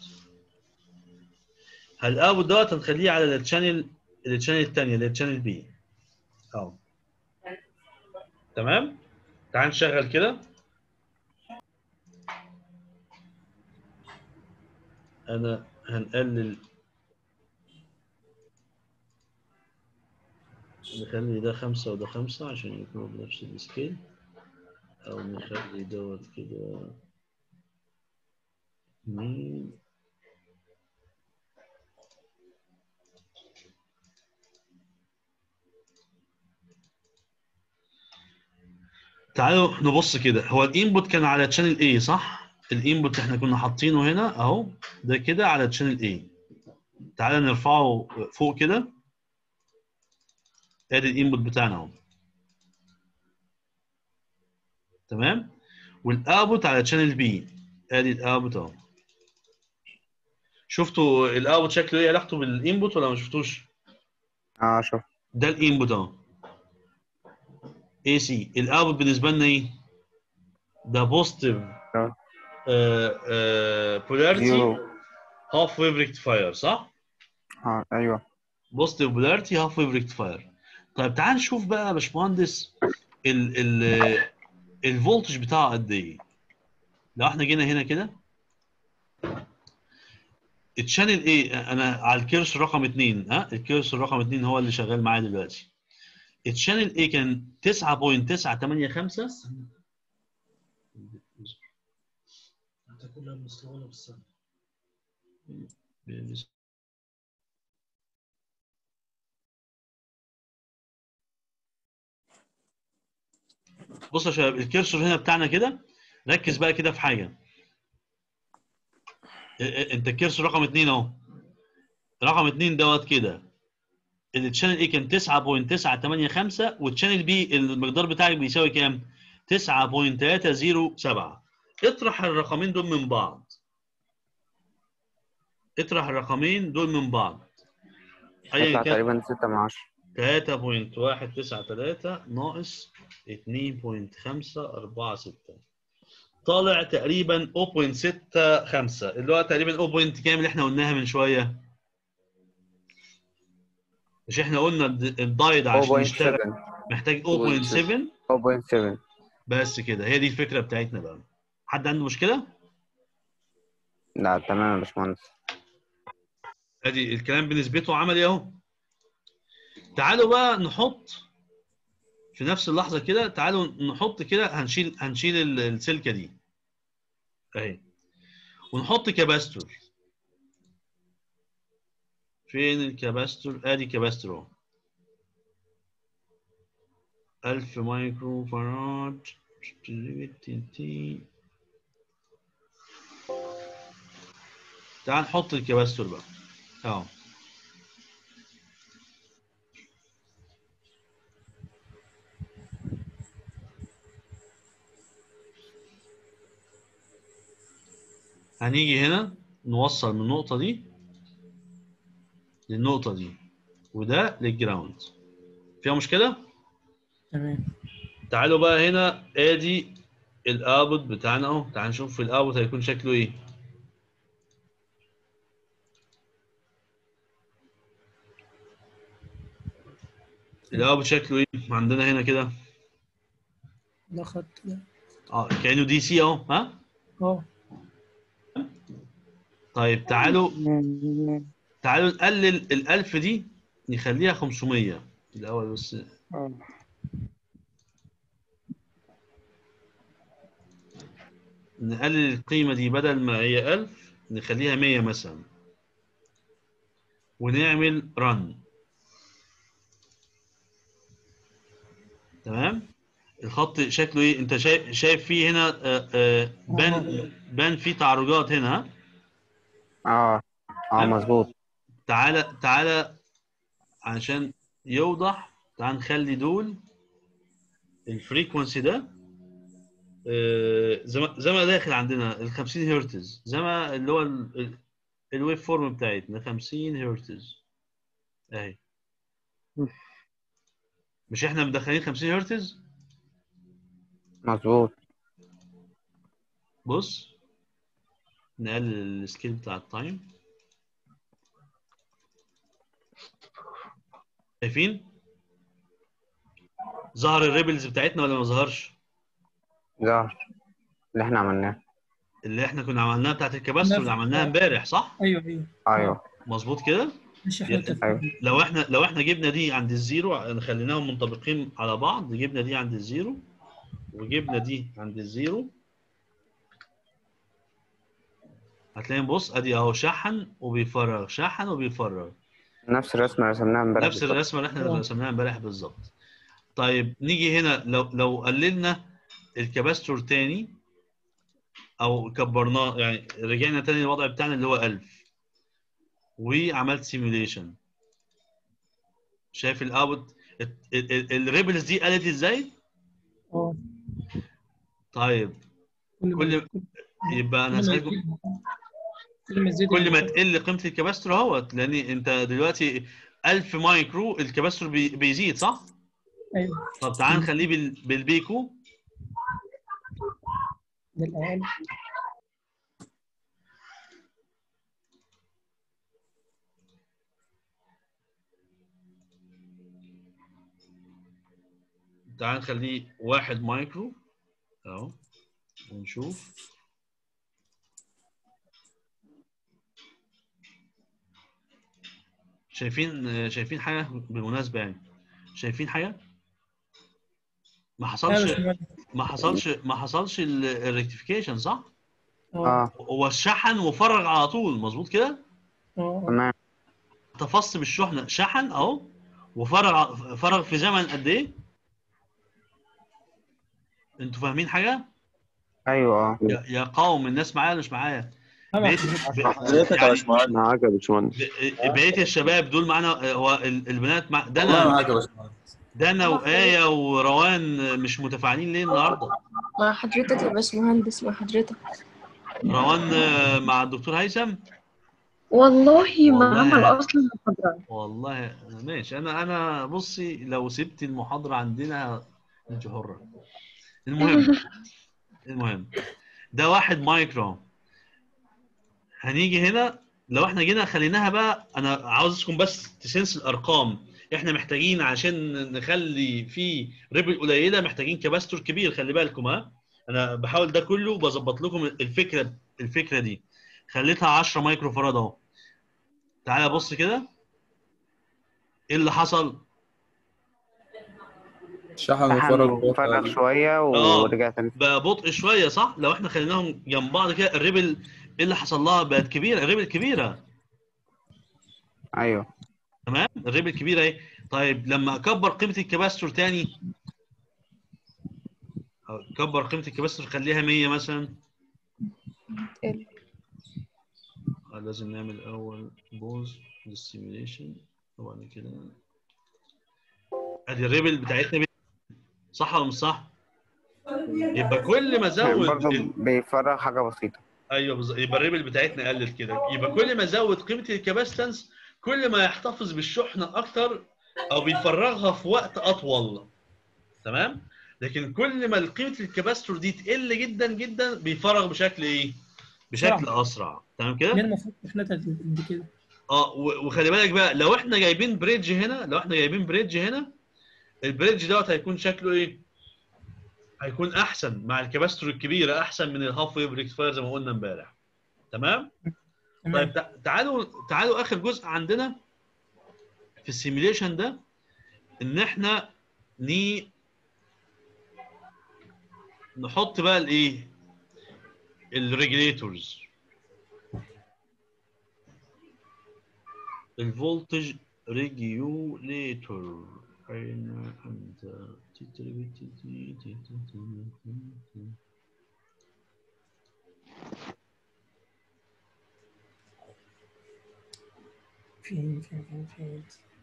S1: الاوتبوت دوت هنخليه على الشانل الشانل الثانيه اللي هي الشانل بي اهو تمام تعال نشغل كده انا هنقلل نخلي ده خمسة وده خمسة عشان يكونوا بنفس السكيل أو نخلي دوت كده اتنين تعالوا نبص كده هو الانبوت كان على تشانل A صح؟ الانبوت احنا كنا حاطينه هنا اهو ده كده على تشانل A تعالى نرفعه فوق كده ادي الانبوت بتاعنا اهو تمام والاوتبوت على تشانل بي ادي الاوتبوت اهو شفتوا الاوتبوت شكله ايه علاقته بالانبوت ولا ما شفتوش
S5: اه شوف
S1: ده الانبوت اهو اي سي الاوتبوت بالنسبه لنا ايه ده بوزيتيف بولاريتي
S5: زيرو.
S1: هاف ويف ريكتيفاير صح
S5: اه ايوه
S1: بوزيتيف بولاريتي هاف ويف ريكتيفاير طيب تعال نشوف بقى يا باشمهندس ال ال الفولتج بتاعه قد ايه لو احنا جينا هنا كده الشانل ايه انا على الكيرسور رقم 2 ها الكيرسور رقم 2 هو اللي شغال معايا دلوقتي الشانل ايه كان 9.985
S16: انت كلها مسطوله بالسنه
S1: بص يا شباب الكيرسور هنا بتاعنا كده ركز بقى كده في حاجه ا- ا- انت الكيرسور رقم 2 اهو رقم 2 دوت كده التشانل ايه كان 9.985 والتشانل بي المقدار بتاعك بيساوي كام 9.307 اطرح الرقمين دول من بعض اطرح الرقمين دول من بعض
S5: يطلع
S1: كان
S5: تقريبا ستة من عشرة
S1: 3.193 ناقص 2.546 طالع تقريبا 0.65 اللي هو تقريبا 0. point كام اللي احنا قلناها من شويه مش احنا قلنا الد- الدايد عشان يشتغل
S5: 0.7
S1: محتاج 0.7
S5: 0.7
S1: بس كده هي دي الفكره بتاعتنا بقى حد عنده مشكله
S5: لا تمام يا باشمهندس
S1: ادي الكلام بنسبته عملي اهو تعالوا بقى نحط في نفس اللحظه كده تعالوا نحط كده هنشيل هنشيل ال- السلكه دي اهي ونحط كاباستور فين الكاباستور ادي كاباستور اهو 1000 مايكرو فاراد تعال نحط الكاباستور بقى اهو هنيجي هنا نوصل من النقطة دي للنقطة دي وده للجراوند فيها مشكلة؟
S16: تمام
S1: تعالوا بقى هنا ادي الاوتبوت بتاعنا اهو تعال نشوف الاوتبوت هيكون شكله ايه الاوتبوت شكله ايه عندنا هنا كده
S16: ده خط ده
S1: اه كانه دي سي اهو ها
S16: اه
S1: طيب تعالوا تعالوا نقلل الألف دي نخليها 500 الأول بس نقلل القيمة دي بدل ما هي 1000 نخليها 100 مثلا ونعمل رن تمام الخط شكله ايه انت شايف شايف فيه هنا آه، آه، بان بان فيه تعرجات هنا ها
S5: اه اه مظبوط
S1: تعالى تعالى عشان يوضح تعال نخلي دول الفريكونسي ده آه، زي ما زي ما داخل عندنا ال 50 هرتز زي ما اللي هو ال- ال- الويف فورم بتاعتنا 50 هرتز اهي مش احنا مدخلين 50 هرتز
S5: مظبوط
S1: بص نقلل السكيل بتاع التايم شايفين ظهر الريبلز بتاعتنا ولا ما ظهرش
S5: ظهر اللي احنا عملناه
S1: اللي احنا كنا عملناها بتاعت الكباستور اللي
S11: نفس-
S1: عملناها امبارح صح؟
S11: ايوه ايوه
S5: ايوه
S1: مظبوط كده؟
S11: مش احنا متفقين
S1: لو احنا لو احنا جبنا دي عند الزيرو خليناهم منطبقين على بعض جبنا دي عند الزيرو وجبنا دي عند الزيرو هتلاقي بص ادي اهو شحن وبيفرغ شحن وبيفرغ
S5: نفس الرسمة اللي رسمناها امبارح
S1: نفس
S5: بالظبط.
S1: الرسمه اللي احنا رسمناها امبارح بالظبط طيب نيجي هنا لو لو قللنا الكباستور تاني او كبرناه يعني رجعنا تاني للوضع بتاعنا اللي هو 1000 وعملت سيميوليشن شايف الاوت الريبلز دي قلت ازاي؟
S11: اه
S1: طيب كل يبقى انا
S11: كل ما
S1: هسألكم
S11: يزيد- كل ما يزيد
S1: كل ما
S11: ال-
S1: تقل قيمه الكباستور اهوت لان انت دلوقتي 1000 مايكرو الكباستور بي بيزيد صح؟
S11: ايوه
S1: طب تعال نخليه بال- بالبيكو
S11: ده الاقل
S1: تعال نخليه واحد مايكرو اهو ونشوف شايفين شايفين حاجه بالمناسبه يعني شايفين حاجه ما حصلش
S11: لا، مش
S1: ما حصلش ما حصلش الريكتيفيكيشن صح
S5: اه
S1: هو الشحن وفرغ على طول مظبوط كده
S11: اه
S5: تمام
S1: تفص بالشحنه شحن اهو وفرغ فرغ في زمن قد ايه انتوا فاهمين حاجه
S5: ايوه اه
S1: يا يا قوم الناس معايا ولا مش معايا
S11: طبعا.
S1: بقيت-
S13: حضرتك يا
S1: يعني
S13: باشمهندس
S12: معاك يا باشمهندس
S1: بقيه الشباب دول معانا هو ال- البنات مع ده
S13: والله معاك يا
S1: انا
S13: باشمهندس
S1: ده انا وآية وروان مش متفاعلين ليه النهارده
S10: مع حضرتك يا باشمهندس مع حضرتك
S1: روان آه، مع الدكتور هيثم
S4: والله ما
S1: والله-
S4: عمل اصلا محاضرة
S1: والله ماشي انا انا بصي لو سبت المحاضره عندنا انت حره المهم المهم ده واحد مايكرو هنيجي هنا لو احنا جينا خليناها بقى انا عاوزكم بس تسنس الارقام احنا محتاجين عشان نخلي في ريبل قليله محتاجين كباستور كبير خلي بالكم ها انا بحاول ده كله بظبط لكم الفكره الفكره دي خليتها 10 مايكرو فراد اهو تعالى بص كده ايه اللي حصل
S13: شحن
S5: شحن
S13: وفرج
S5: وفرغ شوية
S1: اه
S5: ورجع تاني
S1: بقى بطء شويه صح لو احنا خليناهم جنب بعض كده الريبل ايه اللي حصل لها بقت كبيره الريبل كبيره
S5: ايوه
S1: تمام الريبل كبيره اهي طيب لما اكبر قيمه الكباستور تاني اكبر قيمه الكباستور خليها 100 مثلا
S10: تقل.
S1: آه، لازم نعمل اول بوز للسيميليشن طبعا كده ادي الريبل بتاعتنا بي- صح ولا مش صح؟ يبقى كل ما ازود
S5: برضه
S1: ال-
S5: بيفرغ حاجة بسيطة
S1: ايوه بالظبط يبقى الريبل بتاعتنا قلت كده يبقى كل ما ازود قيمه الكباستنس كل ما يحتفظ بالشحنه اكتر او بيفرغها في وقت اطول تمام لكن كل ما قيمه الكباستور دي تقل جدا جدا بيفرغ بشكل ايه بشكل
S11: بسرعة.
S1: اسرع تمام
S11: هي
S1: كده
S11: المفروض تحنتها قد كده
S1: اه و- وخلي بالك بقى لو احنا جايبين بريدج هنا لو احنا جايبين بريدج هنا البريدج دوت هيكون شكله ايه هيكون احسن مع الكباستور الكبيره احسن من الهاف ويف ريكتفاير زي ما قلنا امبارح تمام طيب تع- تعالوا تعالوا اخر جزء عندنا في السيميليشن ده ان احنا ني نحط بقى الايه الريجليتورز الفولتج ريجوليتور اين انت
S11: فين فين فين فين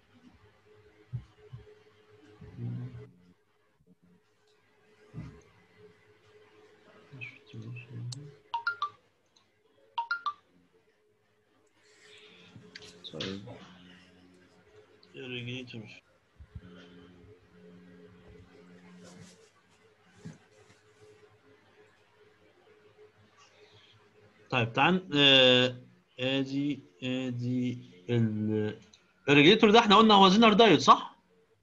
S1: طيب irrigator طيب تعال آه، ادي ادي ال الريجليتور ده احنا قلنا هو زينر دايود صح؟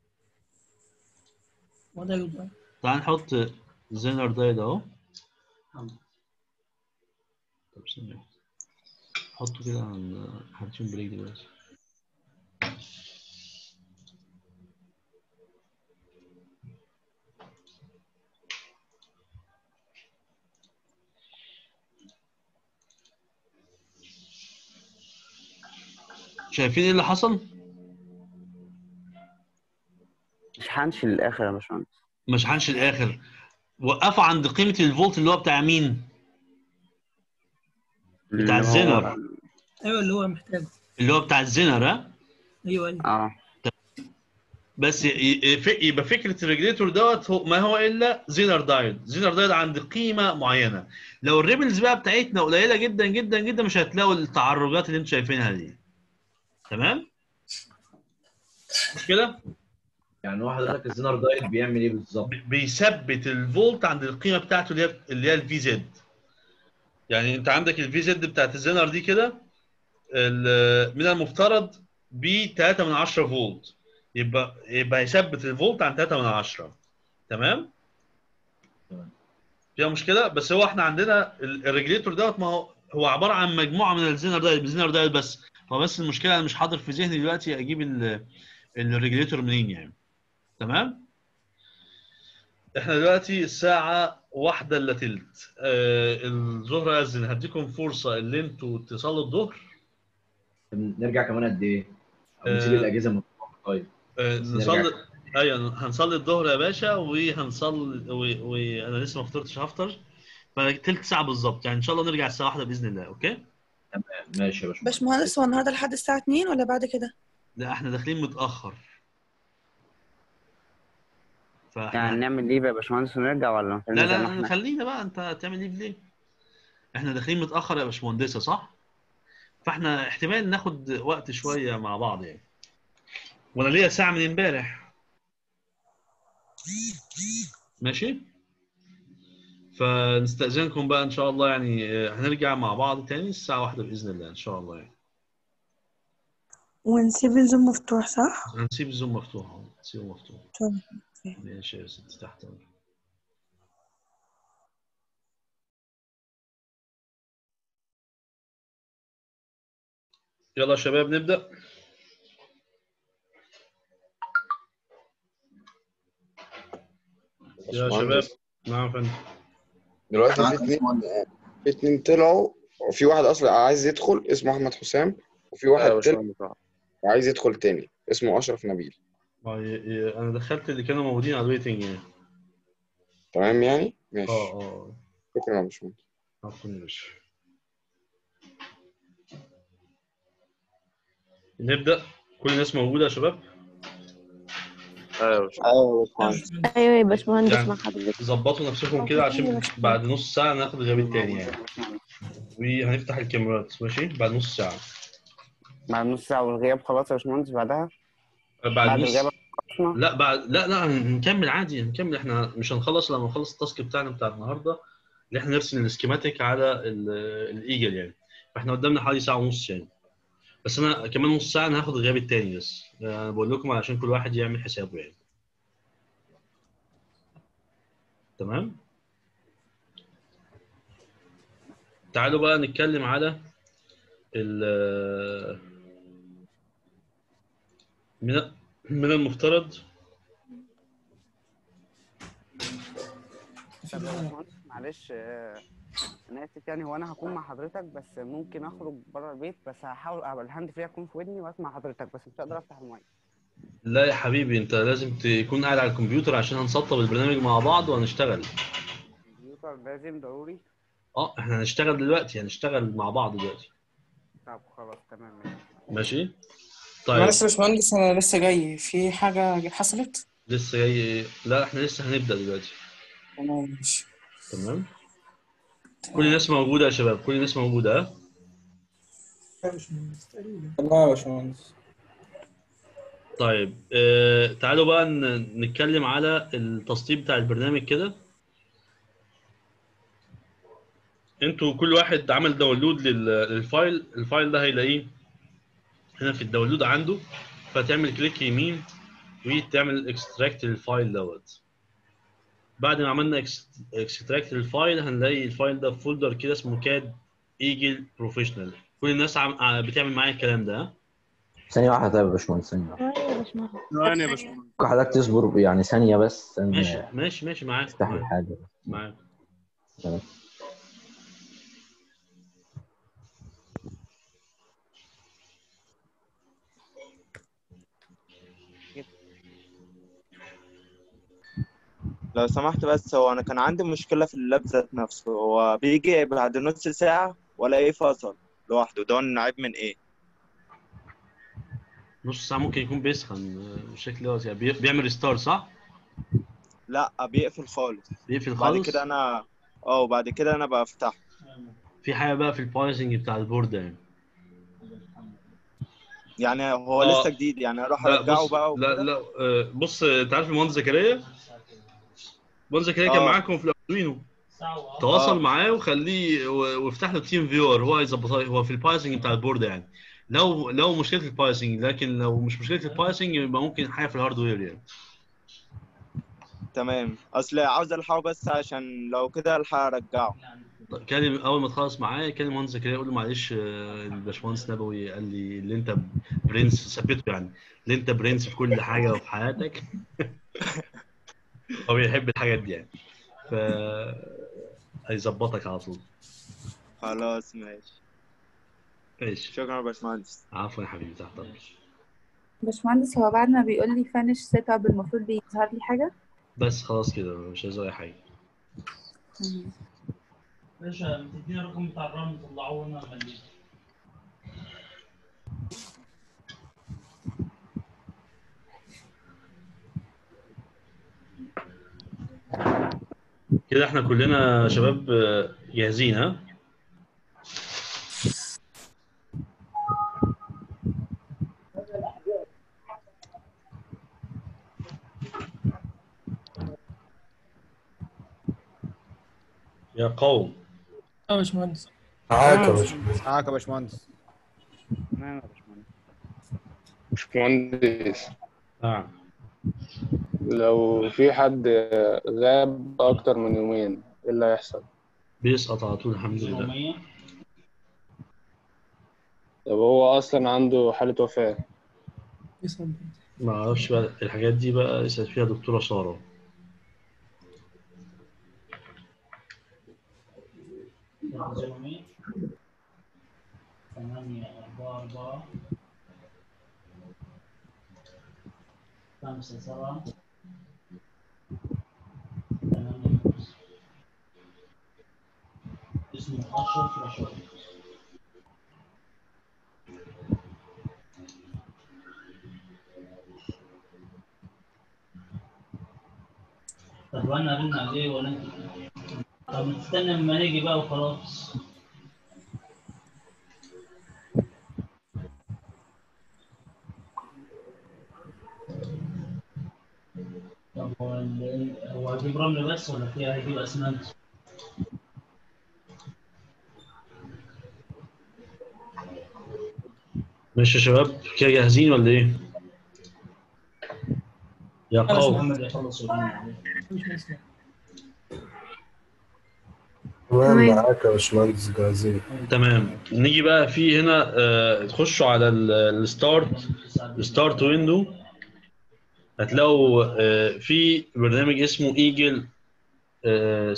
S11: وده يبقى
S1: تعال نحط زينر دايود اهو طب ثانية حطه كده عن حاطين بريك دلوقتي شايفين ايه اللي حصل؟
S2: مش هنشي للاخر يا باشمهندس
S1: مش هنشي الاخر وقفوا عند قيمة الفولت اللي هو بتاع مين؟ بتاع
S2: اللي هو-
S1: الزنر
S11: ايوه اللي هو محتاجه
S1: اللي هو بتاع الزنر ها؟
S11: ايوه ايوه
S2: اه
S1: بس ي- ي- ف- يبقى فكره الريجليتور دوت هو ما هو الا زينر دايود زينر دايود عند قيمه معينه لو الريبلز بقى بتاعتنا قليله جدا جدا جدا مش هتلاقوا التعرجات اللي انتم شايفينها دي تمام مش كده
S3: يعني هو حضرتك الزنر دايت بيعمل ايه بالظبط؟
S1: بيثبت الفولت عند القيمه بتاعته اللي هي اللي هي الفي زد يعني انت عندك الفي زد بتاعت الزنر دي كده ال- من المفترض ب 3 من 10 فولت يبقى يبقى يثبت الفولت عن 3 من 10 تمام فيها مشكله بس هو احنا عندنا ال- الريجليتور دوت ما هو هو عباره عن مجموعه من الزنر دايت الزنر دايت بس هو بس المشكله انا مش حاضر في ذهني دلوقتي اجيب ال- الريجليتور منين يعني تمام احنا دلوقتي الساعة واحدة الا تلت آه الظهر أذن هديكم فرصة اللي انتوا تصلوا الظهر
S3: نرجع كمان قد ايه؟ او نسيب
S1: آه،
S3: الاجهزه مفتوحه طيب
S1: آه
S3: بس
S1: نصلي
S3: نرجع.
S1: ايوه هنصلي الظهر يا باشا وهنصلي و... وانا لسه ما فطرتش هفطر فتلت ساعة بالظبط يعني ان شاء الله نرجع الساعة واحدة بإذن الله اوكي؟
S3: تمام ماشي يا باشمهندس
S10: باشمهندس هو النهارده لحد الساعة 2 ولا بعد كده؟
S1: لا احنا داخلين متأخر فاحنا
S2: يعني نعمل ايه بقى يا باشمهندس ونرجع ولا
S1: لا
S2: نخلينا زي
S1: لا
S2: ما
S1: لا
S2: احنا
S1: خلينا بقى انت هتعمل ايه في ليه؟ احنا داخلين متأخر يا باشمهندسة صح؟ فاحنا احتمال ناخد وقت شوية مع بعض يعني وانا ليا ساعة من امبارح ماشي؟ فنستأذنكم بقى ان شاء الله يعني اه، هنرجع مع بعض تاني الساعة واحدة بإذن الله ان شاء الله يعني
S10: ونسيب الزوم مفتوح صح؟
S1: هنسيب الزوم مفتوح اهو نسيبه مفتوح
S10: طب
S1: ماشي يا ستي تحت امرك يلا يا شباب نبدأ يا شباب
S9: باشمهندس
S1: نعم يا فندم
S9: دلوقتي في اتنين في اتنين طلعوا وفي واحد اصلا عايز يدخل اسمه احمد حسام وفي واحد
S5: ايوه يا
S9: طلع
S5: باشمهندس
S9: وعايز يدخل تاني اسمه اشرف نبيل
S1: ما ي- ي- انا دخلت اللي كانوا موجودين على الويتنج يعني
S9: تمام يعني ماشي
S1: اه اه
S9: شكرا يا باشمهندس
S1: عفوا يا باشا نبدأ كل الناس موجودة يا شباب
S5: ايوه
S13: ايوه يا باشمهندس
S4: ايوه يا باشمهندس
S1: يعني
S4: مع حضرتك
S1: ظبطوا نفسكم كده عشان بعد نص ساعة ناخد الغياب التاني يعني وهنفتح الكاميرات ماشي بعد نص ساعة
S2: بعد نص ساعة والغياب خلاص يا باشمهندس بعدها
S1: بعد
S2: بعد
S1: نص
S2: الغياب
S1: لا بعد لا لا هنكمل عادي هنكمل احنا مش هنخلص لما نخلص التاسك بتاعنا بتاع النهارده اللي احنا نرسم السكيماتيك على ال- الايجل يعني فاحنا قدامنا حوالي ساعه ونص يعني بس انا كمان نص ساعه انا هاخد الغياب التاني بس انا بقول لكم علشان كل واحد يعمل حسابه يعني تمام تعالوا بقى نتكلم على ال من من المفترض
S2: طب يا باشمهندس معلش آه، انا اسف يعني هو انا هكون مع حضرتك بس ممكن اخرج بره البيت بس هحاول ابقى الهاند فري اكون في ودني واسمع حضرتك بس مش هقدر افتح المايك
S1: لا يا حبيبي انت لازم تكون قاعد على الكمبيوتر عشان هنسطب البرنامج مع بعض وهنشتغل
S2: الكمبيوتر لازم ضروري
S1: اه احنا هنشتغل دلوقتي هنشتغل مع بعض دلوقتي
S2: طب خلاص تمام ماشي
S1: ماشي طيب
S17: معلش يا باشمهندس انا لسه جاي في حاجة حصلت
S1: لسه جاي لا احنا لسه هنبدأ دلوقتي
S17: تمام ماشي
S1: تمام كل الناس موجودة يا شباب كل الناس موجودة ها
S17: الله يا باشمهندس
S1: طيب اه تعالوا بقى ن- نتكلم على التسطيب بتاع البرنامج كده انتوا كل واحد عمل داونلود لل- للفايل الفايل ده هيلاقيه هنا في الداونلود عنده فتعمل كليك يمين وتعمل اكستراكت للفايل دوت بعد ما عملنا اكستراكت للفايل هنلاقي الفايل ده في فولدر كده اسمه كاد ايجل بروفيشنال كل الناس عم... ع- بتعمل معايا الكلام ده ها؟
S3: ثانية واحدة طيب يا باشمهندس ثانية واحدة
S4: ثواني يا باشمهندس
S18: ثواني يا باشمهندس
S3: ممكن حضرتك تصبر يعني ثانية بس إن
S1: ماشي ماشي ماشي معاك
S3: افتح
S1: معاك
S3: الحاجة
S1: معاك
S3: تمام
S13: لو سمحت بس هو انا كان عندي مشكله في اللاب ذات نفسه هو بيجي بعد نص ساعه ولا ايه فصل لوحده ده عيب من ايه
S1: نص ساعة ممكن يكون بيسخن آه، بالشكل دوت يعني بي- بيعمل ريستار صح؟
S13: لا بيقفل خالص
S1: بيقفل
S13: بعد
S1: خالص
S13: كده انا اه وبعد كده انا بفتحه
S1: في حاجة بقى في البايزنج بتاع البورد يعني
S13: يعني هو
S1: آه.
S13: لسه جديد يعني اروح
S1: لا
S13: ارجعه
S1: بص
S13: بقى
S1: لا
S13: وكده
S1: لا آه، بص آه، انت عارف المهندس زكريا؟ المهندس زكريا كان
S13: آه.
S1: معاكم في الاردوينو تواصل
S13: آه.
S1: معاه وخليه و- وافتح له تيم فيور هو هيظبطها هو في البايسنج بتاع البورد يعني لو لو مشكله البايسنج لكن لو مش مشكله البايسنج يبقى ممكن حاجه في الهاردوير يعني
S13: تمام اصل عاوز الحقه بس عشان لو كده الحق ارجعه
S1: طيب، كلم اول ما تخلص معاه كلم المهندس زكريا يقول له معلش آه، الباشمهندس نبوي قال لي اللي انت برنس ثبته يعني اللي انت برنس في كل حاجه وفي حياتك هو بيحب الحاجات دي يعني ف هيظبطك على طول
S13: خلاص ماشي
S1: ماشي
S13: شكرا يا باشمهندس
S1: عفوا يا حبيبي تحت امرك
S19: باشمهندس هو بعد ما بيقول لي فانش سيت اب المفروض بيظهر لي حاجة
S1: بس خلاص كده مش عايز اي حاجه
S16: باشا تديني الرقم بتاع الرام طلعوه لنا خليه
S1: كده احنا كلنا شباب آه، جاهزين ها يا قوم
S11: اه يا باشمهندس
S6: معاك يا باشمهندس معاك يا باشمهندس
S2: تمام يا باشمهندس
S15: باشمهندس
S1: نعم
S15: لو في حد غاب أكتر من يومين إيه اللي هيحصل؟
S1: بيسقط على طول الحمد لله
S15: طب هو أصلا عنده حالة وفاة
S1: ما اعرفش بقى الحاجات دي بقى اسال فيها دكتوره ساره
S16: ثمانية أربعة أربعة خمسة سبعة ثمانية اسمه أشرف رشاد طب وانا ارن عليه ولا انت طب نستنى لما نيجي بقى وخلاص طب هو ال- هو هيجيب رمل بس ولا فيها هيجيب اسمنت؟
S1: ماشي يا شباب كده جاهزين ولا ايه؟ يا
S16: خلاص
S1: قوم
S16: محمد يخلص ويرن عليه
S20: تمام معاك يا باشمهندس جاهزين
S1: تمام نيجي بقى في هنا آه، تخشوا على الستارت الستارت ويندو هتلاقوا آه، في برنامج اسمه ايجل 6.5.0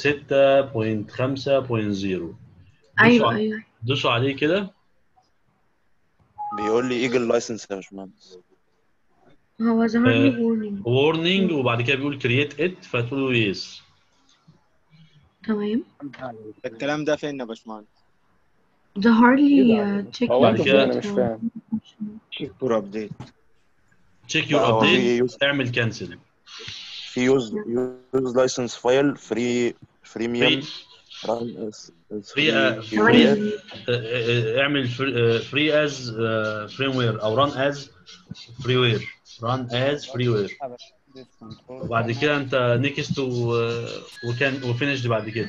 S4: ايوه ايوه
S1: دوسوا عليه كده
S12: بيقول لي ايجل لايسنس يا باشمهندس
S4: هو ظهر لي warning
S1: وورنينج وبعد كده بيقول كرييت ات فتقولوا يس
S4: تمام
S13: الكلام ده فين يا باشمهندس
S4: ظهر لي check
S15: هو
S4: your
S15: انتوا فين انا مش
S4: data.
S15: فاهم
S13: شكور ابديت
S1: تشيك
S12: لا،
S1: يور
S12: هو في
S1: ابديت
S12: يوز
S1: اعمل كانسل
S12: في يوز يوز لايسنس فايل فري فريميوم ران
S1: فري فري اعمل فري از فريم وير او ران از فري وير ران از فري وير وبعد كده انت نيكست وكان وفينيشد بعد كده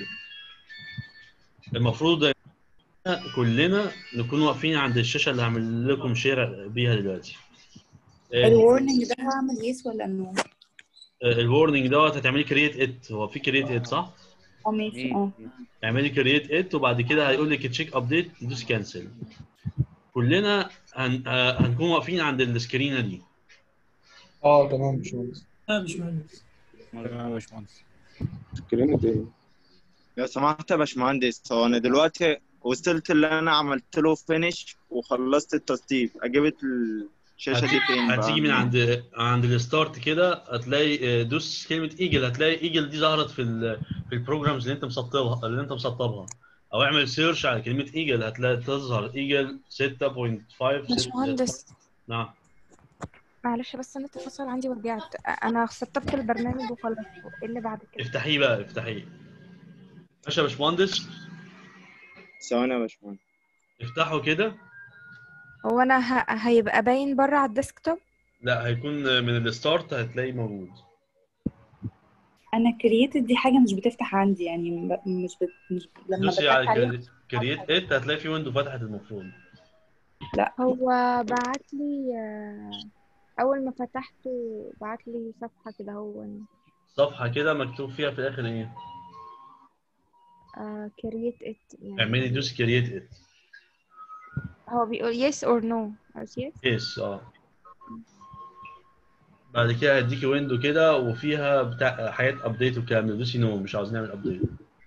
S1: المفروض كلنا نكون واقفين عند الشاشه اللي هعمل لكم شير بيها دلوقتي
S19: الورنينج ده هعمل يس ولا نو؟
S1: الورنينج دوت هتعملي كرييت ات هو في كرييت ات صح؟
S19: اه ماشي اه
S1: اعملي كرييت ات وبعد كده هيقول لك تشيك ابديت تدوس كانسل كلنا هن... آه، هنكون واقفين عند السكرينه دي
S18: اه تمام باشمهندس
S11: اه باشمهندس
S18: تمام يا باشمهندس
S13: سكرين ايه لو سمحت يا باشمهندس هو انا دلوقتي وصلت اللي انا عملت له فينش وخلصت التسطيب اجيب الشاشه دي فين بقى؟
S1: هتيجي من عند عند الستارت كده هتلاقي آه، دوس كلمه ايجل هتلاقي ايجل دي ظهرت في ال... في البروجرامز اللي انت مسطبها اللي انت مسطبها او اعمل سيرش على كلمه ايجل هتلاقي تظهر ايجل 6.5
S21: باشمهندس
S1: نعم
S21: معلش بس انا اتصل عندي ورجعت انا سطبت البرنامج وخلصته ايه اللي بعد كده
S1: افتحيه بقى افتحيه ماشي يا باشمهندس
S13: ثواني يا باشمهندس
S1: افتحه كده
S21: هو انا ه... هيبقى باين بره على الديسكتوب
S1: لا هيكون من الستارت هتلاقيه موجود
S19: انا كرييتد دي حاجه مش بتفتح عندي يعني م- مش, بت... مش لما
S1: دوسي
S19: بتفتح
S1: على
S19: عليها
S1: كرييت ات هتلاقي في ويندو فتحت المفروض
S19: لا
S21: هو بعت لي آه، اول ما فتحته بعت لي صفحه كده هو
S1: صفحه كده مكتوب فيها في الاخر ايه
S21: كرييت ات يعني
S1: اعملي دوس كرييت ات
S21: هو بيقول yes or no عاوز yes
S1: يس اه بعد كده هيديكي ويندو كده وفيها بتاع حاجات ابديت والكلام ده دوسي نو مش عاوز نعمل ابديت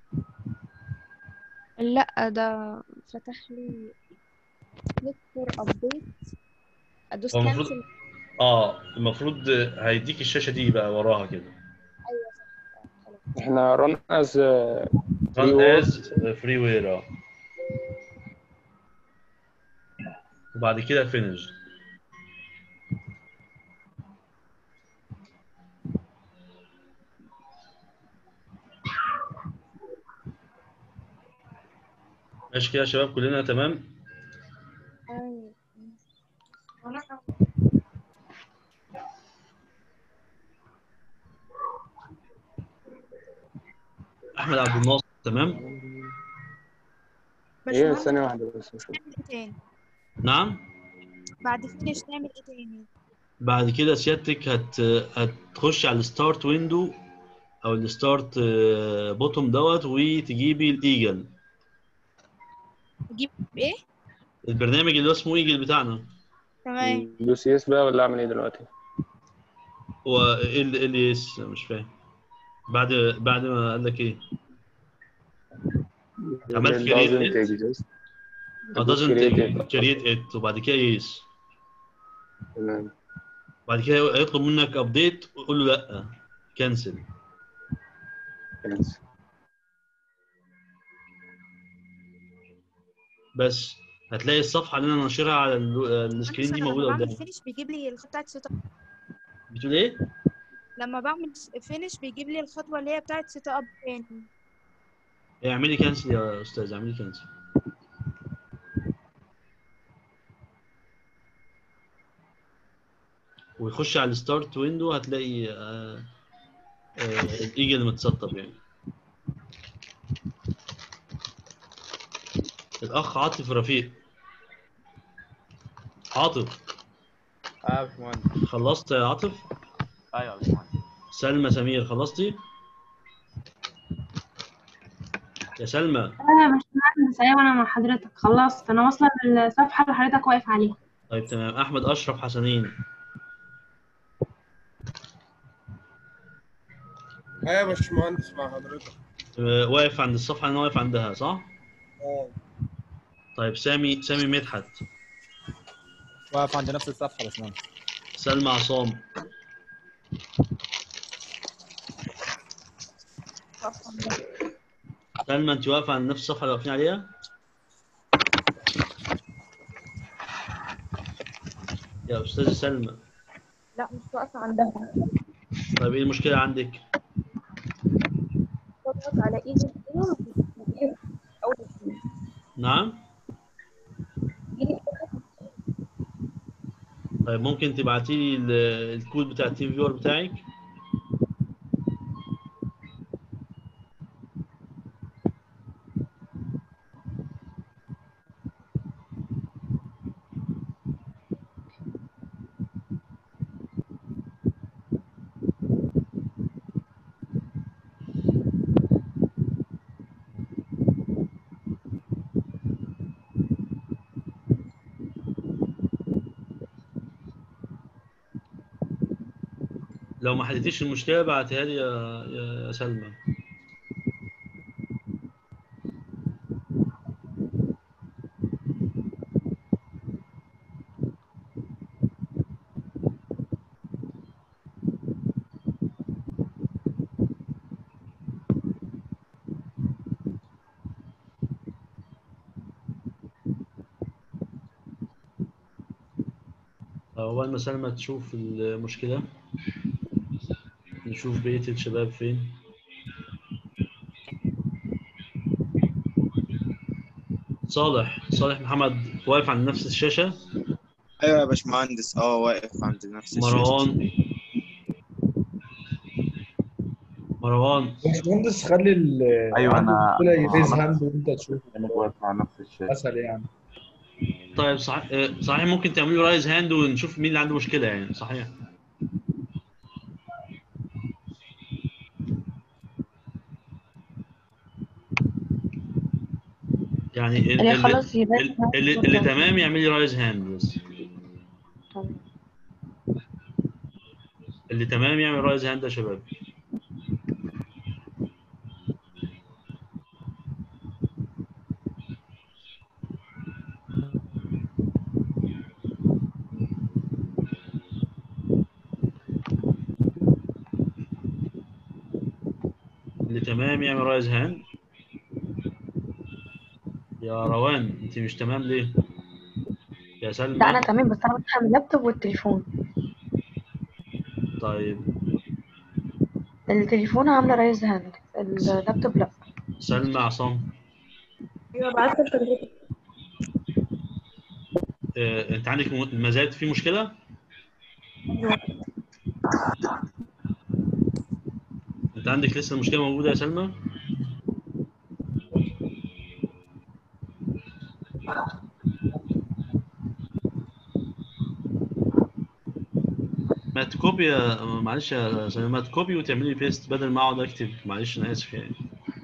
S21: لا ده فتح لي click for update ادوس
S1: هو المفروض
S21: cancel
S1: اه المفروض هيديك الشاشه دي بقى وراها كده
S15: احنا رن از
S1: ران از فري وير اه وبعد كده فينش ماشي كده يا شباب كلنا تمام احمد عبد الناصر تمام
S15: ايه ثانية واحدة بس مش
S21: نعمل ايه تاني
S1: نعم
S21: بعد فينش نعمل ايه تاني
S1: بعد كده سيادتك هت... هتخش على الستارت ويندو او الستارت بوتوم دوت وتجيبي الايجل
S21: اجيب ايه
S1: البرنامج اللي هو اسمه ايجل بتاعنا
S21: تمام
S15: دوس يس بقى ولا اعمل ايه دلوقتي؟
S1: هو ايه اللي إيه اللي يس مش فاهم بعد بعد ما قال لك ايه عملت
S15: It
S1: كريت
S15: doesn't
S1: ات
S15: exist.
S1: اه
S15: دوس
S1: doesn't
S15: create it.
S1: كريت ات وبعد كده يس
S15: تمام
S1: بعد كده هيطلب منك ابديت قول له لا كنسل
S15: كنسل
S1: بس هتلاقي الصفحه اللي انا ناشرها على ال- السكرين دي
S21: لما
S1: موجوده
S21: بعمل
S1: قدامك
S21: فينش بيجيب لي الخطوه بتاعت سيت اب
S1: بتقول ايه؟
S21: لما بعمل فينش بيجيب لي الخطوه اللي هي بتاعت سيت اب تاني
S1: إيه، اعملي كنسل يا استاذ اعملي كنسل ويخش على الستارت ويندو هتلاقي آه آه الايجل متسطب يعني الاخ عاطف رفيق عاطف
S22: اه يا باشمهندس
S1: خلصت يا عاطف
S22: ايوه يا باشمهندس
S1: سلمى سمير خلصتي يا سلمى
S23: انا يا باشمهندس ايوه انا مع حضرتك خلصت انا واصله للصفحه اللي حضرتك واقف عليها
S1: طيب تمام احمد اشرف حسنين
S20: اه يا باشمهندس مع حضرتك
S1: آه، واقف عند الصفحه اللي انا واقف عندها صح
S20: اه
S1: طيب سامي سامي مدحت
S6: واقف عند نفس الصفحه يا باشمهندس
S1: سلمى عصام سلمى انت واقفه عند نفس الصفحه اللي واقفين عليها يا استاذه سلمى
S21: لا مش واقفه عندها
S1: طيب ايه المشكله عندك
S21: بضغط على ايدي الاثنين اول اتنين.
S1: نعم طيب ممكن تبعتي لي ال- الكود بتاع التيم فيور بتاعك لو ما حلتيش المشكله بعتها لي يا يا سلمى أول ما سلمى تشوف المشكلة نشوف بقية الشباب فين صالح صالح محمد واقف عند نفس الشاشة
S13: ايوه يا باشمهندس اه واقف عند نفس الشاشة
S1: مروان مروان
S18: باشمهندس خلي ال
S7: ايوه انا
S18: كده يريز
S7: أنا-
S18: هاند وانت تشوف
S7: انا واقف على نفس الشاشة
S18: اسهل يعني
S1: طيب صح... آه، صحيح ممكن تعملوا رايز هاند ونشوف مين اللي عنده مشكلة يعني صحيح يعني ال-
S4: اللي
S1: اللي,
S4: خلاص يبان
S1: ال- اللي, اللي تمام يعمل لي رايز هاند بس اللي تمام يعمل رايز هاند يا شباب اللي تمام يعمل رايز هاند يا روان انت مش تمام ليه يا سلمى
S4: لا انا تمام بس انا بفتح اللابتوب والتليفون
S1: طيب
S4: التليفون عامله رايز هاند اللابتوب لا
S1: سلمى عصام
S10: ايوه بعت لحضرتك
S1: اه انت عندك م- ما زالت في مشكله انت عندك لسه المشكله موجوده يا سلمى ما تكوبي يا معلش يا سلمى ما تكوبي وتعملي بيست بدل ما اقعد اكتب معلش انا اسف يعني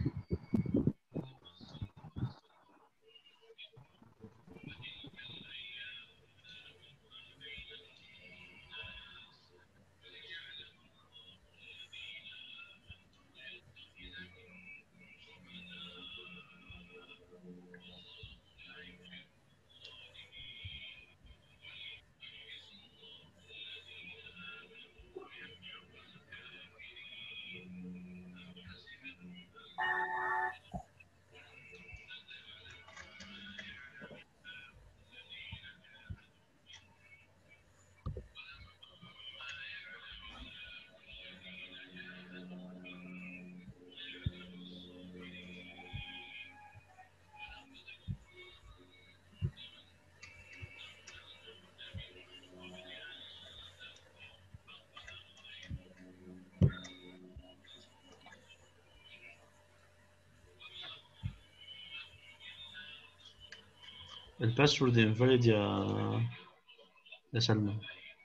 S1: الباسورد invalid يا يا سلمى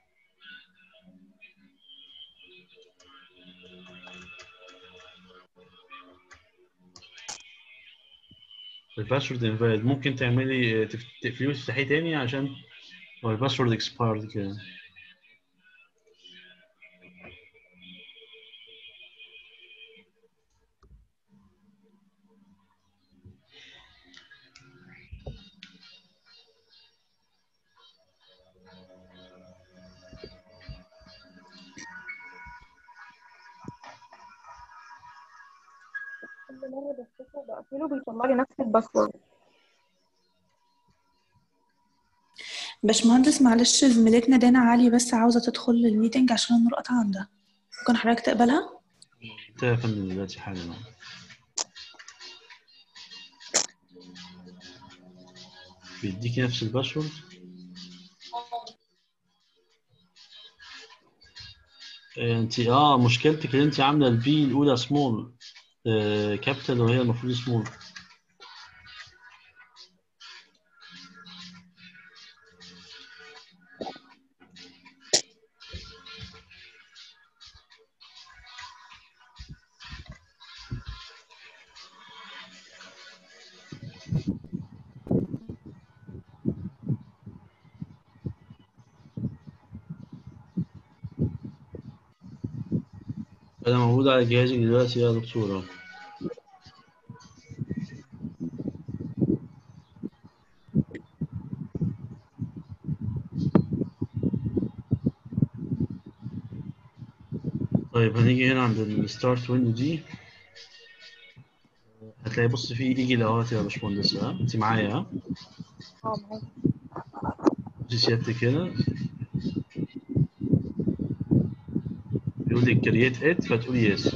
S1: الباسورد invalid ممكن تعملي تف- تقفليه وتفتحيه تاني عشان هو الباسورد expired كده
S10: كل مرة بفتحه بقفله بيطلع لي نفس الباسورد
S23: باشمهندس معلش زميلتنا دانا علي بس عاوزة تدخل الميتنج عشان النور قطع عندها ممكن حضرتك تقبلها؟
S1: انت يا فندم دلوقتي حالا بيديكي نفس الباسورد انت اه مشكلتك ان انت عامله البي الاولى سمول آه كابيتال وهي المفروض سمول انا موجود على جهازي دلوقتي يا دكتورة طيب هنيجي هنا عند الستارت ويندو دي هتلاقي بص في ايجي اهوت يا باشمهندس ها انت معايا ها
S21: اه معاك
S1: بصي سيادتك هنا يقول لك كرييت ات فتقولي يس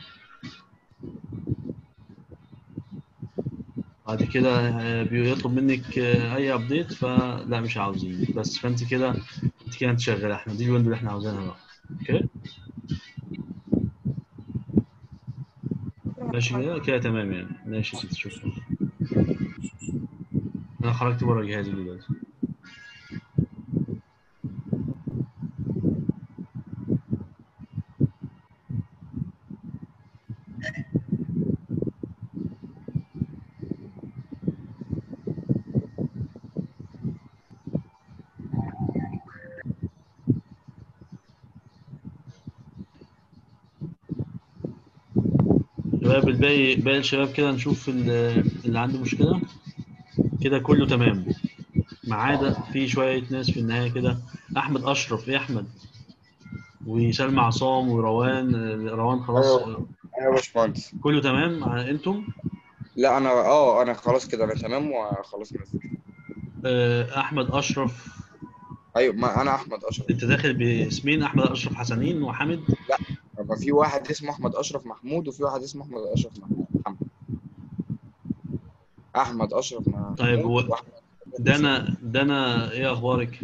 S1: بعد كده آه، بيطلب منك آه، اي ابديت فلا مش عاوزين بس فانت كده انت كده انت شغاله احنا دي الويندو اللي احنا عاوزينها بقى اوكي ماشي كده كده تمام يعني ماشي يا ستي شكرا انا خرجت بره جهازي دلوقتي شباب الباقي باقي الشباب كده نشوف ال- اللي عنده مشكلة كده كله تمام ما عدا في شوية ناس في النهاية كده أحمد أشرف إيه أحمد وسلمى عصام وروان روان خلاص
S8: ايوه يا باشمهندس
S1: كله تمام ع- أنتم
S8: لا انا اه انا خلاص كده انا تمام وخلاص نزلت
S1: آه، أحمد أشرف
S8: ايوه ما انا احمد اشرف
S1: أنت داخل باسمين أحمد أشرف حسنين وحامد
S8: لا ما في واحد اسمه احمد اشرف محمود وفي واحد اسمه احمد اشرف محمود محمد احمد اشرف محمود
S1: طيب هو
S8: وأحمد
S1: دانا دانا إيه أخبارك؟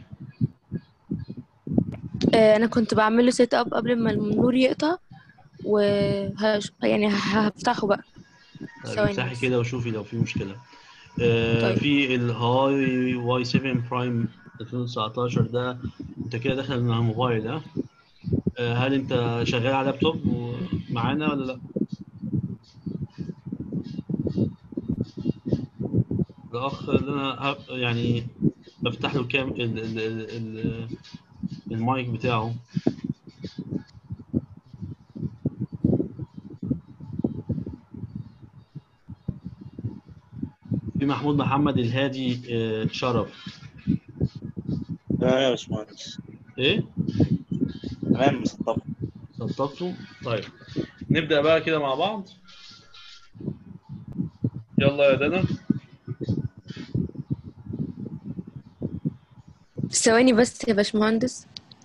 S21: آه، انا كنت بعمل له سيت اب قبل ما النور يقطع وهش... يعني ه- هفتحه بقى
S1: طيب
S21: ثواني
S1: افتحي
S21: بس.
S1: كده وشوفي لو في مشكلة آه
S21: طيب.
S1: في الهاي واي 7 برايم 2019 ده انت كده داخل من على الموبايل ها آه هل انت شغال على لابتوب معانا ولا لا؟ الأخ اللي أنا ه- يعني بفتح له كام ال ال ال ال المايك بتاعه في محمود محمد الهادي آه، شرف
S9: تمام يا باشمهندس
S1: ايه؟
S9: تمام مصطفى
S1: سطبته طيب نبدأ بقى كده مع بعض يلا يا دنا
S21: ثواني بس يا باشمهندس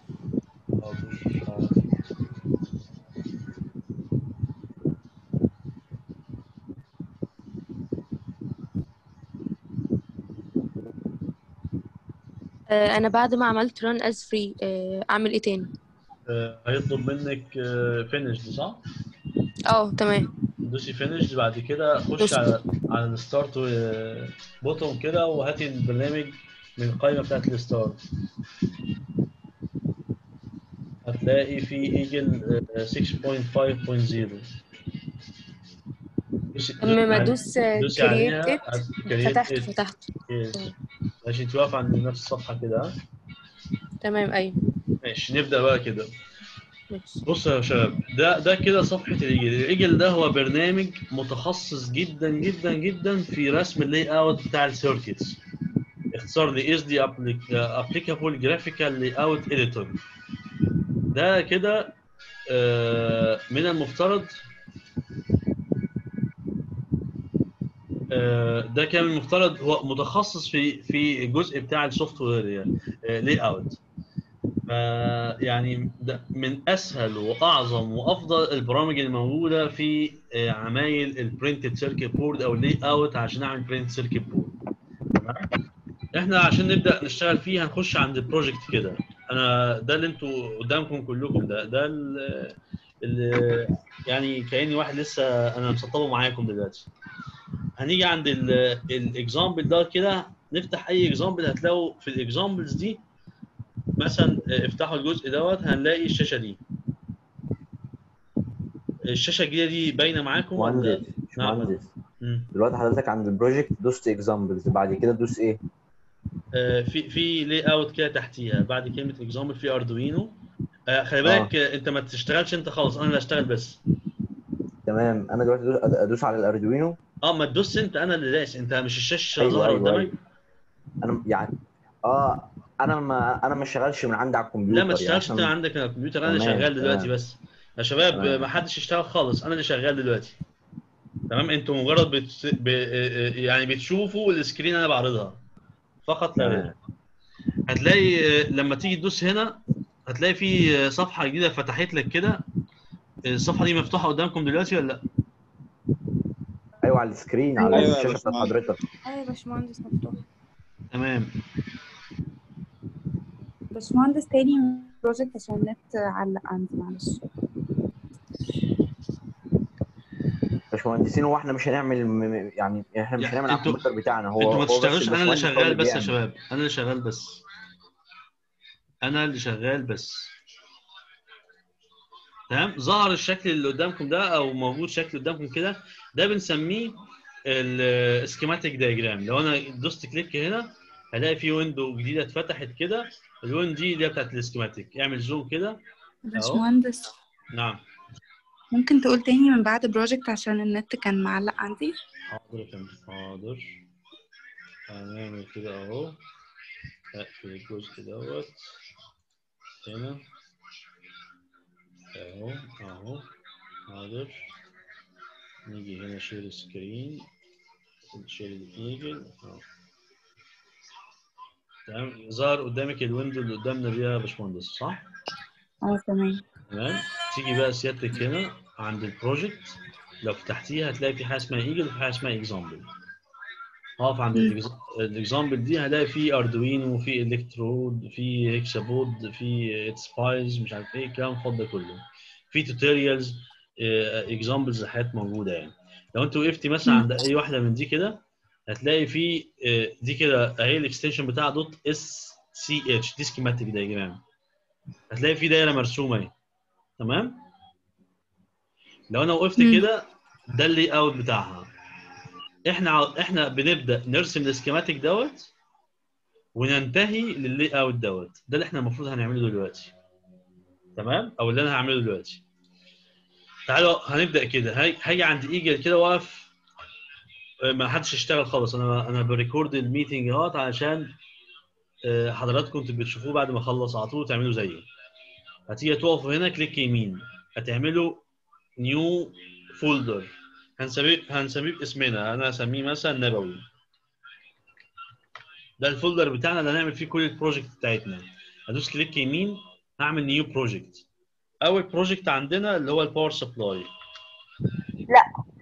S21: آه، انا بعد ما عملت ران از فري اعمل ايه تاني
S1: آه، هيطلب منك فينش صح؟
S21: اه تمام
S1: دوسي فينش بعد كده خش
S21: دوست.
S1: على على الستارت بوتون كده وهاتي البرنامج من القائمة بتاعت الستارت هتلاقي في ايجل آه، 6.5.0 دوسي-
S21: لما
S1: يعني
S21: ادوس
S1: دوسي
S21: كرييت
S1: عليها
S21: ات
S1: هت- create
S21: فتحت
S1: it.
S21: فتحت
S1: Yes. ماشي انت واقفة عند نفس الصفحة كده ها؟
S21: تمام ايوه
S1: ماشي نبدأ بقى كده
S21: ماشي
S1: بص يا شباب ده ده كده صفحة الإيجل، الإيجل ده هو برنامج متخصص جدا جدا جدا في رسم اللاي اوت بتاع السيركتس. اختصار لي اس دي ابليكابل جرافيكال لاي اوت اديتور. ده كده آه، من المفترض آه، ده كان المفترض هو متخصص في في الجزء بتاع السوفت وير يعني لاي اوت. يعني ده من اسهل واعظم وافضل البرامج الموجوده في آه، عمايل البرنتد سيركت بورد او اللاي اوت عشان اعمل برنت سيركت بورد تمام احنا عشان نبدا نشتغل فيه هنخش عند البروجكت كده انا ده اللي انتوا قدامكم كلكم ده ده ال- ال- يعني كاني واحد لسه انا مسطبه معاكم دلوقتي هنيجي عند الاكزامبل ده كده نفتح اي اكزامبل هتلاقوا في الاكزامبلز دي مثلا افتحوا الجزء دوت هنلاقي الشاشه دي الشاشه الجديده دي باينه معاكم ولا
S14: مهندس
S1: نعم
S14: مهندس
S1: مم.
S14: دلوقتي حضرتك عند البروجكت دوست اكزامبلز بعد كده دوس ايه؟
S1: آه، في في لاي اوت كده تحتيها بعد كلمه اكزامبل في اردوينو آه خلي بالك آه. انت ما تشتغلش انت خالص انا اللي اشتغل بس
S14: تمام انا دلوقتي ادوس, أدوس على الاردوينو
S1: اه ما تدوس انت انا اللي داس انت مش الشاشه
S14: أيوة،
S1: ظاهره
S14: أيوة،
S1: قدامك
S14: أيوة. انا يعني اه انا ما انا ما اشتغلش من عندي على الكمبيوتر
S1: لا ما تشتغلش
S14: يعني
S1: انت
S14: عشان-
S1: عندك على الكمبيوتر انا اللي
S14: تمام،
S1: شغال دلوقتي
S14: تمام.
S1: بس يا شباب
S14: تمام.
S1: ما حدش يشتغل خالص انا اللي شغال دلوقتي تمام انتوا مجرد بت... ب... يعني بتشوفوا السكرين انا بعرضها فقط لا غير هتلاقي آه، لما تيجي تدوس هنا هتلاقي في آه، صفحه جديده فتحت لك كده الصفحه دي مفتوحه قدامكم دلوقتي ولا لا
S14: ايوه على السكرين على
S1: أيوة يا
S14: الشاشه بتاعت
S1: باشمهندس.
S14: حضرتك
S19: ايوه يا باشمهندس مفتوح
S1: تمام
S19: باشمهندس تاني بروجكت عشان النت علق عندي معلش
S14: باشمهندسين هو احنا مش هنعمل م- م- يعني احنا مش
S1: يعني
S14: هنعمل على
S1: انتوا-
S14: الكمبيوتر بتاعنا هو
S1: انتوا ما
S14: هو بس
S1: تشتغلوش انا اللي
S14: الباشمهندس هو
S1: شغال بس يا
S14: بيعمل.
S1: شباب انا اللي شغال بس انا اللي شغال بس تمام ظهر الشكل اللي قدامكم ده او موجود شكل قدامكم كده ده بنسميه السكيماتيك دايجرام لو انا دوست كليك هنا هلاقي في ويندو جديده اتفتحت كده الويندو دي اللي هي بتاعت السكيماتيك اعمل زوم كده اهو
S19: باشمهندس
S1: نعم
S19: ممكن تقول تاني من بعد بروجكت عشان النت كان معلق عندي
S1: حاضر يا فندم حاضر هنعمل كده اهو اقفل الجزء دوت هنا اهو اهو حاضر نيجي هنا شير سكرين شير الايجل اهو تمام ظهر قدامك الويندو اللي قدامنا دي يا باشمهندس صح؟
S19: اه تمام
S1: تمام تيجي بقى سيادتك هنا عند البروجكت لو فتحتيها هتلاقي في حاجه اسمها ايجل وفي حاجه اسمها اكزامبل اقف عند
S19: مم.
S1: الاكزامبل دي هلاقي في اردوينو في الكترود في هيكسابود في سبايز مش عارف ايه الكلام الفاضي ده كله في توتوريالز اكزامبلز حاجات موجوده يعني لو انت وقفتي مثلا
S19: مم.
S1: عند اي واحده من دي كده هتلاقي في آه، دي كده اهي الاكستنشن بتاعها دوت اس سي اتش دي سكيماتيك دايجرام هتلاقي في دايره مرسومه اهي تمام لو انا وقفت
S19: مم.
S1: كده ده اللي اوت بتاعها احنا ع- احنا بنبدا نرسم السكيماتيك دوت وننتهي للي اوت دوت ده اللي احنا المفروض هنعمله دلوقتي تمام او اللي انا هعمله دلوقتي تعالوا هنبدا كده هاي- هاجي عند ايجل كده واقف آه، ما حدش يشتغل خالص انا انا بريكورد الميتنج اهوت علشان آه، حضراتكم تبقوا تشوفوه بعد ما اخلص على طول تعملوا زيي هتيجي تقفوا هنا كليك يمين هتعملوا نيو فولدر هنسميه هنسميه باسمنا انا هسميه مثلا نبوي ده الفولدر بتاعنا اللي هنعمل فيه كل البروجكت بتاعتنا هدوس كليك يمين هعمل نيو بروجكت اول بروجكت عندنا اللي هو الباور سبلاي
S10: لا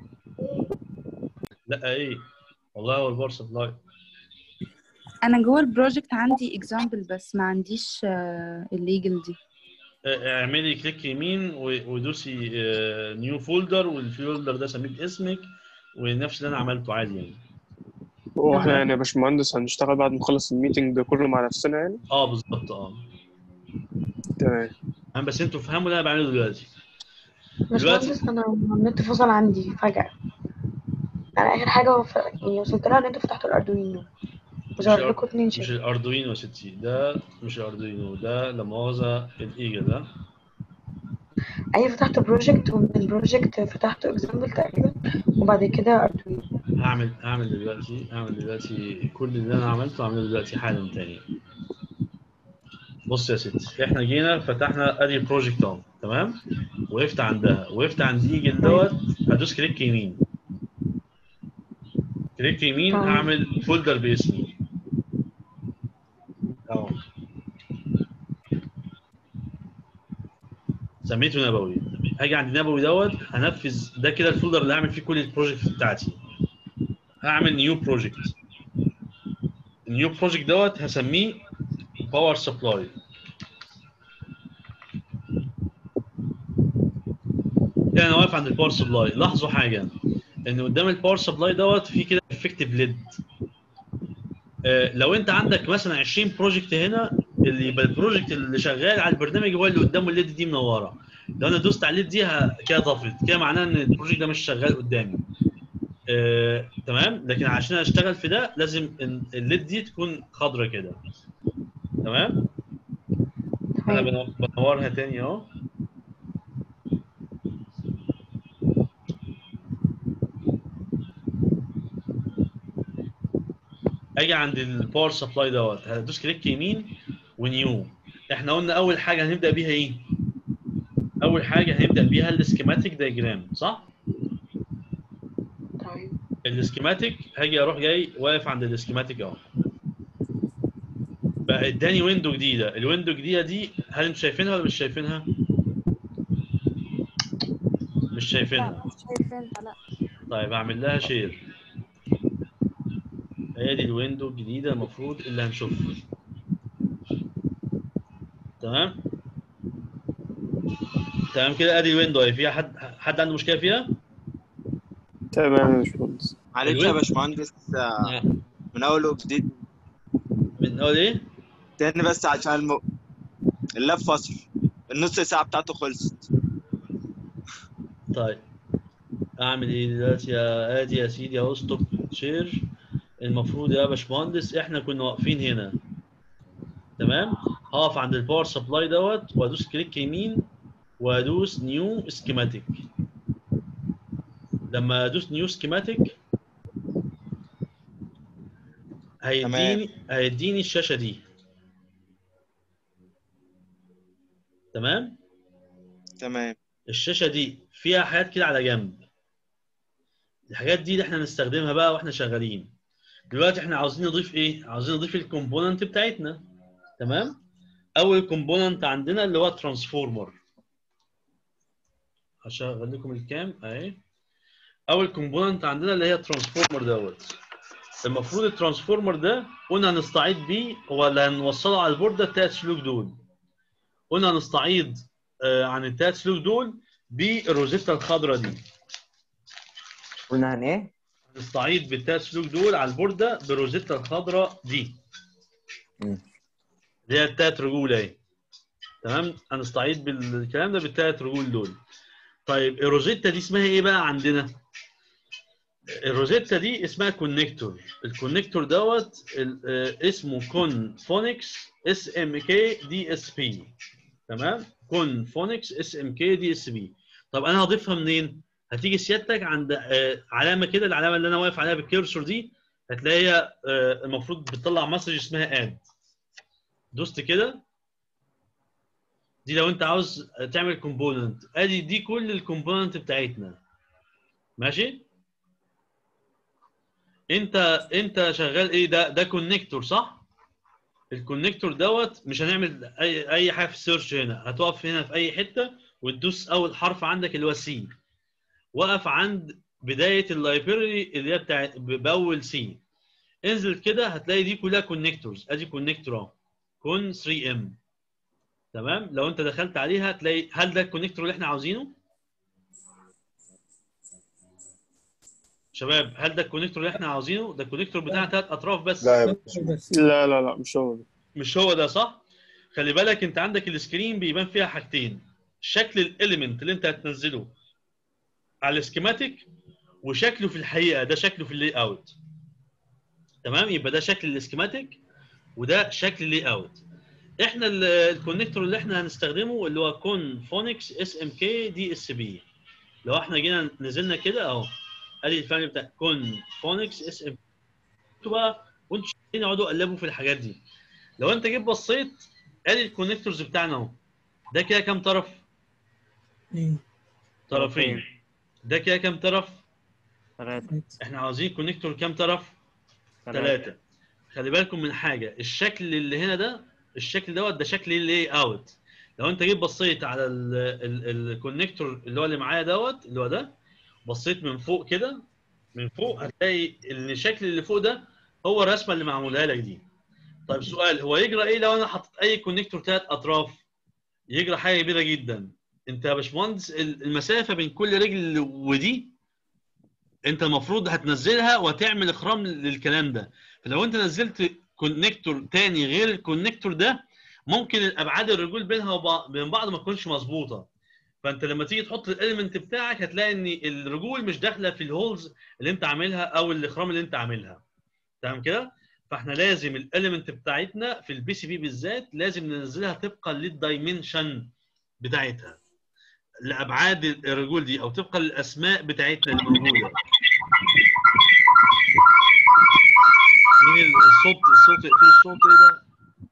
S1: لا ايه والله هو الباور سبلاي
S19: انا جوه البروجكت عندي اكزامبل بس ما عنديش الليجل دي
S1: اعملي كليك يمين و- ودوسي نيو فولدر والفولدر ده سميه باسمك ونفس اللي انا عملته عادي يعني
S15: هو احنا يعني يا باشمهندس هنشتغل بعد ما نخلص الميتنج ده كله مع نفسنا يعني
S1: اه بالظبط اه
S15: تمام
S1: أنا بس انتوا فهموا اللي انا بعمله دلوقتي دلوقتي
S4: باشمهندس انا النت فصل عندي فجأة انا اخر حاجة وف... يعني وصلت لها ان انتوا فتحتوا الاردوينو
S1: مش
S4: وظهر
S1: الأر-
S4: لكم اتنين
S1: مش
S4: شاشة
S1: الاردوينو يا ستي ده مش الاردوينو ده لا مؤاخذه الايجل ده
S4: ايوه فتحت بروجكت ومن البروجكت فتحت اكزامبل تقريبا وبعد كده اردوينو
S1: هعمل هعمل دلوقتي هعمل دلوقتي كل اللي انا عملته هعمله دلوقتي حالا تاني بص يا ستي احنا جينا فتحنا ادي بروجكت اهو تمام وقفت عندها وقفت عند ايجل دوت هدوس كليك يمين كليك يمين
S4: تمام.
S1: هعمل فولدر باسمي اهو سميته نبوي هاجي عند نبوي دوت هنفذ ده كده الفولدر اللي هعمل فيه كل البروجكت بتاعتي هعمل نيو بروجكت النيو بروجكت دوت هسميه باور سبلاي كده انا واقف عند الباور سبلاي لاحظوا حاجه ان قدام الباور سبلاي دوت في كده افكتيف ليد لو انت عندك مثلا 20 بروجكت هنا اللي يبقى البروجكت اللي شغال على البرنامج هو اللي قدامه الليد دي منوره لو انا دوست على الليد دي ه- كده طفت كده معناه ان البروجكت ده مش شغال قدامي آه، تمام لكن عشان اشتغل في ده لازم إن الليد دي تكون خضرة كده تمام انا بنو- بنورها تاني اهو اجي عند الباور سبلاي دوت هدوس كليك يمين ونيو احنا قلنا اول حاجه هنبدا بيها ايه اول حاجه هنبدا بيها السكيماتيك دايجرام صح
S4: طيب
S1: السكيماتيك هاجي اروح جاي واقف عند السكيماتيك اهو بقى اداني ويندو جديده الويندو الجديده دي هل انتوا شايفينها ولا مش شايفينها مش شايفينها
S21: مش شايفينها لا
S1: طيب اعمل لها شير هي دي الويندو الجديده المفروض اللي هنشوفها تمام تمام كده ادي الويندو اهي فيها حد حد عنده مشكله فيها
S15: تمام يا باشمهندس
S13: معلش يا
S1: الويندو-
S13: باشمهندس آه، من اول وجديد
S1: من اول ايه
S13: تاني بس عشان الم... اللاب فصل النص ساعة بتاعته خلصت
S1: طيب اعمل ايه دلوقتي يا ادي يا سيدي اهو ستوب شير المفروض يا باشمهندس احنا كنا واقفين هنا تمام هقف عند الباور سبلاي دوت وادوس كليك يمين وادوس نيو سكيماتيك لما ادوس نيو سكيماتيك هيديني هيديني الشاشه دي تمام
S13: تمام
S1: الشاشه دي فيها حاجات كده على جنب الحاجات دي اللي احنا نستخدمها بقى واحنا شغالين دلوقتي احنا عاوزين نضيف ايه عاوزين نضيف الكومبوننت بتاعتنا تمام اول كومبوننت عندنا اللي هو ترانسفورمر هشغل لكم الكام اهي اول كومبوننت عندنا اللي هي ترانسفورمر دوت المفروض الترانسفورمر ده قلنا هنستعيد بيه ولا هنوصله على البورده التلات سلوك دول قلنا هنستعيد آه، عن التلات سلوك دول بالروزيتا الخضراء دي
S14: قلنا هن ايه؟
S1: هنستعيد بالتلات سلوك دول على البورده بالروزيتا الخضراء دي
S14: مم.
S1: اللي هي التلات رجول اهي تمام هنستعيد بالكلام ده بالتلات رجول دول طيب الروزيتا دي اسمها ايه بقى عندنا؟ الروزيتا دي اسمها كونكتور الكونكتور دوت ال- آه، اسمه كون فونكس اس ام كي دي اس بي تمام كون فونكس اس ام كي دي اس بي طب انا هضيفها منين هتيجي سيادتك عند آه، علامه كده العلامه اللي انا واقف عليها بالكيرسور دي هتلاقي هي آه، المفروض بتطلع مسج اسمها اد دوست كده دي لو انت عاوز تعمل كومبوننت ادي دي كل الكومبوننت بتاعتنا ماشي انت انت شغال ايه ده ده كونكتور صح الكونكتور دوت مش هنعمل اي اي حاجه في السيرش هنا هتقف هنا في اي حته وتدوس اول حرف عندك اللي هو سي وقف عند بدايه اللايبراري اللي هي بتاع باول سي انزل كده هتلاقي دي كلها كونكتورز ادي كونكتور اهو كون 3 ام تمام لو انت دخلت عليها هتلاقي هل ده الكونكتور اللي احنا عاوزينه شباب هل ده الكونكتور اللي احنا عاوزينه ده الكونكتور بتاع ثلاث اطراف بس
S15: لا يا لا لا لا مش هو ده
S1: مش هو ده صح خلي بالك انت عندك السكرين بيبان فيها حاجتين شكل الاليمنت اللي انت هتنزله على السكيماتيك وشكله في الحقيقه ده شكله في اللي اوت تمام يبقى ده شكل السكيماتيك وده شكل اللي اوت احنا ال- الكونكتور اللي احنا هنستخدمه اللي هو كون فونكس اس ام كي دي اس بي لو احنا جينا نزلنا كده اهو ادي الفاميلي بتاع كون فونكس اس ام انتوا بقى وانتوا شغالين يقعدوا يقلبوا في الحاجات دي لو انت جيت بصيت ادي الكونكتورز بتاعنا اهو ده كده كام طرف؟ طرفين ده كده كام طرف؟
S2: ثلاثة
S1: احنا عاوزين كونكتور كام طرف؟ ثلاثة خلي بالكم من حاجة الشكل اللي هنا ده الشكل دوت ده شكل اللي اوت لو انت جيت بصيت على الكونكتور اللي هو اللي معايا دوت اللي هو ده بصيت من فوق كده من فوق هتلاقي ان الشكل اللي فوق ده هو الرسمه اللي معمولها لك دي طيب سؤال هو يجرى ايه لو انا حطيت اي كونكتور ثلاث اطراف يجرى حاجه كبيره جدا انت يا باشمهندس ال- المسافه بين كل رجل ودي انت المفروض هتنزلها وتعمل اخرام للكلام ده فلو انت نزلت كونكتور تاني غير الكونكتور ده ممكن الابعاد الرجول بينها وبين بعض ما تكونش مظبوطه فانت لما تيجي تحط الاليمنت بتاعك هتلاقي ان الرجول مش داخله في الهولز اللي انت عاملها او الاخرام اللي انت عاملها تمام كده فاحنا لازم الاليمنت بتاعتنا في البي سي بي بالذات لازم ننزلها طبقا للدايمنشن بتاعتها لابعاد الرجول دي او طبقا للاسماء بتاعتنا اللي موجوده مين الصوت الصوت اقفل الصوت ايه ده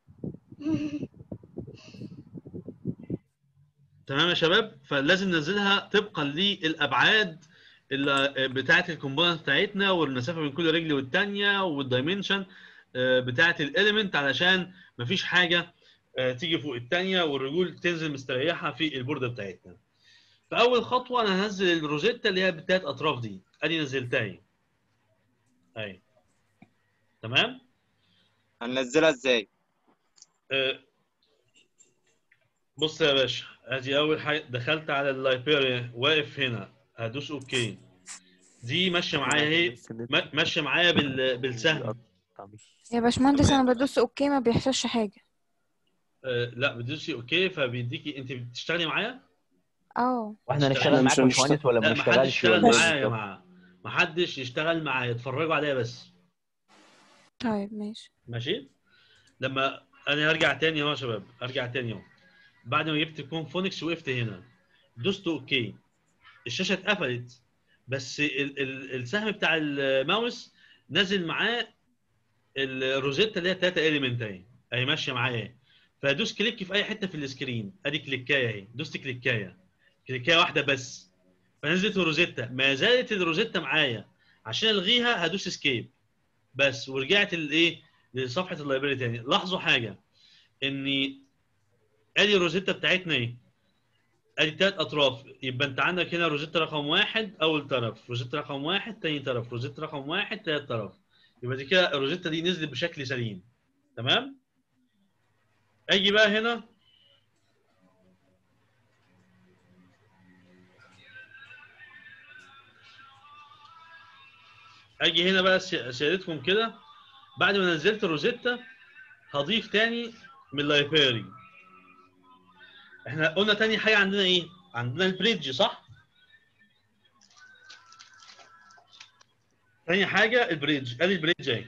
S1: تمام يا شباب فلازم ننزلها طبقا للابعاد اللي بتاعه الكومبوننت بتاعتنا والمسافه بين كل رجل والثانيه والدايمنشن بتاعه الاليمنت علشان مفيش حاجه آه، تيجي فوق الثانيه والرجول تنزل مستريحه في البورده بتاعتنا فاول خطوه انا هنزل الروزيتا اللي هي بالثلاث اطراف دي ادي نزلتها اهي اهي تمام
S13: هننزلها ازاي؟
S1: آه، بص يا باشا ادي اول حاجه دخلت على اللايبراري واقف هنا هدوس اوكي دي ماشيه معايا اهي ما- ماشيه معايا بال... بالسهم
S3: يا باشمهندس انا بدوس اوكي ما بيحصلش حاجه
S1: آه، لا بتدوسي اوكي فبيديكي انت بتشتغلي معايا
S3: اه
S14: واحنا
S1: بتشتغلي-
S14: نشتغل معاك يا باشمهندس ولا ما
S1: لا محدش
S14: نشتغلش
S1: يشتغل
S14: ولا
S1: معايا
S14: ايه
S1: يا
S14: بالظبط؟
S1: جماعه محدش يشتغل معايا اتفرجوا عليا بس
S3: طيب ماشي
S1: ماشي لما انا هرجع تاني اهو يا شباب ارجع تاني اهو بعد ما جبت كون فونكس وقفت هنا دوست اوكي الشاشه اتقفلت بس ال ال السهم بتاع الماوس نازل معاه الروزيتا اللي هي 3 اليمنت اهي اهي ماشيه معايا اهي فادوس كليك في اي حته في السكرين ادي كليكايه اهي دوست كليكايه كليكايه واحده بس فنزلت الروزيتا ما زالت الروزيتا معايا عشان الغيها هدوس اسكيب بس ورجعت الايه لصفحه اللايبراري تاني لاحظوا حاجه ان ادي الروزيتا بتاعتنا ايه ادي ثلاث اطراف يبقى انت عندك هنا روزيتا رقم واحد اول طرف روزيتا رقم واحد تاني طرف روزيتا رقم واحد تالت طرف يبقى دي كده الروزيتا دي نزلت بشكل سليم تمام اجي بقى هنا اجي هنا بقى سي- سيادتكم كده بعد ما نزلت الروزيتا هضيف تاني من اللايبراري احنا قلنا تاني حاجه عندنا ايه عندنا البريدج صح تاني حاجه البريدج ادي البريدج اهي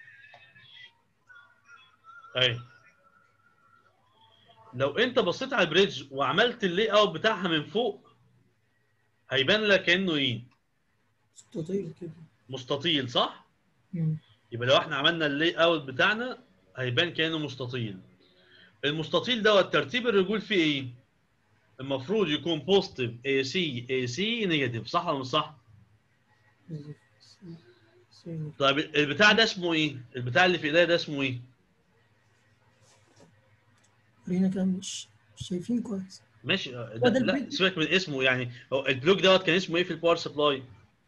S1: اهي لو انت بصيت على البريدج وعملت اللي اوت بتاعها من فوق هيبان لك كانه ايه
S11: مستطيل كده
S1: مستطيل صح
S11: مم.
S1: يبقى لو احنا عملنا اللي اوت بتاعنا هيبان كانه مستطيل المستطيل دوت ترتيب الرجول فيه ايه المفروض يكون بوزيتيف اي سي اي سي نيجاتيف صح ولا مش صح طيب البتاع ده اسمه ايه البتاع اللي في ايديا ده اسمه ايه
S11: ورينا كده مش مش شايفين كويس
S1: ماشي آه،
S11: هو
S1: ده
S11: ده
S1: لا
S11: البريدج.
S1: سيبك من اسمه يعني هو البلوك دوت كان اسمه ايه في الباور سبلاي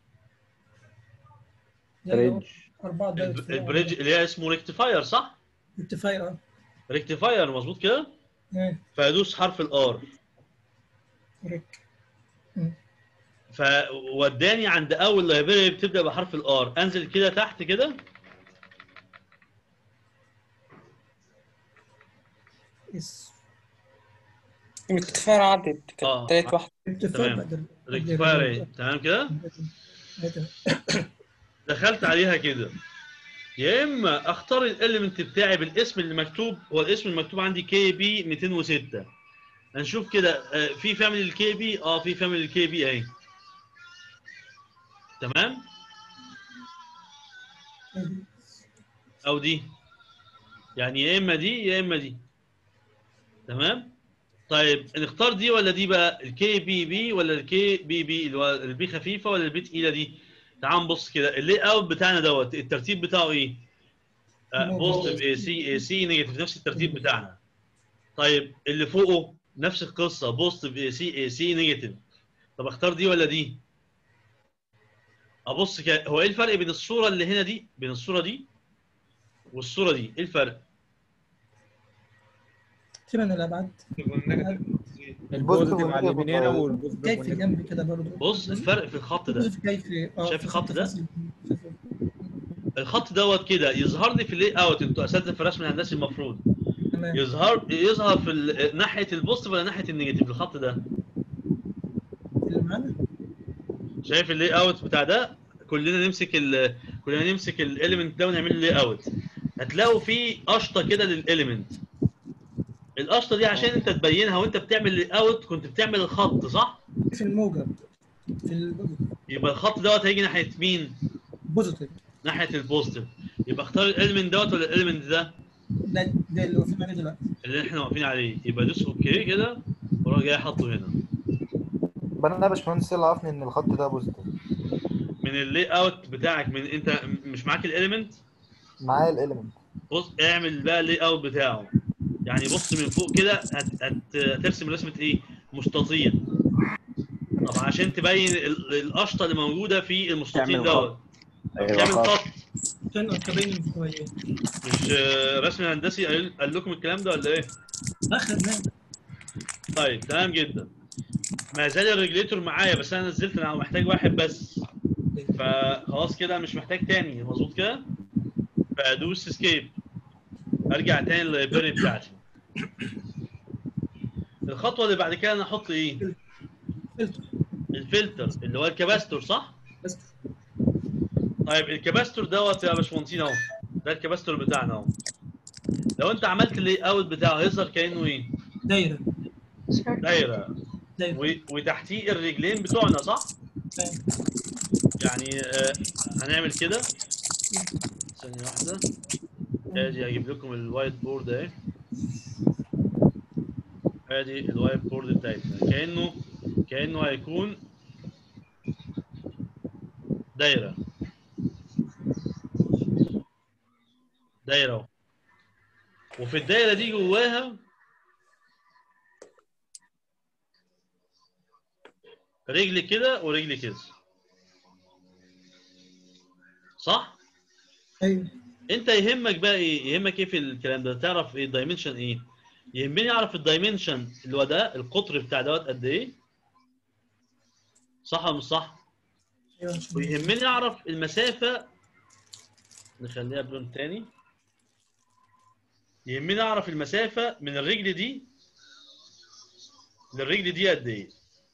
S11: بريدج أربعة دقايق
S1: الب- البريدج اللي هي اسمه ريكتيفاير صح
S11: ارتفاع اه
S1: ريكتيفاير مظبوط كده
S11: إيه،
S1: فادوس حرف الار
S11: ريك
S1: فوداني عند اول لايبراري بتبدا بحرف الار انزل كده تحت كده
S11: اس
S5: الارتفاع عدت
S1: اه
S5: كانت تالت واحدة
S1: تمام ريكتيفاير اهي تمام كده دخلت عليها كده يا اما اختار الاليمنت بتاعي بالاسم اللي مكتوب هو الاسم المكتوب عندي كي بي 206 هنشوف كده آه، في فاميلي الكي بي اه في فاميلي الكي بي اهي تمام او دي يعني يا اما دي يا اما دي تمام طيب نختار دي ولا دي بقى الكي بي بي ولا الكي بي بي اللي هو البي خفيفه ولا البي تقيله دي تعال نبص كده اللي اوت بتاعنا دوت الترتيب بتاعه ايه بوزيتيف اي سي اي سي نيجاتيف نفس الترتيب بتاعنا طيب اللي فوقه نفس القصه بوزيتيف اي سي اي سي نيجاتيف طب اختار دي ولا دي ابص كده هو ايه الفرق بين الصوره اللي هنا دي بين الصوره دي والصوره دي ايه الفرق
S11: ثمان الابعاد
S6: البوزيتيف على اليمين هنا والبوزيتيف
S11: جاي في جنب كده برضه
S1: بص الفرق في الخط ده
S11: جاي في اه
S1: شايف
S11: في
S1: الخط ده
S11: فاصل.
S1: الخط دوت كده يظهر لي في اللي اوت انتوا اساتذه في الرسم الهندسي المفروض
S11: تمام
S1: يظهر يظهر في ال- ناحيه البوزيتيف ولا ناحيه النيجاتيف الخط ده
S11: اللي معانا
S1: شايف اللي اوت بتاع ده كلنا نمسك ال... كلنا نمسك الاليمنت ده ونعمل له لي اوت هتلاقوا في قشطه كده للاليمنت القشطه دي عشان انت تبينها وانت بتعمل الاوت كنت بتعمل الخط صح
S11: في الموجب في البوزيتيف
S1: يبقى الخط دوت هيجي ناحيه مين
S11: بوزيتيف
S1: ناحيه البوزيتيف يبقى اختار الاليمنت دوت ولا الاليمنت ده
S11: ده ده اللي واقفين عليه دلوقتي
S1: اللي احنا واقفين عليه يبقى دوس اوكي كده وراح جاي حاطه هنا
S5: يبقى انا يا باشمهندس اللي عرفني ان الخط ده بوزيتيف
S1: من اللي اوت بتاعك من انت مش معاك الاليمنت
S5: معايا الاليمنت
S1: بص اعمل بقى اللي اوت بتاعه يعني بص من فوق كده هت... هت... هترسم رسمه ايه مستطيل طب عشان تبين ال- القشطه اللي موجوده في المستطيل
S14: تعمل
S1: دوت
S14: أيوة
S1: تعمل
S14: خط.
S1: خط
S11: عشان تبين شويه
S1: مش آه، رسم هندسي قال قال لكم الكلام ده ولا ايه؟
S11: اخذنا
S1: طيب تمام جدا ما زال الريجليتور معايا بس انا نزلت انا محتاج واحد بس فخلاص كده مش محتاج تاني مظبوط كده فادوس اسكيب ارجع تاني لللايبراري بتاعتي الخطوه اللي بعد كده انا احط ايه الفلتر اللي هو الكباستور صح طيب الكباستور دوت يا باشمهندسين اهو ده الكباستور بتاعنا اهو لو انت عملت اللي اوت بتاعه هيظهر كانه ايه
S11: دايره
S1: دايره
S11: دايره
S1: و- وتحتيه الرجلين بتوعنا صح يعني آه هنعمل كده ثانيه واحده ادي هجيب لكم الوايت بورد اهي ادي الوايت بورد بتاعتنا كانه كانه هيكون دايره دايره اهو وفي الدايره دي جواها رجل كده ورجل كده صح
S11: ايوه
S1: انت يهمك بقى ايه يهمك ايه في الكلام ده تعرف ايه الدايمنشن ايه يهمني اعرف الدايمنشن اللي هو ده القطر بتاع دوت قد ايه صح ولا مش صح
S11: ايوه
S1: ويهمني اعرف المسافه نخليها بلون تاني يهمني اعرف المسافه من الرجل دي للرجل دي قد ايه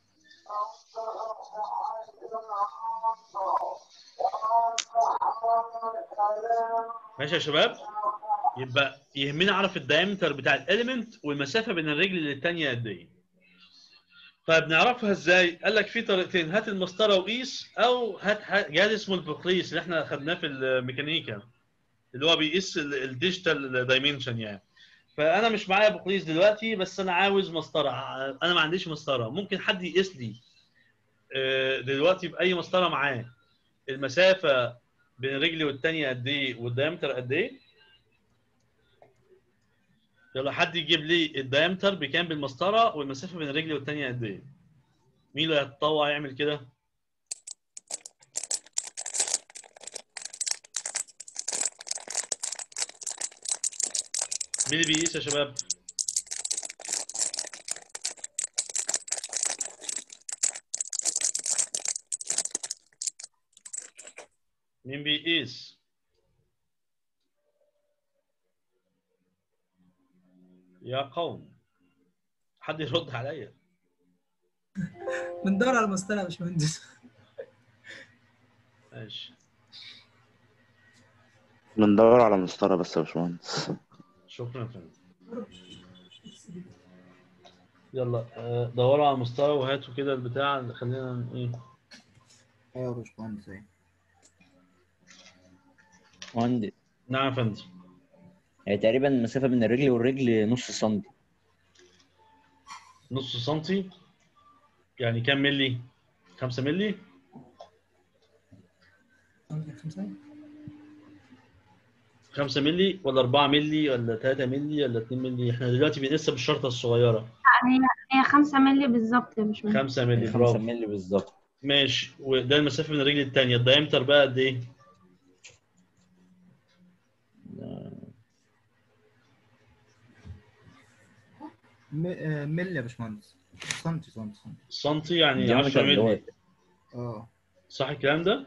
S1: ماشي يا شباب يبقى يهمني اعرف الدايمتر بتاع الاليمنت والمسافه بين الرجل للتانيه قد ايه فبنعرفها ازاي قال لك في طريقتين هات المسطره وقيس او هات ح- جهاز اسمه البقريس اللي احنا خدناه في الميكانيكا اللي هو بيقيس ال- الديجيتال دايمنشن يعني فانا مش معايا بقريس دلوقتي بس انا عاوز مسطره انا ما عنديش مسطره ممكن حد يقيس لي آه، دلوقتي باي مسطره معاه المسافه بين رجلي والتانية قد ايه والدايمتر قد ايه يلا حد يجيب لي الدايمتر بكام بالمسطره والمسافه بين رجلي والتانية قد ايه مين اللي هيتطوع يعمل كده مين اللي بيقيس يا شباب مين بيقيس يا قوم حد يرد عليا
S11: بندور على المسطره يا باشمهندس
S1: ماشي
S12: بندور على مسطرة بس يا باشمهندس
S1: شكرا يا فندم يلا آه، دوروا على المستوى وهاتوا كده البتاع اللي خلينا ن- ايه
S18: ايوه يا باشمهندس ايوه
S16: مهندس
S1: نعم يا فندم
S16: هي تقريبا المسافة بين الرجل والرجل نص سنتي
S1: نص سنتي يعني كام ملي 5 ملي
S11: خمسة
S1: 5 ملي ولا 4 ملي ولا 3 ملي ولا 2 ملي احنا دلوقتي بنقيسها بالشرطه الصغيره
S10: هي هي 5 مللي بالظبط مش من
S1: 5 ملي
S16: 5
S1: برافو
S16: مللي بالظبط
S1: ماشي وده المسافه من الرجل الثانيه الدايمتر بقى قد ايه
S18: م- آه، ملي يا باشمهندس سنتي سنتي سنتي
S1: سنتي يعني
S16: دي
S1: 10
S16: مثلا اللي هو
S1: ملي
S18: اه
S1: صح الكلام ده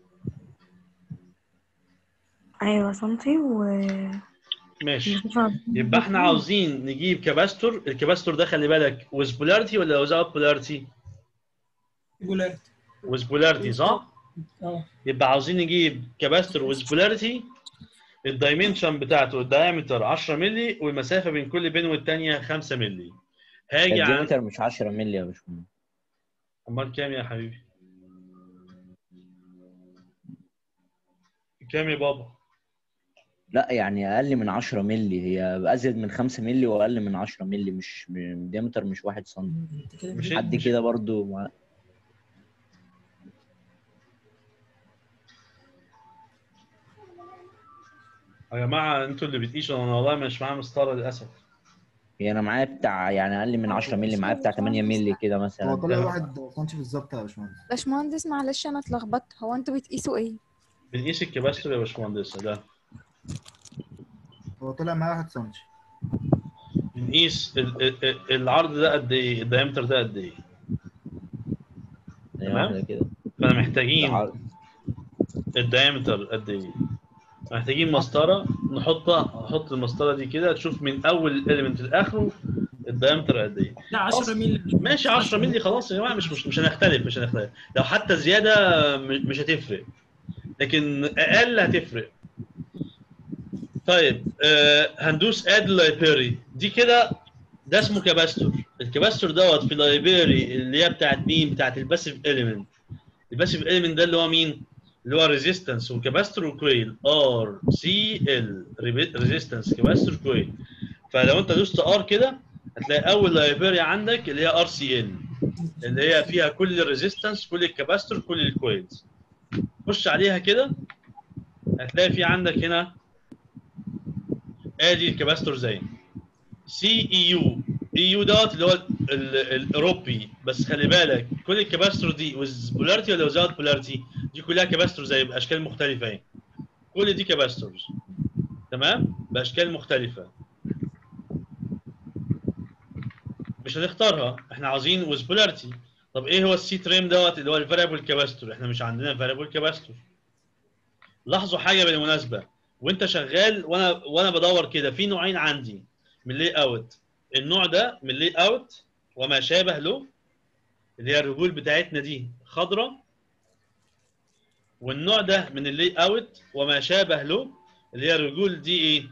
S23: ايوه سنتي و
S1: ماشي يبقى احنا عاوزين نجيب كاباستور الكاباستور ده خلي بالك ويز بولاريتي ولا ويزاوت بولاريتي
S11: جولاريتي
S1: ويز بولاريتي صح
S11: اه
S1: يبقى عاوزين نجيب كاباستور ويز بولاريتي الدايمنشن بتاعته الدايمتر 10 مللي والمسافه بين كل بين والثانيه 5 مللي هاجي على
S16: الديامتر مش 10 مللي يا باشمهندس
S1: امال كام يا حبيبي كام يا بابا
S16: لا يعني اقل من 10 مللي هي ازيد من 5 مللي واقل من 10 مللي مش الديامتر مش 1 سم
S1: مش
S16: حد
S1: مش-
S16: كده برضو مع...
S1: يا جماعه انتوا اللي بتقيسوا انا والله مش معايا مسطره للاسف
S16: هي انا معايا بتاع يعني اقل من 10 مللي معايا بتاع 8 مللي كده
S18: هو
S16: مثلا
S18: طلع واحد ما كانش بالظبط يا باشمهندس
S3: باشمهندس معلش انا اتلخبطت هو انتوا بتقيسوا ايه
S1: بنقيس الكباستور يا باشمهندس ده
S18: هو طلع معايا واحد سنتي
S1: بنقيس ال- ال- ال- العرض ده قد ايه الدايمتر ده قد ايه
S16: ثانية واحدة كده
S1: فانا محتاجين الدايمتر قد ايه محتاجين مسطره نحطها نحط المسطره دي كده تشوف من اول اليمنت لاخره الدايمتر قد ايه
S11: لا 10 مللي
S1: ماشي 10 مللي خلاص يا جماعه مش مش, مش هنختلف مش هنختلف لو حتى زياده م- مش هتفرق لكن اقل هتفرق طيب آه هندوس اد لايبراري دي كده ده اسمه كاباستور الكاباستور دوت في لايبراري اللي هي بتاعت مين بتاعت الباسيف اليمنت الباسيف اليمنت ده اللي هو مين اللي هو ريزيستنس وكاباستور وكويل ار سي ال ريزيستنس كاباستور كويل فلو انت دوست ار كده هتلاقي اول لايبراري عندك اللي هي ار سي ال اللي هي فيها كل الريزيستنس كل الكاباستور كل الكويلز خش عليها كده هتلاقي في عندك هنا ادي الكاباستور زي سي اي يو اي يو دوت اللي هو ال- ال- الاوروبي بس خلي بالك كل الكاباستور دي ويز بولاريتي ولا ويزاوت بولاريتي دي كلها كاباستور زي باشكال مختلفه اهي كل دي كاباستورز تمام باشكال مختلفه مش هنختارها احنا عاوزين ويز بولاريتي طب ايه هو السي تريم دوت اللي هو الفاريبل كاباستور احنا مش عندنا فاريبل كاباستور لاحظوا حاجه بالمناسبه وانت شغال وانا وانا بدور كده في نوعين عندي من لي اوت النوع ده من لي اوت وما شابه له اللي هي الرجول بتاعتنا دي خضراء والنوع ده من اللي اوت وما شابه له اللي هي الرجول دي ايه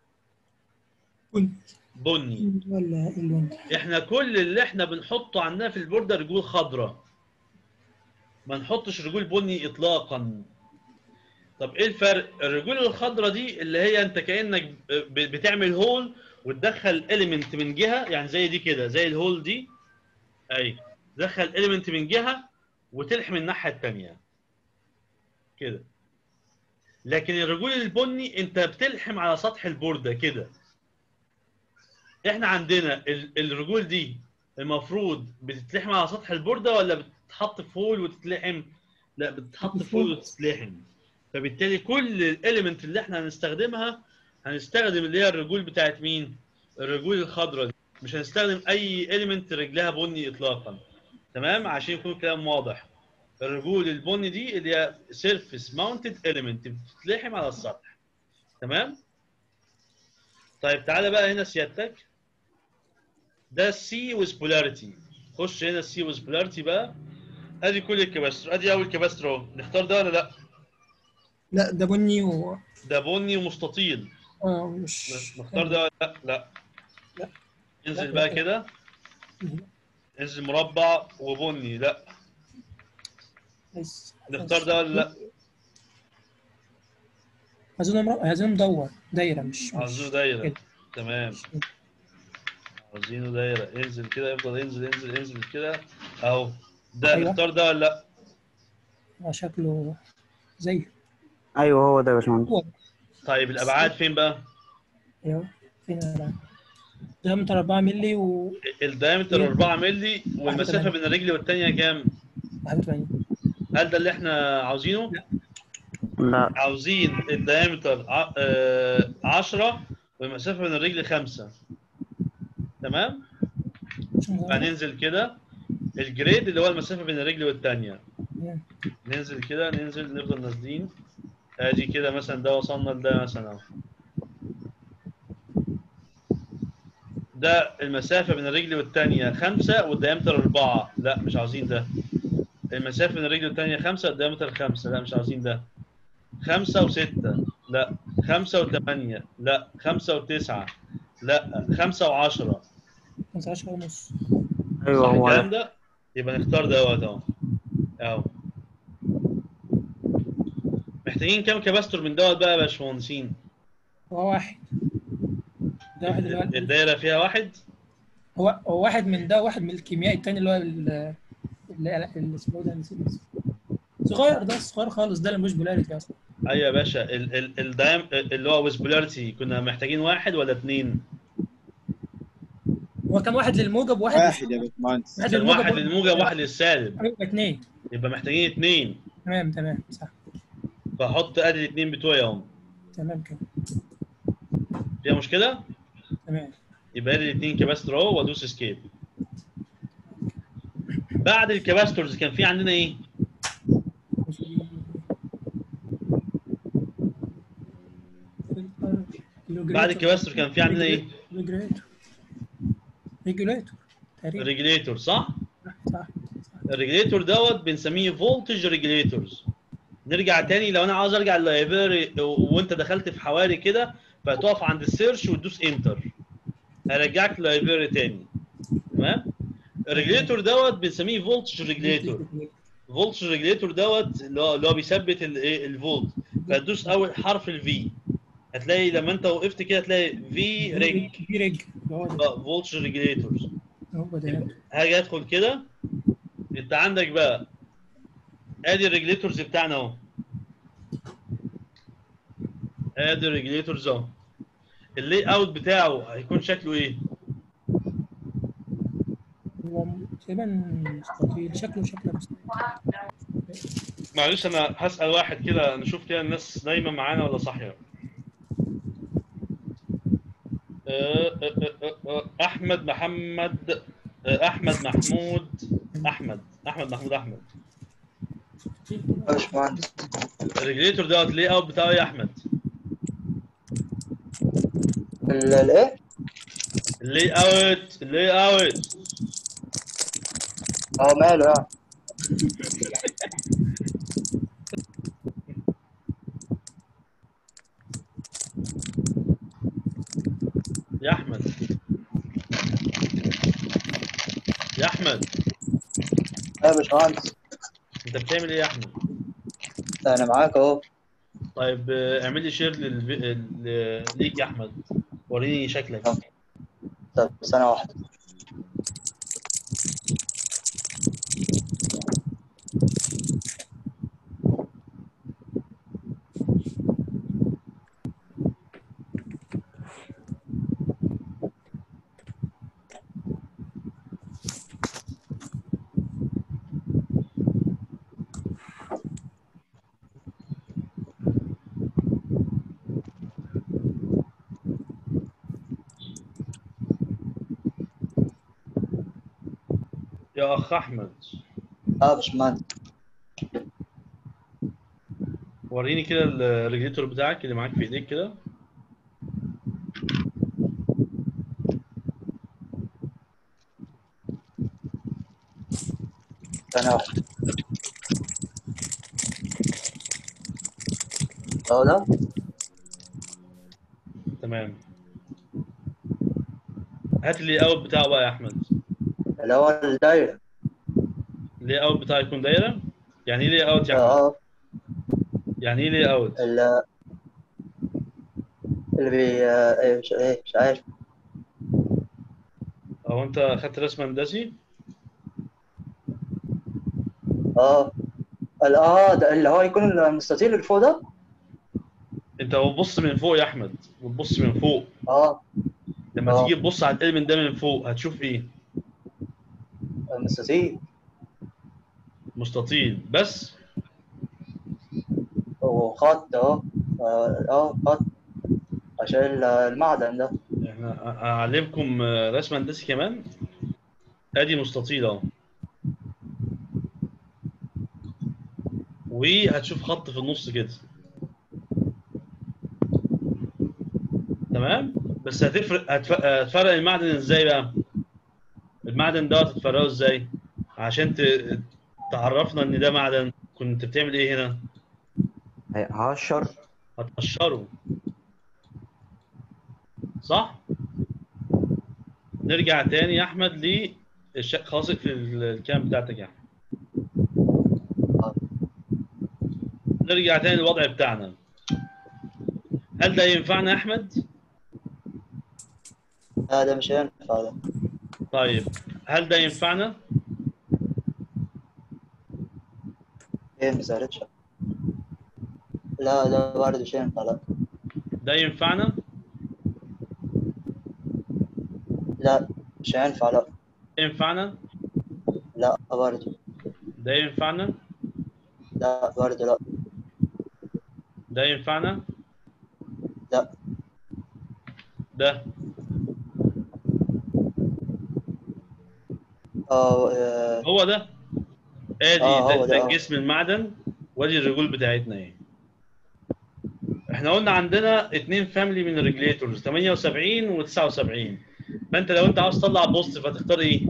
S1: بني
S11: ولا اللون
S1: احنا كل اللي احنا بنحطه عندنا في البورده رجول خضراء ما نحطش رجول بني اطلاقا طب ايه الفرق الرجول الخضراء دي اللي هي انت كانك ب- بتعمل هول وتدخل اليمنت من جهه يعني زي دي كده زي الهول دي اي تدخل اليمنت من جهه وتلحم الناحيه الثانيه كده لكن الرجول البني انت بتلحم على سطح البورده كده احنا عندنا ال- الرجول دي المفروض بتتلحم على سطح البورده ولا بتتحط في هول وتتلحم لا بتتحط في هول وتتلحم فبالتالي كل الاليمنت اللي احنا هنستخدمها هنستخدم اللي هي الرجول بتاعت مين الرجول الخضراء دي مش هنستخدم اي اليمنت رجلها بني اطلاقا تمام عشان يكون الكلام واضح الرجول البني دي اللي هي سيرفيس ماونتد اليمنت بتتلحم على السطح تمام طيب تعالى بقى هنا سيادتك ده السي ويز بولاريتي خش هنا السي ويز بولاريتي بقى ادي كل الكباستر ادي اول كباستر اهو نختار ده ولا لا
S11: لا ده بني و
S1: ده بني ومستطيل
S11: اه مش
S1: نختار ده ولا لا لا
S11: لا.
S1: انزل
S11: لا،
S1: بقى
S11: لا.
S1: كده انزل مربع وبني لا
S11: بس
S1: نختار ده ولا لا
S11: عايزينه مر- عايزينه مدور دايره مش مش
S1: عاوزينه دايره
S11: كده.
S1: تمام عاوزينه دايره انزل كده يفضل ينزل ينزل ينزل كده اهو ده
S11: أيوة.
S1: نختار ده ولا لا
S11: آه، شكله زي
S2: ايوه هو ده يا باشمهندس
S11: هو
S1: طيب الابعاد فين بقى
S11: ايوه فين الألعاب؟ دايمتر 4 مللي و
S1: الدايمتر 4 مللي والمسافه
S11: تمام.
S1: بين الرجل والثانيه كام
S11: 81
S1: هل ده اللي احنا عاوزينه
S2: لا
S1: عاوزين الدايمتر 10 والمسافه بين الرجل 5 تمام هننزل كده الجريد اللي هو المسافه بين الرجل والثانيه ننزل كده ننزل نفضل نازلين ادي كده مثلا ده وصلنا لده مثلا اهو ده المسافه بين الرجل والثانيه 5 والديامتر 4 لا مش عاوزين ده المسافه بين الرجل والثانيه 5 والديامتر 5 لا مش عاوزين ده خمسة وستة لا خمسة وثمانية لا خمسة وتسعة لا خمسة وعشرة
S11: 15 ونص
S1: صح الكلام ده يبقى نختار دوت اهو اهو محتاجين كام كباستور من دوت بقى يا باشمهندسين
S11: هو واحد ده واحد اللي هو
S1: الدايرة فيها واحد
S11: هو هو واحد من ده واحد من الكيميائي التاني اللي هو ال- اللي اللي اسمه ده نسيت اسمه. صغير ده صغير خالص ده اللي مش بولاريتي اصلا
S1: ايوه يا باشا ال ال الدايم اللي هو ويسبولاريتي كنا محتاجين واحد ولا اثنين؟
S11: هو كان واحد للموجب وواحد
S13: واحد يا باشمهندس
S11: واحد
S1: كان
S11: للموجب
S1: واحد للموجب واحد للسالب
S11: يبقى اثنين
S1: يبقى محتاجين اثنين
S11: تمام تمام صح
S1: فاحط ادي الاثنين بتوعي اهم
S11: تمام كده
S1: فيها مشكله؟
S11: تمام
S1: يبقى ادي الاثنين كباستور اهو وادوس اسكيب بعد الكباستورز كان في عندنا ايه؟ بعد الكباستور كان في عندنا ايه؟
S11: ريجوليتور ريجوليتور تقريبا
S1: ريجليتور صح؟
S11: صح
S1: الريجليتور دوت بنسميه فولتج ريجليتورز نرجع تاني لو انا عاوز ارجع لللايبراري وانت دخلت في حواري كده فتقف عند السيرش وتدوس انتر هرجعك لللايبراري تاني تمام الريجليتور دوت بنسميه فولتج ريجليتور فولتج ريجليتور دوت اللي هو اللي هو بيثبت الايه الفولت فتدوس اول حرف الفي هتلاقي لما انت وقفت كده هتلاقي في ريج
S11: في ريج هو ده
S1: فولتج ريجليتورز
S11: هو ده
S1: هاجي ادخل كده انت عندك بقى ادي الريجليتورز بتاعنا اهو ادي الريجليتورز اهو اللي اوت بتاعه هيكون شكله ايه؟
S11: هو تقريبا مستطيل شكله شكله مستطيل
S1: معلش انا هسال واحد كده نشوف كده الناس نايمه معانا ولا صاحيه آه، آه، آه، آه، احمد محمد آه، احمد محمود احمد احمد محمود احمد
S17: باشمهندس
S1: الريجليتور دوت ليه اوت بتاعه ايه يا احمد؟
S17: ال- الايه؟
S1: اللي اوت اللي اوت
S17: اه ماله يعني
S1: يا احمد يا احمد
S17: يا باشمهندس
S1: انت بتعمل ايه يا احمد؟
S17: انا معاك اهو
S1: طيب آه، اعمل لي شير للفي... ل- ليك يا احمد وريني شكلك
S17: طب ثانية واحدة
S1: يا اخ احمد
S17: اه باشمهندس
S1: وريني كده الريجليتور بتاعك اللي معاك في ايديك كده
S17: ثانية واحدة اه ده
S1: تمام هات لي اوت بتاعه بقى يا احمد
S17: اللي هو الدايرة
S1: ليه اوت بتاعه يكون دايره يعني ايه ليه اوت يا احمد
S17: اه
S1: يعني ايه ليه اوت
S17: ال- اللي بي آه، ايه مش ايه مش عارف
S1: او انت خدت رسم هندسي
S17: اه ال- اه ده اللي هو يكون المستطيل اللي فوق ده
S1: انت بتبص من فوق يا احمد بتبص من فوق
S17: اه
S1: لما
S17: آه.
S1: تيجي تبص على الالمنت ده من فوق هتشوف ايه
S17: المستطيل
S1: مستطيل بس
S17: وخط اهو اه آه، خط عشان ال- المعدن ده
S1: احنا اعلمكم رسم هندسي كمان ادي مستطيل اهو وهتشوف خط في النص كده تمام بس هتفرق هتف- هتفرق المعدن ازاي بقى المعدن دوت هتفرقه ازاي عشان ت- تعرفنا ان ده معدن كنت بتعمل ايه هنا
S14: هي- هقشر
S1: هتقشره صح؟ نرجع تاني يا احمد للش... خلاص في الكام بتاعتك يا احمد نرجع تاني للوضع بتاعنا هل ده ينفعنا يا احمد؟
S17: لا ده مش هينفع ده
S1: طيب هل ده ينفعنا؟
S17: ايه ما سهلتش لا ده برضه مش هينفع لا
S1: ده ينفعنا؟
S17: لا مش هينفع لا
S1: ينفعنا؟
S17: لا برضه
S1: ده ينفعنا؟
S17: لا برضه لا
S1: ده ينفعنا؟
S17: لا
S1: ده
S17: اه آه،
S1: هو ده ادي
S17: آه،
S1: ده,
S17: هو
S1: ده
S17: ده، آه.
S1: جسم المعدن وادي الرجول بتاعتنا اهي احنا قلنا عندنا اتنين فاميلي من الريجليتورز 78 و79 فانت لو انت عاوز تطلع بوزيتيف هتختار ايه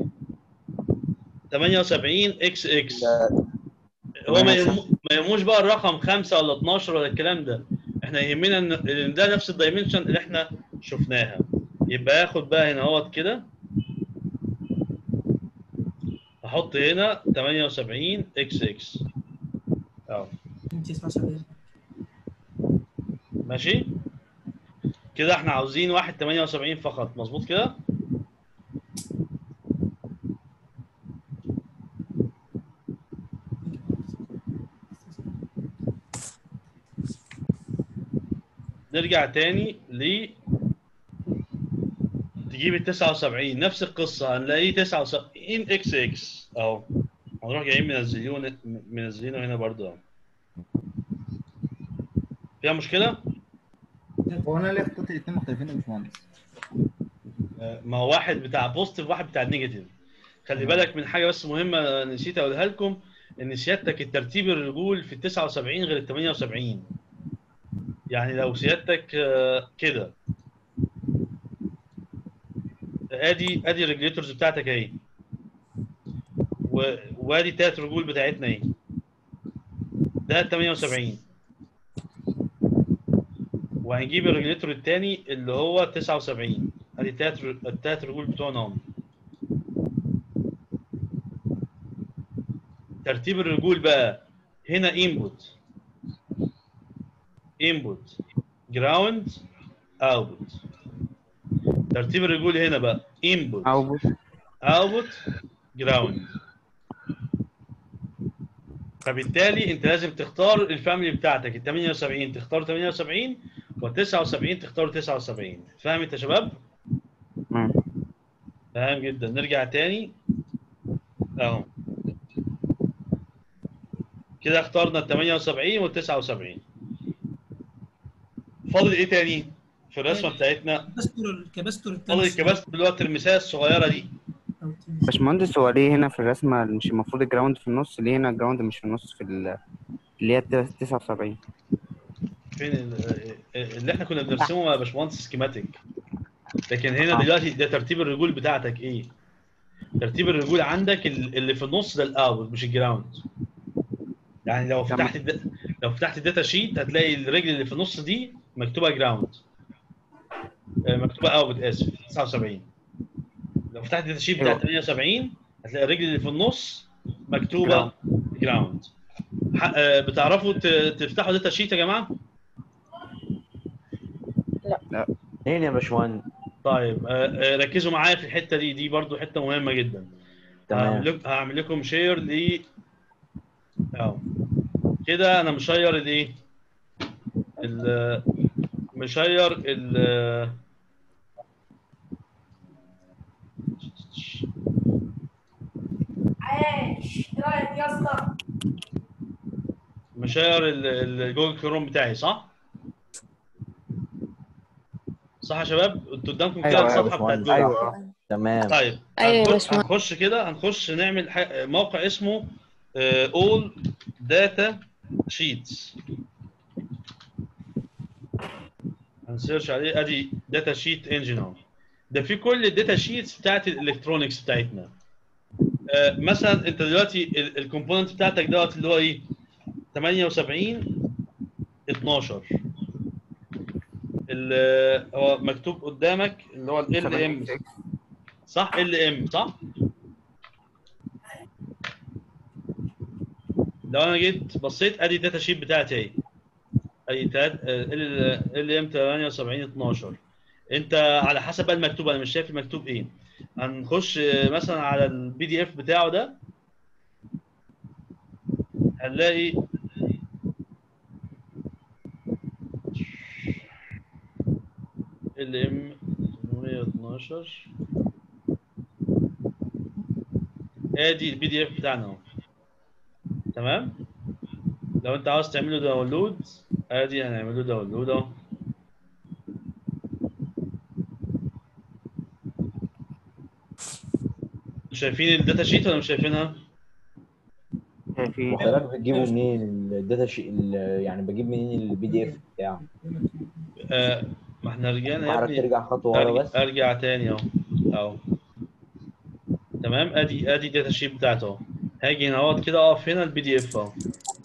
S1: 78 اكس اكس هو ما يهمو- ما يهموش بقى الرقم 5 ولا 12 ولا الكلام ده احنا يهمنا ان إن ده نفس الدايمنشن اللي احنا شفناها يبقى ياخد بقى هنا اهوت كده احط هنا 78 اكس اكس اهو
S11: انت اسمع سؤال
S1: ماشي كده احنا عاوزين واحد 78 فقط مظبوط كده نرجع تاني ل تجيب ال 79 نفس القصه هنلاقيه 79 اكس اكس اهو هنروح جايين منزلينه منزلينه هنا برضه اهو فيها مشكله؟
S18: هو انا ليه اخترت الاثنين مختلفين يا باشمهندس؟
S1: ما هو واحد بتاع بوزيتيف واحد بتاع نيجاتيف خلي بالك من حاجه بس مهمه نسيت اقولها لكم ان سيادتك الترتيب الرجول في ال 79 غير ال 78 يعني لو سيادتك آه، كده ادي ادي الريجليتورز بتاعتك اهي و- وادي التلات رجول بتاعتنا اهي ده 78 وهنجيب الريجليتور الثاني اللي هو 79 ادي التلات التلات رجول بتوعنا هم ترتيب الرجول بقى هنا انبوت انبوت جراوند اوتبوت ترتيب الرجول هنا بقى انبوت
S2: اوتبوت
S1: اوتبوت جراوند فبالتالي انت لازم تختار الفاميلي بتاعتك ال 78 تختار 78 وال 79 تختار 79 فاهم انت يا شباب؟ تمام جدا نرجع تاني اهو كده اخترنا ال 78 وال 79 فاضل ايه تاني في الرسمه بتاعتنا؟
S11: الكباستور الكباستور
S1: فاضل الكباست دلوقتي المثال الصغيره دي
S2: باشمهندس هو ليه هنا في الرسمة مش المفروض الجراوند في النص ليه هنا الجراوند مش في النص في ال- اللي هي 79
S1: فين ال- اللي احنا كنا بنرسمه يا باشمهندس سكيماتيك لكن هنا
S2: آه.
S1: دلوقتي ده ترتيب الرجول بتاعتك ايه؟ ترتيب الرجول عندك ال- اللي في النص ده الاوت مش الجراوند يعني لو فتحت الد... لو فتحت الداتا شيت هتلاقي الرجل اللي في النص دي مكتوبه جراوند مكتوبه اوت اسف 79 لو فتحت الداتا شيت بتاع
S2: أيوة.
S1: 78 هتلاقي الرجل اللي في النص مكتوبه جراوند بتعرفوا ت- تفتحوا داتا شيت يا جماعه؟
S2: لا
S14: منين يا باشمهندس؟
S1: طيب آه، آه، ركزوا معايا في الحته دي دي برضو حته مهمه جدا
S14: تمام.
S1: هعمل لك- هعمل لكم شير ل اهو كده انا مشير الايه ال مشير ال
S7: عاش ايه رايك يا اسطى
S1: مشير ال- الجوجل كروم بتاعي صح؟ صح يا شباب؟ انتوا قدامكم كده
S14: أيوة يا
S1: الصفحه بتاعت
S14: باشمهندس.
S1: جوجل
S14: أيوة. تمام
S1: طيب
S14: أيوة يا
S1: هنخش-
S14: باشمهندس.
S1: هنخش كده هنخش نعمل ح- موقع اسمه اول داتا شيتس هنسيرش عليه ادي داتا شيت انجن اهو ده في كل الداتا شيتس بتاعت الالكترونكس بتاعتنا آه، مثلا انت دلوقتي الكومبوننت بتاعتك دوت اللي هو ايه 78 12 ال- هو مكتوب قدامك اللي هو ال ام صح ال ام صح لو انا جيت بصيت ادي الداتا شيت بتاعتي اهي ادي ال ام 78 12 انت على حسب بقى المكتوب انا مش شايف المكتوب ايه هنخش آه، مثلا على البي دي اف بتاعه ده هنلاقي ال ام 812 ادي البي دي اف بتاعنا اهو تمام لو انت عاوز تعمله داونلود ادي هنعمله داونلود اهو شايفين الداتا شيت ولا مش شايفينها؟
S16: وحضرتك بتجيبه منين الداتا شي ال- يعني بجيب منين البي دي اف بتاعه
S1: آه ما احنا رجعنا يا
S16: بعرف
S1: ابني
S16: ترجع خطوة ورا
S1: ارجع,
S16: بس؟
S1: ارجع تاني اهو اهو تمام ادي ادي الداتا شيت بتاعته اهو هاجي هنا اهوت كده اقف هنا البي دي اف اهو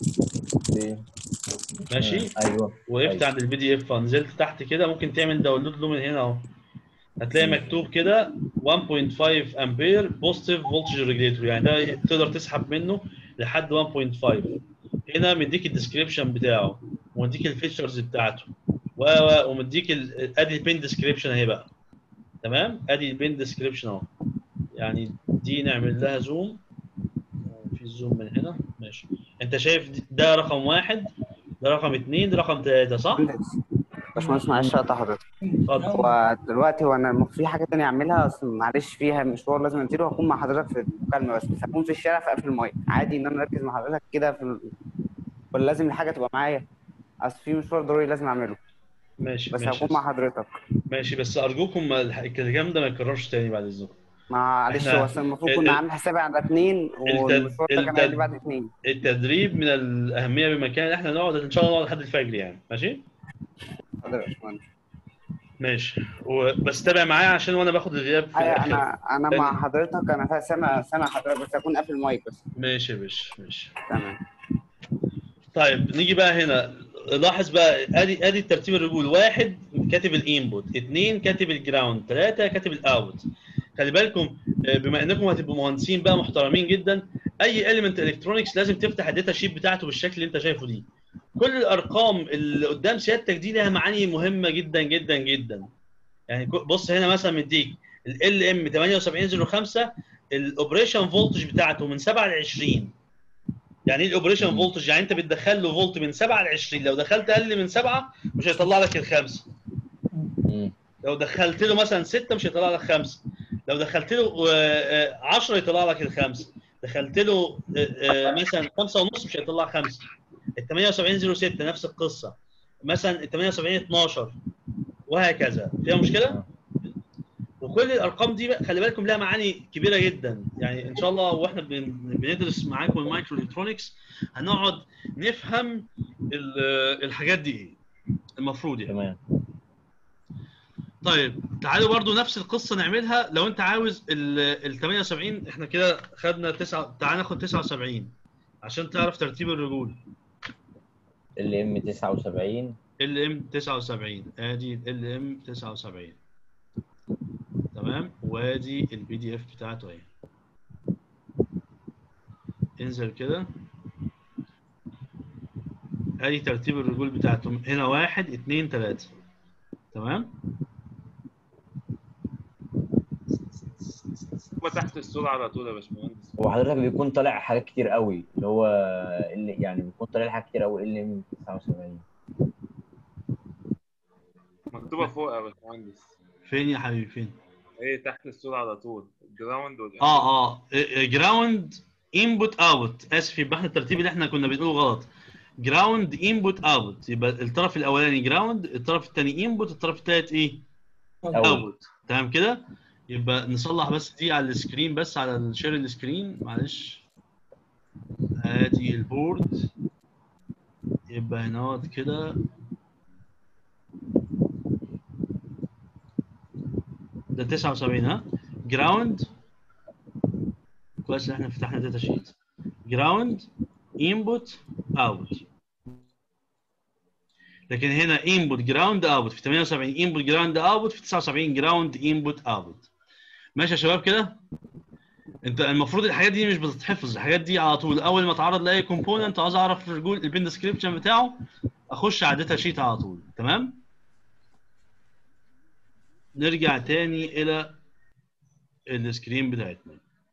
S1: ماشي
S16: ايوه
S1: وقفت
S16: أيوة.
S1: عند البي دي اف نزلت تحت كده ممكن تعمل داونلود له من هنا اهو هتلاقي مكتوب كده 1.5 امبير بوزيتيف فولتج ريجليتور يعني ده تقدر تسحب منه لحد 1.5 هنا مديك الديسكريبشن بتاعه ومديك الفيتشرز بتاعته و و- ومديك ال- ادي البين ديسكريبشن اهي بقى تمام ادي البين ديسكريبشن اهو يعني دي نعمل لها زوم في زوم من هنا ماشي انت شايف دي- ده رقم واحد ده رقم اثنين ده رقم ثلاثة صح؟
S2: باشمهندس معلش اقطع حضرتك هو دلوقتي هو انا المفروض في حاجه تانية اعملها اصل معلش فيها مشوار لازم انزله هكون مع حضرتك في المكالمه بس بس هكون في الشارع في قفل المايك عادي ان انا اركز مع حضرتك كده في ال... ولا لازم الحاجه تبقى معايا اصل في مشوار ضروري لازم اعمله
S1: ماشي
S2: بس
S1: ماشي
S2: هكون مع حضرتك
S1: ماشي بس ارجوكم ما الح- الكلام ده ما يتكررش تاني بعد اذنكم
S2: معلش
S1: إحنا-
S2: هو أصل المفروض
S1: ال-
S2: كنا
S1: ال-
S2: عامل حسابي على اتنين والمشوار ده كان
S1: التد-
S2: عندي بعد اتنين
S1: التدريب من الاهميه بمكان احنا نقعد ان شاء الله نقعد لحد الفجر يعني ماشي
S2: حاضر يا باشمهندس
S1: ماشي وبس تابع معايا عشان وانا باخد الغياب في
S2: أيوة،
S1: الاخر
S2: انا انا مع حضرتك انا سامع سامع حضرتك بس هكون قافل المايك بس
S1: ماشي يا باشا ماشي
S2: تمام
S1: طيب نيجي بقى هنا لاحظ بقى ادي ادي الترتيب الرجول واحد كاتب الانبوت اثنين كاتب الجراوند ثلاثه كاتب الاوت خلي بالكم آه، بما انكم هتبقوا مهندسين بقى محترمين جدا اي اليمنت الكترونكس لازم تفتح الداتا شيت بتاعته بالشكل اللي انت شايفه دي كل الارقام اللي قدام سيادتك دي لها معاني مهمه جدا جدا جدا يعني كو- بص هنا مثلا مديك ال ام 7805 الاوبريشن فولتج بتاعته من 7 ل 20 يعني ايه الاوبريشن فولتج يعني انت بتدخل له فولت من 7 ل 20 لو دخلت اقل من 7 مش هيطلع لك الخمسه لو دخلت له مثلا 6 مش هيطلع لك خمسه لو دخلت له 10 يطلع لك الخمسه دخلت له آه، آه، مثلا 5 ونص مش هيطلع خمسه ال 7806 نفس القصه مثلا ال 7812 وهكذا فيها مشكله؟ وكل الارقام دي بقى خلي بالكم لها معاني كبيره جدا يعني ان شاء الله واحنا بن- بندرس معاكم المايكرو الكترونكس هنقعد نفهم ال- الحاجات دي ايه المفروض يعني
S16: تمام
S1: طيب تعالوا برضو نفس القصه نعملها لو انت عاوز ال ال 78 احنا كده خدنا 9 تعال ناخد 79 عشان تعرف ترتيب الرجول
S16: ال ام 79
S1: ال ام 79 ادي ال ام 79 تمام وادي البي دي اف بتاعته اهي انزل كده ادي ترتيب الرجول بتاعته هنا واحد اتنين تلاته تمام
S8: فتحت الصورة على طول يا باشمهندس
S16: هو حضرتك بيكون طالع حاجات كتير قوي اللي هو اللي يعني بيكون طالع حاجات كتير قوي ال ام 79
S8: مكتوبة فوق يا باشمهندس
S1: فين يا حبيبي فين
S8: ايه تحت الصورة على طول الجراوند وال
S1: اه اه جراوند انبوت اوت اسف يبقى احنا الترتيب اللي احنا كنا بنقوله غلط جراوند انبوت اوت يبقى الطرف الاولاني جراوند الطرف الثاني انبوت الطرف الثالث ايه
S16: Out.
S1: اوت تمام كده يبقى نصلح بس دي على السكرين بس على الشير السكرين معلش ادي البورد يبقى هنا كده ده 79 ها جراوند كويس ان احنا فتحنا داتا شيت جراوند انبوت اوت لكن هنا انبوت جراوند اوتبوت في 78 انبوت جراوند اوتبوت في 79 جراوند انبوت اوتبوت ماشي يا شباب كده انت المفروض الحاجات دي مش بتتحفظ الحاجات دي على طول اول ما اتعرض لاي كومبوننت عاوز اعرف الرجول البين ديسكريبشن بتاعه اخش على الداتا شيت على طول تمام نرجع تاني الى السكرين بتاعتنا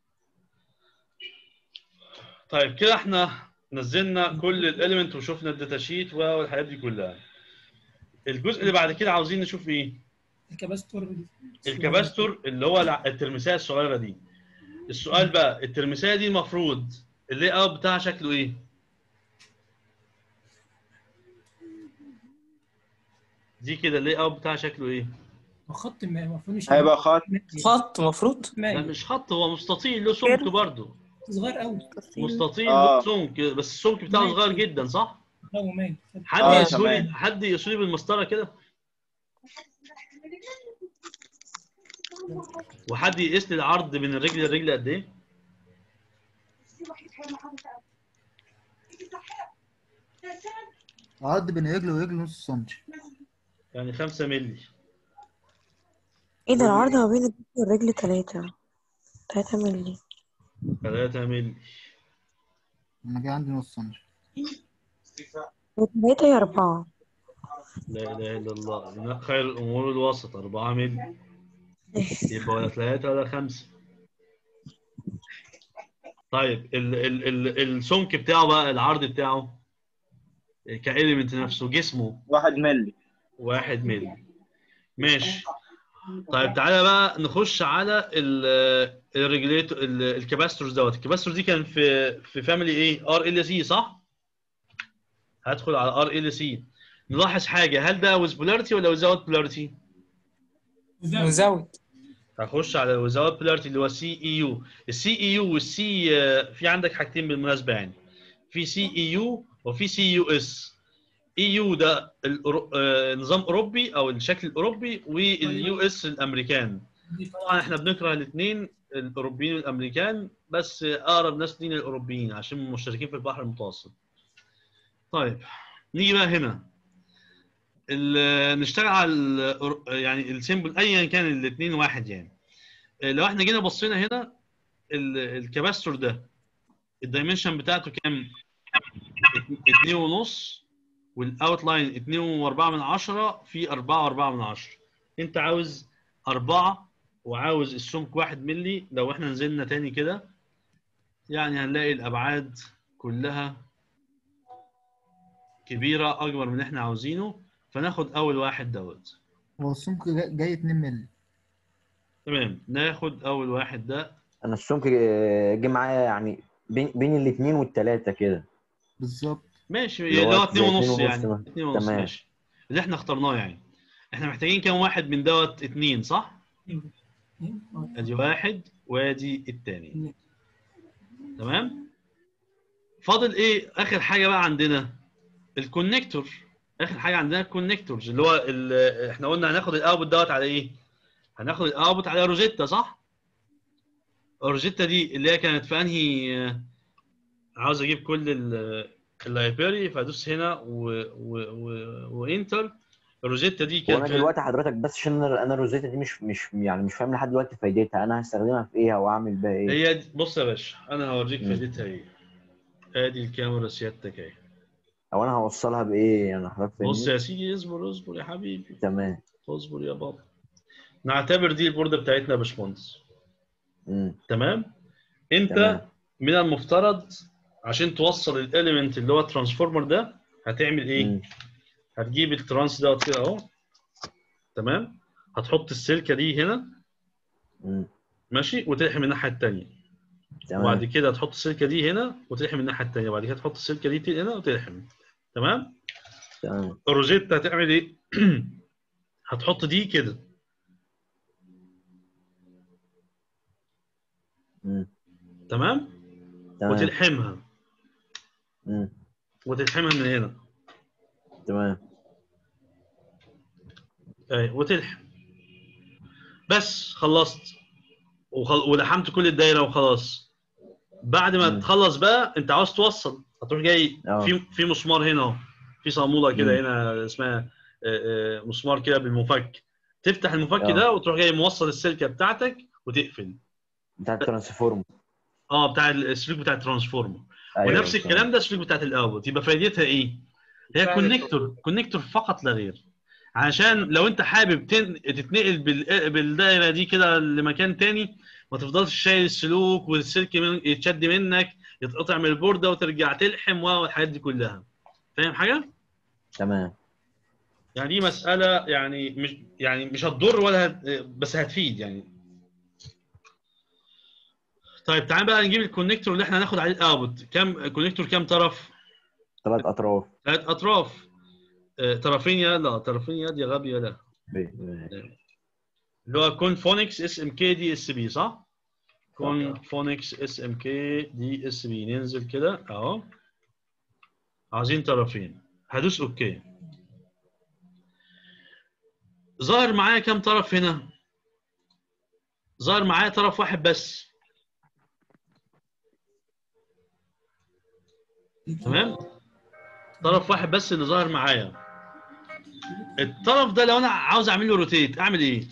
S1: طيب كده احنا نزلنا كل الاليمنت وشفنا الداتا شيت والحاجات دي كلها الجزء اللي بعد كده عاوزين نشوف ايه
S11: الكباستور
S1: الكباستور اللي هو الع- الترمسيه الصغيره دي السؤال بقى الترمسيه دي المفروض اللي اوت بتاعها شكله ايه دي كده اللي اوت بتاعها شكله ايه
S11: خط ما المفروض مش
S13: هيبقى خط
S9: خط المفروض
S1: لا مش خط هو مستطيل له سمك برضه
S11: صغير قوي
S1: مستطيل
S13: آه.
S1: له سمك بس السمك بتاعه صغير جدا صح
S11: هو مايل
S1: حد
S13: آه،
S1: يقيسوا لي
S13: تمام.
S1: حد يقيسوا لي بالمسطره كده وحد يقيس لي العرض بين الرجل للرجل قد ايه
S18: عرض بين رجل ورجل نص سنتي
S1: يعني 5 مللي
S10: ايه ده العرض ما بين الرجل والرجل تلاتة تلاتة مللي
S1: 3 مللي
S18: انا جاي عندي نص سنتي
S10: تلاتة يا أربعة
S1: لا اله الا الله إن خير الامور الوسط 4 مللي يبقى ولا 3 ولا 5 طيب ال ال ال السمك بتاعه بقى العرض بتاعه كإليمنت نفسه جسمه
S13: واحد ملي
S1: واحد مللي ماشي طيب تعالى بقى نخش على الريجليتور الكاباستورز دوت الكاباستور دي كان في في فاميلي ايه ار ال سي صح هدخل على ار ال سي نلاحظ حاجه هل ده ويز بولاريتي ولا ويزاوت بولاريتي
S9: مزود
S1: هخش على ويزاوت بولاريتي اللي هو سي اي يو السي اي يو والسي في عندك حاجتين بالمناسبه يعني في سي اي يو وفي سي يو اس اي يو ده الأورو- آه، نظام اوروبي او الشكل الاوروبي واليو اس الامريكان طبعا احنا بنكره الاثنين الاوروبيين والامريكان بس اقرب ناس لينا الاوروبيين عشان مشتركين في البحر المتوسط طيب نيجي بقى هنا ال- نشتغل على ال- يعني السيمبل ايا كان الاثنين واحد يعني لو احنا جينا بصينا هنا ال- الكاباستور ده الدايمنشن بتاعته كام؟ اتنين ونص والاوتلاين اتنين واربعة من عشرة في اربعة واربعة من عشرة انت عاوز اربعة وعاوز السمك واحد ملي لو احنا نزلنا تاني كده يعني هنلاقي الابعاد كلها كبيرة اكبر من اللي احنا عاوزينه فناخد اول واحد دوت
S18: هو السمك جا- جاي 2 مللي
S1: تمام ناخد اول واحد ده
S14: انا السمك جه معايا يعني بين بين الاثنين والثلاثه كده
S18: بالظبط
S1: ماشي
S14: اللي هو
S1: اللي هو اتنين
S14: زي اتنين
S1: ونص
S14: ونص
S1: يعني
S14: مثلا.
S1: اتنين ونص
S14: تمام.
S1: ماشي اللي احنا اخترناه يعني احنا محتاجين كام واحد من دوت اتنين صح؟ ادي واحد وادي التاني تمام؟ فاضل ايه اخر حاجه بقى عندنا الكونكتور اخر حاجه عندنا الكونكتورز اللي هو ال- احنا قلنا هناخد الاوتبوت دوت على ايه؟ هناخد الاوتبوت على روزيتا صح؟ روزيتا دي اللي هي كانت في انهي آه، عاوز اجيب كل ال- اللايبراري فادوس هنا و... و... و... وانتر روزيتا دي
S14: وانا
S1: كانت
S14: دلوقتي حضرتك بس عشان انا أنا الروزيتا دي مش مش يعني مش فاهم لحد دلوقتي فايدتها انا هستخدمها في ايه او اعمل بيها ايه
S1: هي دي بص يا باشا انا هوريك
S14: مم.
S1: فائدتها ايه ادي الكاميرا سيادتك اهي
S14: او انا هوصلها بايه يعني حضرتك
S1: بص
S14: فاهمني
S1: يا سيدي اصبر اصبر يا حبيبي
S14: تمام
S1: اصبر يا بابا نعتبر دي البورده بتاعتنا يا باشمهندس
S14: مم.
S1: تمام انت
S14: تمام.
S1: من المفترض عشان توصل الاليمنت اللي هو الترانسفورمر ده هتعمل ايه هتجيب الترانس دوت كده اهو تمام هتحط السلكه دي هنا
S14: مم.
S1: ماشي وتلحم الناحيه الثانيه
S14: تمام.
S1: وبعد كده تحط السلكه دي هنا وتلحم الناحيه الثانيه وبعد كده تحط السلكه دي هنا وتلحم تمام
S14: تمام
S1: الروزيتا هتعمل ايه هتحط دي كده
S14: مم.
S1: تمام
S14: تمام.
S1: وتلحمها
S14: مم.
S1: وتلحمها من هنا
S14: تمام
S1: اي وتلحم بس خلصت وخل... ولحمت كل الدايره وخلاص بعد ما تخلص بقى انت عاوز توصل هتروح جاي
S14: اه.
S1: في في مسمار هنا اهو في صاموله كده
S14: مم.
S1: هنا اسمها آه، آه، مسمار كده بالمفك تفتح المفك
S14: آه.
S1: ده وتروح جاي موصل السلكه بتاعتك وتقفل
S14: بتاع الترانسفورم
S1: اه بتاع السلوك بتاع الترانسفورمر
S14: أيوة،
S1: ونفس
S14: تمام.
S1: الكلام ده السلوك بتاعت الاوت يبقى فايدتها ايه؟ هي
S8: بتاع
S1: كونكتور كونكتور فقط لا غير عشان لو انت حابب تن... تتنقل بال... بالدايره دي كده لمكان تاني ما تفضلش شايل السلوك والسلك من... يتشد منك يتقطع من البورده وترجع تلحم والحاجات دي كلها فاهم حاجه؟
S14: تمام
S1: يعني دي مساله يعني مش يعني مش هتضر ولا هت... بس هتفيد يعني طيب تعال بقى نجيب الكونكتور اللي احنا هناخد عليه الاوت كام كونكتور كام طرف؟
S14: ثلاث اطراف
S1: ثلاث اطراف آه، طرفين يا لا طرفين يد يا غبي يا لا اللي هو كون فونكس اس ام كي دي اس بي صح؟ كون فونكس اس ام كي دي اس بي ننزل كده اهو عايزين طرفين هدوس اوكي ظاهر معايا كام طرف هنا؟ ظاهر معايا طرف واحد بس تمام؟ طرف واحد بس اللي ظاهر معايا الطرف ده لو انا عاوز اعمل له روتيت اعمل ايه؟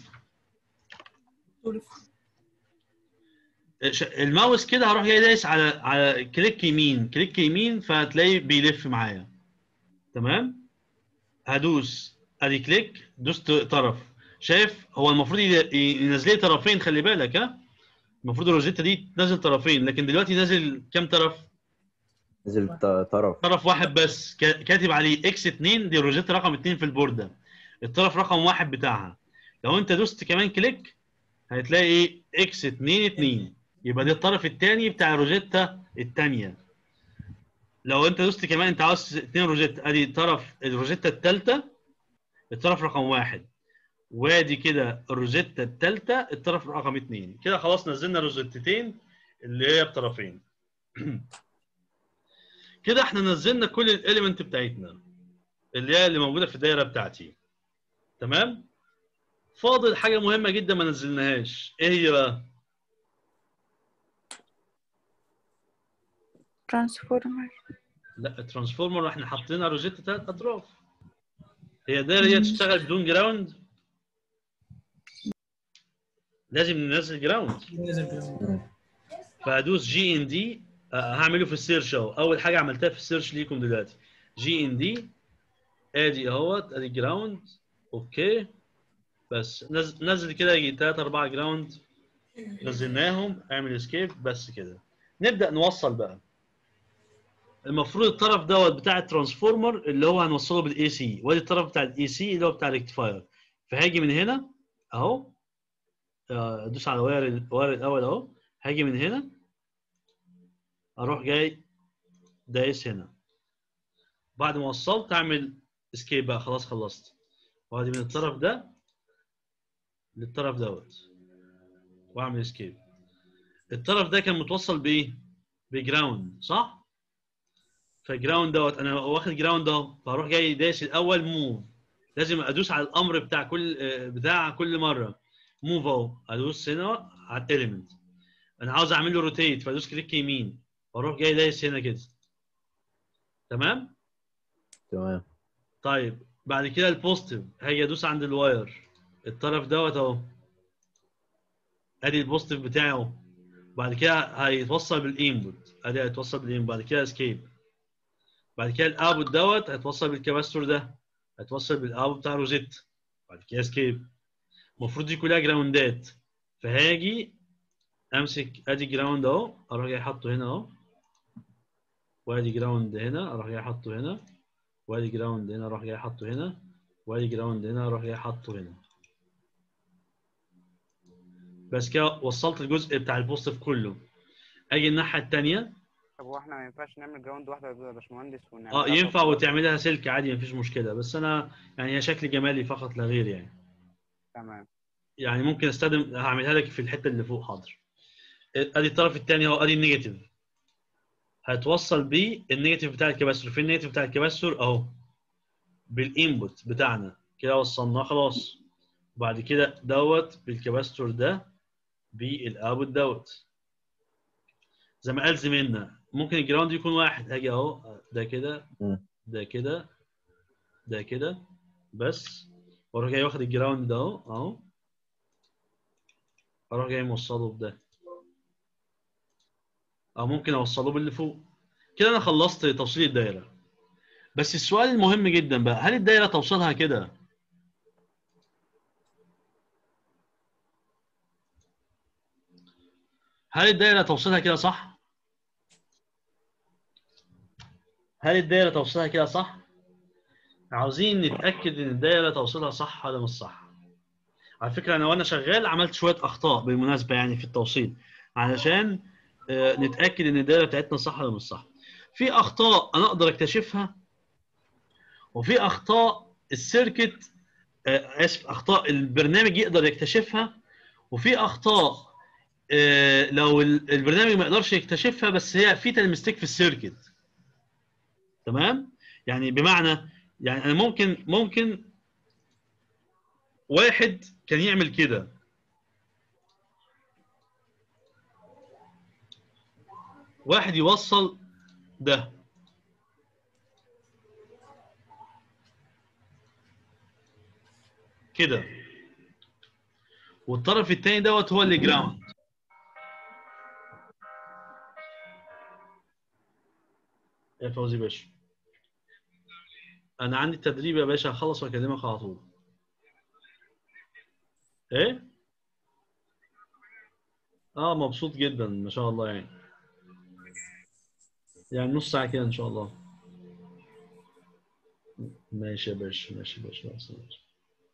S1: ش- الماوس كده هروح جاي دايس على على كليك يمين كليك يمين فهتلاقيه بيلف معايا تمام هدوس ادي كليك دوست طرف شايف هو المفروض ي- ينزل لي طرفين خلي بالك ها المفروض الروزيتا دي تنزل طرفين لكن دلوقتي نازل كام طرف
S14: نزل ط- طرف
S1: طرف واحد بس كا- كاتب عليه اكس 2 دي الروزيتا رقم 2 في البورده الطرف رقم واحد بتاعها لو انت دوست كمان كليك هتلاقي ايه اكس 2 2 يبقى ده الطرف الثاني بتاع الروزيتا الثانيه لو انت دوست كمان انت عاوز اثنين روزيتا ادي طرف الروزيتا الثالثه الطرف رقم واحد وادي كده الروزيتا الثالثه الطرف رقم اثنين كده خلاص نزلنا روزيتتين اللي هي بطرفين كده احنا نزلنا كل الاليمنت بتاعتنا اللي هي اللي موجوده في الدايره بتاعتي تمام فاضل حاجه مهمه جدا ما نزلناهاش ايه هي بقى
S3: ترانسفورمر
S1: لا الترانسفورمر احنا حاطينها روزيتا ثلاث اطراف هي الدايره دي تشتغل بدون جراوند لازم ننزل جراوند فهدوس جي ان دي هعمله في السيرش اهو اول حاجه عملتها في السيرش ليكم دلوقتي جي ان دي ادي اهوت ادي جراوند اوكي بس نزل, نزل كده يجي 3 4 جراوند نزلناهم اعمل اسكيب بس كده نبدا نوصل بقى المفروض الطرف دوت بتاع الترانسفورمر اللي هو هنوصله بالاي سي وادي الطرف بتاع الاي سي اللي هو بتاع الريكتيفاير فهاجي من هنا اهو آه، ادوس على واير الواير الاول اهو هاجي من هنا اروح جاي دايس هنا بعد ما وصلت اعمل اسكيب بقى خلاص خلصت وادي من الطرف ده للطرف دوت واعمل اسكيب الطرف ده كان متوصل بايه؟ بجراوند صح؟ فجراوند دوت انا واخد جراوند اهو فاروح جاي دايس الاول موف لازم ادوس على الامر بتاع كل آه، بتاع كل مره موف اهو ادوس هنا على الاليمنت انا عاوز اعمل له روتيت فادوس كليك يمين واروح جاي دايس هنا كده تمام
S14: تمام
S1: طيب بعد كده البوزيتيف هاجي ادوس عند الواير الطرف دوت اهو ادي البوزيتيف بتاعي اهو بعد كده هيتوصل بالانبوت ادي هيتوصل بالانبوت بعد كده اسكيب بعد كده الاوتبوت دوت هيتوصل بالكاباستور ده هيتوصل بالاوت بتاع روزيت بعد كده اسكيب المفروض دي كلها جراوندات فهاجي امسك ادي جراوند اهو اروح جاي حاطه هنا اهو وادي جراوند هنا اروح جاي حاطه هنا وادي جراوند هنا اروح جاي حاطه هنا وادي جراوند هنا اروح جاي حاطه هنا بس كده وصلت الجزء بتاع البوزيتيف كله اجي الناحيه الثانيه
S2: طب هو احنا ما ينفعش نعمل جراوند واحده يا باشمهندس ونعمل
S1: اه ينفع وتعملها سلك عادي مفيش مشكله بس انا يعني هي شكل جمالي فقط لا غير يعني
S2: تمام
S1: يعني ممكن استخدم هعملها لك في الحته اللي فوق حاضر ادي الطرف الثاني اهو ادي النيجاتيف هتوصل بيه النيجاتيف بتاع الكباستور فين النيجاتيف بتاع الكباستور اهو بالانبوت بتاعنا كده وصلناه خلاص وبعد كده دوت بالكباستور ده بالاوت دوت زي ما قال زميلنا ممكن الجراوند يكون واحد هاجي اهو ده كده ده كده ده كده بس واروح جاي واخد الجراوند ده اهو اهو اروح جاي موصله بده او ممكن اوصله باللي فوق كده انا خلصت توصيل الدايره بس السؤال المهم جدا بقى هل الدايره توصيلها كده هل الدايره توصيلها كده صح هل الدايره توصيلها كده صح عاوزين نتاكد ان الدايره توصيلها صح ولا مش صح على فكره انا وانا شغال عملت شويه اخطاء بالمناسبه يعني في التوصيل علشان آه، نتاكد ان الدايره بتاعتنا صح ولا مش صح في اخطاء انا اقدر اكتشفها وفي اخطاء السيركت آه، اسف اخطاء البرنامج يقدر يكتشفها وفي اخطاء آه، لو ال- البرنامج ما يقدرش يكتشفها بس هي في تلمستيك في السيركت تمام يعني بمعنى يعني انا ممكن ممكن واحد كان يعمل كده واحد يوصل ده كده والطرف التاني دوت هو اللي جراوند يا فوزي باشا انا عندي تدريب يا باشا هخلص واكلمك على طول ايه اه مبسوط جدا ما شاء الله يعني يعني نص ساعة كده ان شاء الله ماشي يا باشا ماشي يا باشا ماشي يا باشا.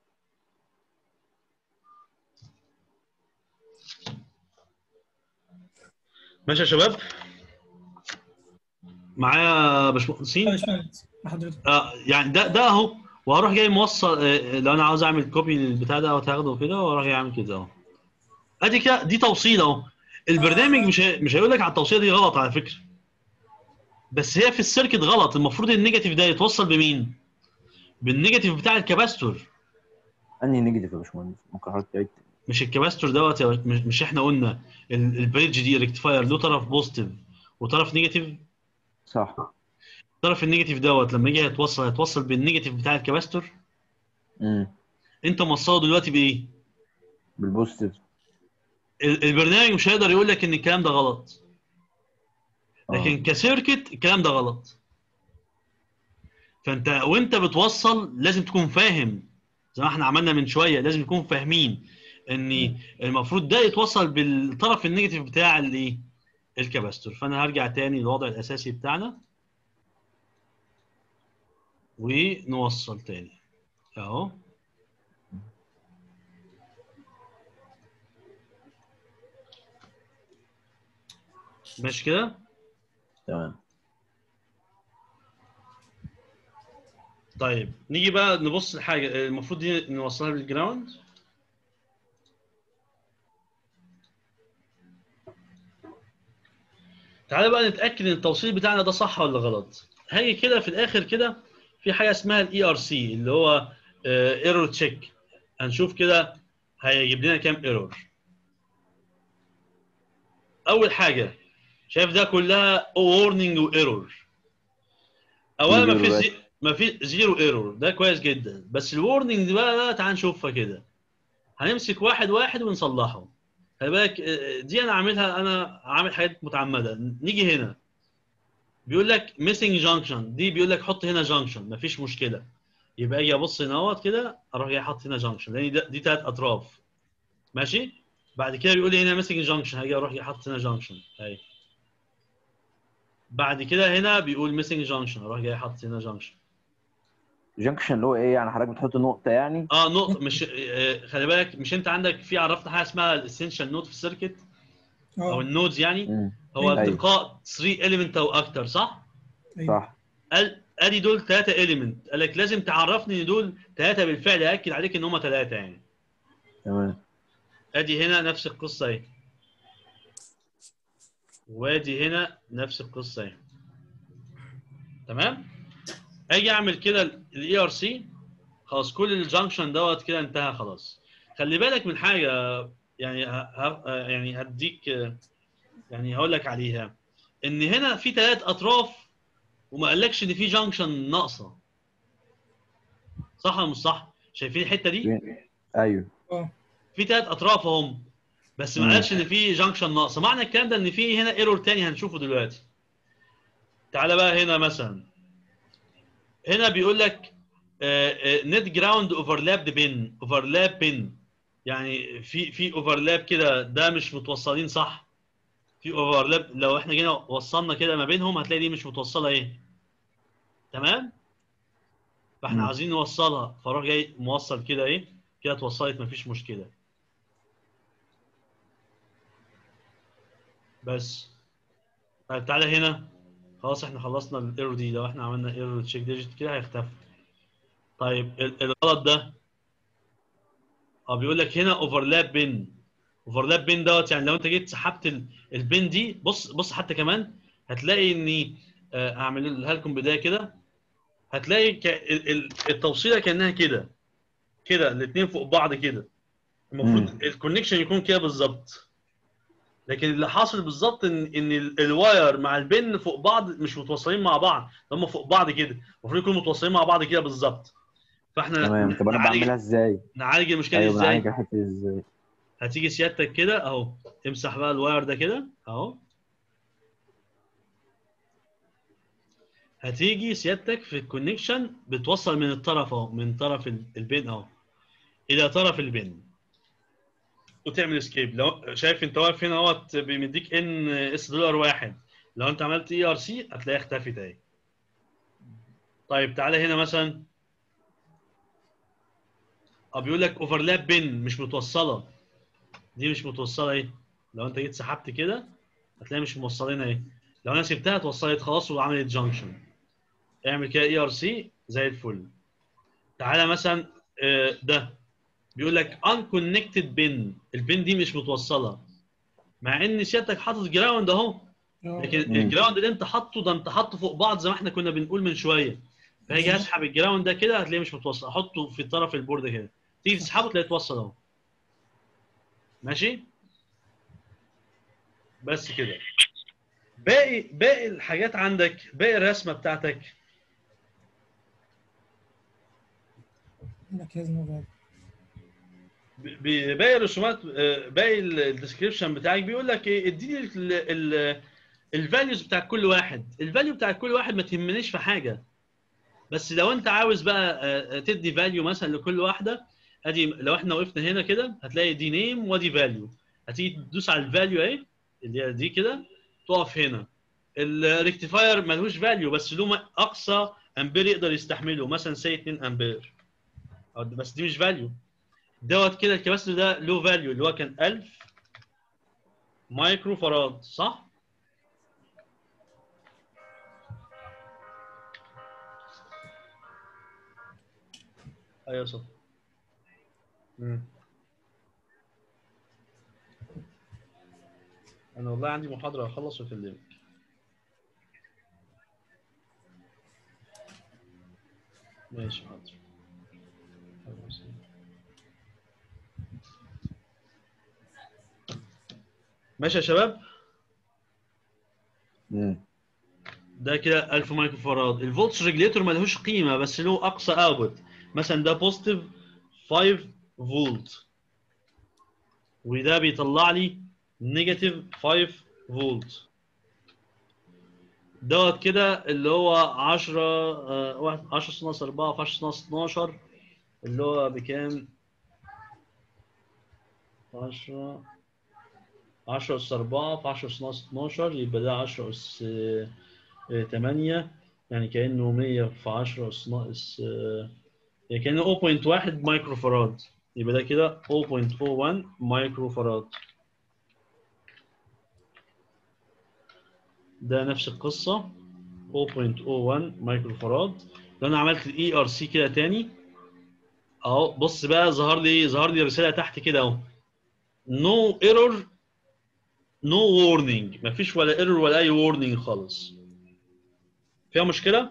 S1: ماشي يا شباب معايا باشمهندسين
S11: باشمهندس حضرتك
S1: آه يعني ده ده اهو وهروح جاي موصل آه، لو انا عاوز اعمل كوبي للبتاع ده وتاخده كده واروح جاي اعمل كده اهو ادي كده دي توصيل اهو البرنامج مش هي- مش هيقول لك على التوصيله دي غلط على فكره بس هي في السيركت غلط المفروض النيجاتيف ده يتوصل بمين؟ بالنيجاتيف بتاع الكباستور
S14: انهي نيجاتيف يا باشمهندس ممكن حضرتك تعيد
S1: مش الكباستور دوت يا- مش مش احنا قلنا ال- البريدج دي ريكتيفاير له طرف بوزيتيف وطرف نيجاتيف
S14: صح
S1: الطرف النيجاتيف دوت لما يجي هيتوصل هيتوصل بالنيجاتيف بتاع الكباستور
S14: امم
S1: انت موصله دلوقتي بايه؟
S14: بالبوزيتيف
S1: ال- البرنامج مش هيقدر يقول لك ان الكلام ده غلط لكن كسيركت الكلام ده غلط فانت وانت بتوصل لازم تكون فاهم زي ما احنا عملنا من شويه لازم نكون فاهمين ان المفروض ده يتوصل بالطرف النيجاتيف بتاع الايه الكباستور فانا هرجع تاني للوضع الاساسي بتاعنا ونوصل تاني اهو ماشي كده
S14: تمام
S1: طيب نيجي بقى نبص لحاجه المفروض دي نوصلها بالجراوند تعالى بقى نتاكد ان التوصيل بتاعنا ده صح ولا غلط هاجي كده في الاخر كده في حاجه اسمها الاي ار سي اللي هو ايرور تشيك هنشوف كده هيجيب لنا كام ايرور اول حاجه شايف ده كلها وورنينج وايرور اولا ما في
S14: زيرو
S1: زي... ما في زيرو ايرور ده كويس جدا بس الورنينج دي بقى, بقى تعال نشوفها كده هنمسك واحد واحد ونصلحه خلي بالك آه، دي انا عاملها انا عامل حاجات متعمده نيجي هنا بيقول لك ميسنج جانكشن دي بيقول لك حط هنا جانكشن مفيش مشكله يبقى اجي ابص هنا اهوت كده اروح جاي حاطط هنا جانكشن لان ده- دي ثلاث اطراف ماشي بعد كده بيقول لي هنا ميسنج جانكشن هاجي اروح جاي حاطط هنا جانكشن اهي بعد كده هنا بيقول ميسنج جانكشن اروح جاي حاطط هنا جانكشن
S14: جنكشن اللي هو ايه يعني حضرتك بتحط نقطه يعني
S1: اه نقطة مش آه، خلي بالك مش انت عندك في عرفنا حاجة اسمها الاسينشال نود في السيركت او النودز يعني هو
S14: أيوة.
S1: التقاء 3 اليمنت او اكتر صح؟
S14: صح
S1: قال ادي دول ثلاثة اليمنت قال لك لازم تعرفني ان دول ثلاثة بالفعل ياكد عليك ان هم ثلاثة يعني
S14: تمام
S1: ادي هنا نفس القصة اهي وادي هنا نفس القصة اهي تمام؟ اجي اعمل كده الاي ار سي خلاص كل الجنكشن دوت كده انتهى خلاص خلي بالك من حاجه يعني ه... ه... يعني هديك يعني هقول لك عليها ان هنا في ثلاث اطراف وما قالكش ان في جنكشن ناقصه صح ولا مش صح شايفين الحته دي
S14: ايوه
S1: في ثلاث اطراف اهم بس ما
S14: مم.
S1: قالش ان في جانكشن ناقصه معنى الكلام ده ان في هنا ايرور تاني هنشوفه دلوقتي تعالى بقى هنا مثلا هنا بيقول لك نت جراوند اوفرلاب بين اوفرلاب بين يعني في في اوفرلاب كده ده مش متوصلين صح في اوفرلاب لو احنا جينا وصلنا كده ما بينهم هتلاقي دي مش متوصله ايه تمام فاحنا
S14: مم.
S1: عايزين نوصلها فاروح جاي موصل كده ايه كده اتوصلت مفيش مشكله بس طيب تعالى هنا خلاص احنا خلصنا الايرور دي لو احنا عملنا ايرور تشيك ديجيت كده هيختفي طيب ال- الغلط ده اه بيقول لك هنا اوفرلاب بين اوفرلاب بين دوت يعني لو انت جيت سحبت ال- البين دي بص بص حتى كمان هتلاقي اني آه، اعملها لكم بدايه كده هتلاقي ك- ال- ال- التوصيله كانها كده كده الاثنين فوق بعض كده المفروض الكونكشن يكون كده بالظبط لكن اللي حاصل بالظبط ان ان ال- الواير مع البن فوق بعض مش متوصلين مع بعض هم فوق بعض كده المفروض يكونوا متوصلين مع بعض كده بالظبط فاحنا
S14: تمام طب انا
S1: نعالج-
S14: بعملها ازاي؟
S1: نعالج المشكله دي
S14: ايوه
S1: ازاي
S14: بعالج الحته دي ازاي؟
S1: هتيجي سيادتك كده اهو تمسح بقى الواير ده كده اهو هتيجي سيادتك في الكونكشن بتوصل من الطرف اهو من طرف ال- البين اهو الى طرف البين وتعمل اسكيب لو شايف انت واقف هنا اهوت بيمديك ان اس دولار واحد لو انت عملت اي ار سي هتلاقيها اختفت اهي طيب تعالى هنا مثلا اه بيقول لك اوفرلاب بين مش متوصله دي مش متوصله ايه لو انت جيت سحبت كده هتلاقي مش موصلين ايه لو انا سبتها اتوصلت خلاص وعملت جانكشن اعمل كده اي ار سي زي الفل تعالى مثلا آه، ده بيقول لك unconnected بين البين دي مش متوصله مع ان سيادتك حاطط جراوند اهو لكن
S14: مم.
S1: الجراوند اللي انت حاطه ده انت حاطه فوق بعض زي ما احنا كنا بنقول من شويه فهاجي اسحب الجراوند ده كده هتلاقيه مش متوصل احطه في طرف البورد كده تيجي تسحبه تلاقيه اتوصل اهو ماشي بس كده باقي باقي الحاجات عندك باقي الرسمه بتاعتك
S11: لك لازم أبعد.
S1: ب- ب- باقي الرسومات آه، باقي الديسكربشن بتاعك بيقول لك ايه اديني الفاليوز بتاع كل واحد الفاليو بتاع كل واحد ما تهمنيش في حاجه بس لو انت عاوز بقى آه، آه، تدي فاليو مثلا لكل واحده ادي لو احنا وقفنا هنا كده هتلاقي دي نيم ودي فاليو هتيجي تدوس على الفاليو اهي اللي هي دي كده تقف هنا الريكتيفاير ملهوش فاليو بس له م- اقصى امبير يقدر يستحمله مثلا سي 2 امبير أو د- بس دي مش فاليو دوت كده الكباستور ده له فاليو اللي هو كان 1000 مايكرو فراد صح؟ ايوه صح مم. انا والله عندي محاضرة اخلص واكلمك ماشي حاضر خلاص. ماشي يا شباب
S14: مم.
S1: ده كده 1000 مايكرو فاراد الفولتس ريجليتور ملهوش قيمه بس له اقصى اوتبوت مثلا ده بوزيتيف 5 فولت وده بيطلع لي نيجاتيف 5 فولت دوت كده اللي هو 10 آه، واحد- 10 ناقص 4 في 10 ناقص 12 اللي هو بكام 10 10 أس 4 في 10 أس ناقص 12 يبقى ده 10 أس 8 يعني كأنه 100 في 10 أس ناقص آه، يعني كأنه 0.1 مايكرو فراد يبقى ده كده 0.01 مايكرو فراد ده نفس القصة 0.01 مايكرو فراد لو أنا عملت الإي آر سي كده تاني أهو بص بقى ظهر لي ظهر لي رسالة تحت كده أهو نو ايرور نو وورنينج مفيش ولا ايرور ولا اي وورنينج خالص فيها مشكله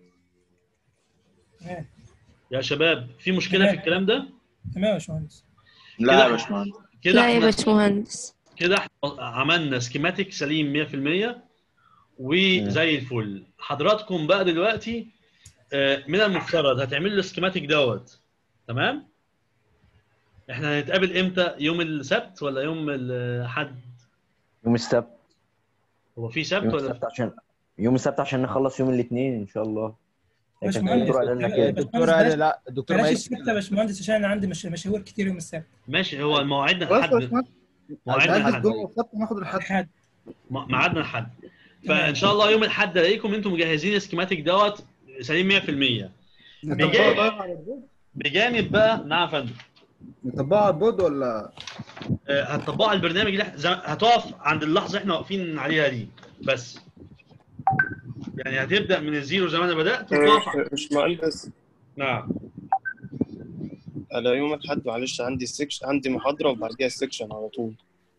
S11: تمام
S1: يا شباب في مشكله في الكلام ده
S11: تمام يا باشمهندس
S13: لا يا باشمهندس
S1: كده
S21: لا يا
S1: احنا
S21: باشمهندس
S1: كده احنا عملنا سكيماتيك سليم 100% وزي الفل حضراتكم بقى دلوقتي آه، من المفترض هتعمل له السكيماتيك دوت تمام احنا هنتقابل امتى يوم السبت ولا يوم الاحد
S14: يوم السبت
S1: هو في سبت
S14: يوم
S1: ولا
S14: السبت عشان يوم السبت عشان نخلص يوم الاثنين ان شاء الله هي كانت
S11: باشمهندس،
S14: الدكتور قال لنا
S11: بلاش-
S14: كده
S6: الدكتور قال لا الدكتور
S11: بلاش
S6: ما
S11: السبت يا باشمهندس عشان انا عندي مش... مشاوير كتير يوم السبت
S1: ماشي هو مواعيدنا
S5: خلاص يا
S1: لحد
S5: باشمهندس
S1: مواعيدنا
S5: هنحجز
S1: لحد
S5: جمعة وسبت وناخد الحد
S1: م- ميعادنا لحد فان شاء الله يوم الاحد الاقيكم انتم مجهزين السكيماتيك دوت سليم 100%
S5: نطبقه
S1: بجانب
S5: طيب على البورد
S1: بجانب بقى نعم يا فندم
S5: نطبقه على البورد ولا
S1: آه، هتطبقوا على البرنامج اللي إحنا- زي- هتقف عند اللحظه اللي احنا واقفين عليها دي بس يعني هتبدا من الزيرو زي ما انا بدات وتقف
S15: باشمهندس
S1: نعم
S15: انا يوم الاحد معلش عندي السكشن عندي محاضره وبعد كده السكشن على طول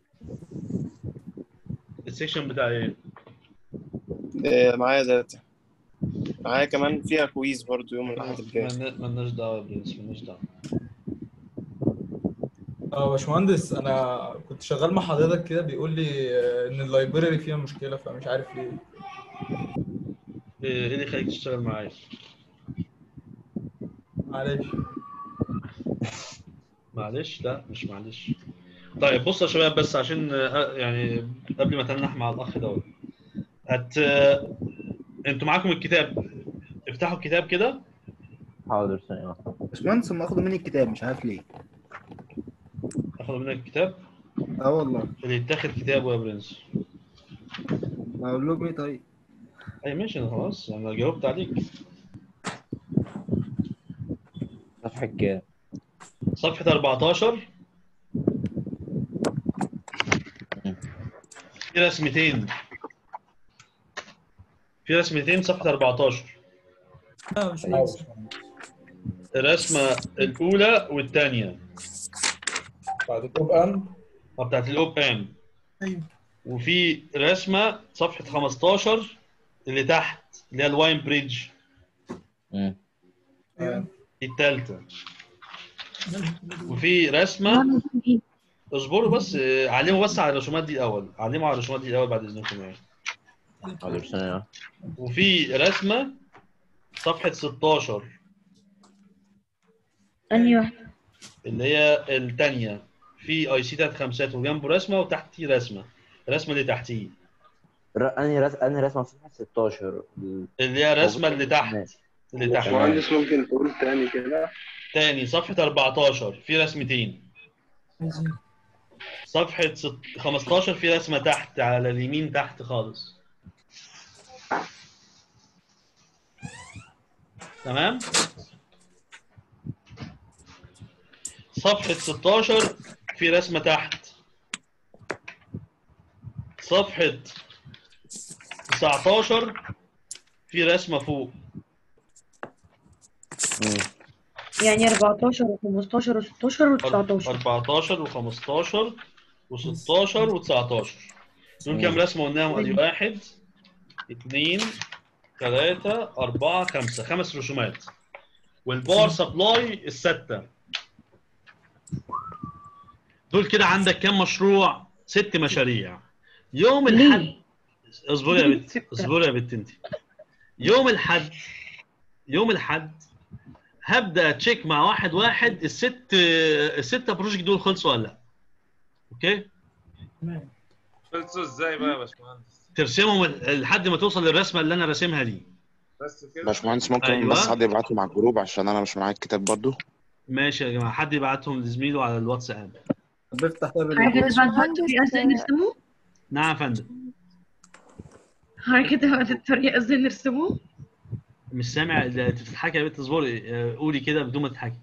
S1: السيكشن بتاع ايه؟
S15: إيه، معايا داتا معايا كمان فيها كويز برضو يوم الاحد الجاي
S1: مالنا- مالناش دعوه يا برنس مالناش دعوه
S19: اه باشمهندس انا كنت شغال مع حضرتك كده بيقول لي آه، ان اللايبراري فيها مشكله فمش عارف ليه
S1: ايه إيه اللي يخليك تشتغل معايا؟
S19: معلش
S1: معلش لا مش معلش طيب بصوا يا شباب بس عشان آه، يعني قبل ما تنح مع الاخ دوت هت آه، انتوا معاكم الكتاب افتحوا الكتاب كده
S14: حاضر ثانيه واحدة.
S5: باشمهندس هم اخدوا مني الكتاب مش عارف ليه
S1: اخدوا منك الكتاب
S5: اه والله
S1: اللي يتاخد كتابه يا برنس
S5: اقول لهم ايه طيب
S1: اي ماشي انا خلاص انا جاوبت عليك
S14: صفحه كام
S1: صفحة 14 في رسمتين في رسمتين صفحة 14
S11: اه باشمهندس
S1: الرسمة الأولى والثانية
S19: بعد الأوب أم
S1: بتاعت الأوب أم
S11: ايوه
S1: وفي رسمة صفحة 15 اللي تحت اللي هي الواين بريدج
S11: ايوه
S1: الثالثة وفي رسمة اصبروا بس آه، علموا بس على الرسومات دي الأول علموا على الرسومات دي الأول بعد إذنكم يعني
S14: حاضر ثانيه واحدة.
S1: وفي رسمة صفحة 16
S4: أنهي واحدة؟
S1: اللي هي الثانية في اي سي تلات خمسات وجنبه رسمة وتحتيه رسمة الرسمة اللي تحتيه
S14: ر- انهي رس... انهي رسمه في صفحه 16
S1: اللي هي الرسمة اللي تحت اللي تحت
S15: باشمهندس ممكن تقول تاني كده
S1: تاني صفحة 14 في رسمتين صفحة ست... 15 في رسمة تحت على اليمين تحت خالص تمام صفحة 16 في رسمة تحت صفحة 19 في رسمة فوق
S4: يعني 14 و15 و16 و19
S1: 14 و15 و16 و19 دول كام رسمة قلناهم ادي واحد اثنين ثلاثة أربعة خمسة خمس رسومات والباور سبلاي الستة دول كده عندك كام مشروع؟ ست مشاريع يوم الحد اصبري يا بت اصبري يا بت انت يوم الحد يوم الحد هبدا تشيك مع واحد واحد الست الستة بروجكت دول خلصوا ولا لا اوكي
S8: خلصوا ازاي بقى يا باشمهندس؟
S1: ترسمهم لحد ما توصل للرسمه اللي انا راسمها دي
S8: بس كده
S20: باشمهندس ممكن
S1: أيوة.
S20: بس حد يبعتهم على الجروب عشان انا مش معايا الكتاب برضو
S1: ماشي يا جماعه حد يبعتهم لزميله على الواتساب
S5: طب افتح طيب
S4: حضرتك
S5: ال-
S4: تبعت بقى الطريقة ازاي نرسمه؟
S1: نعم يا فندم
S4: حضرتك تبعت الطريقة ازاي نرسمه؟
S1: مش سامع اللي تضحكي يا بنت اصبري آه، قولي كده بدون ما تضحكي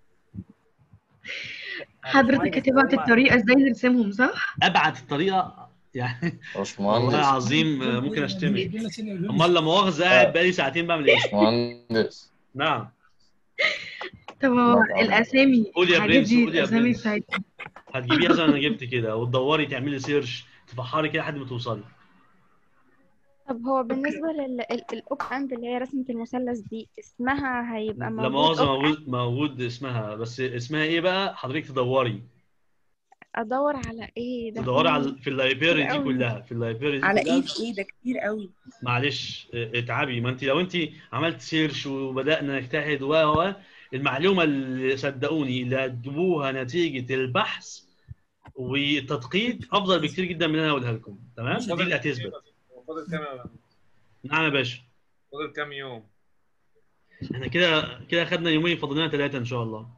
S4: حضرتك هتبعت الطريقة ازاي نرسمهم صح؟
S1: ابعت الطريقه يعني والله العظيم آه، ممكن اشتمك امال لما مؤاخذه قاعد بقالي ساعتين بعمل ايه؟
S20: باشمهندس
S1: نعم
S4: طب هو الأسامي
S1: قول يا
S4: الحاجات
S1: برنس
S4: دي
S1: قول يا
S4: الأسامي
S1: برنس
S4: بتاعتها
S1: هتجيبيها زي ما انا جبت كده وتدوري تعملي سيرش تفحري كده لحد ما توصلي
S3: طب هو بالنسبة للأوب أند اللي هي رسمة المثلث دي اسمها هيبقى
S1: لا
S3: موجود
S1: مؤاخذه
S3: أوب
S1: موجود موجود اسمها بس اسمها ايه بقى حضرتك تدوري
S3: ادور على ايه ده
S1: تدوري
S3: في-
S1: على في اللايبراري دي
S3: أوي.
S1: كلها في اللايبراري دي
S12: على
S1: كلها
S12: ايه في ايه ده كتير قوي
S1: معلش اه، اتعبي ما انت لو انت عملت سيرش وبدانا نجتهد و و المعلومه اللي صدقوني اللي هتجيبوها نتيجه البحث والتدقيق افضل بكتير جدا من اللي انا هقولها لكم تمام دي اللي هتثبت
S8: فاضل كام يا
S1: نعم يا باشا
S8: فاضل كام يوم؟
S1: احنا كده كده خدنا يومين فاضل لنا ثلاثه ان شاء الله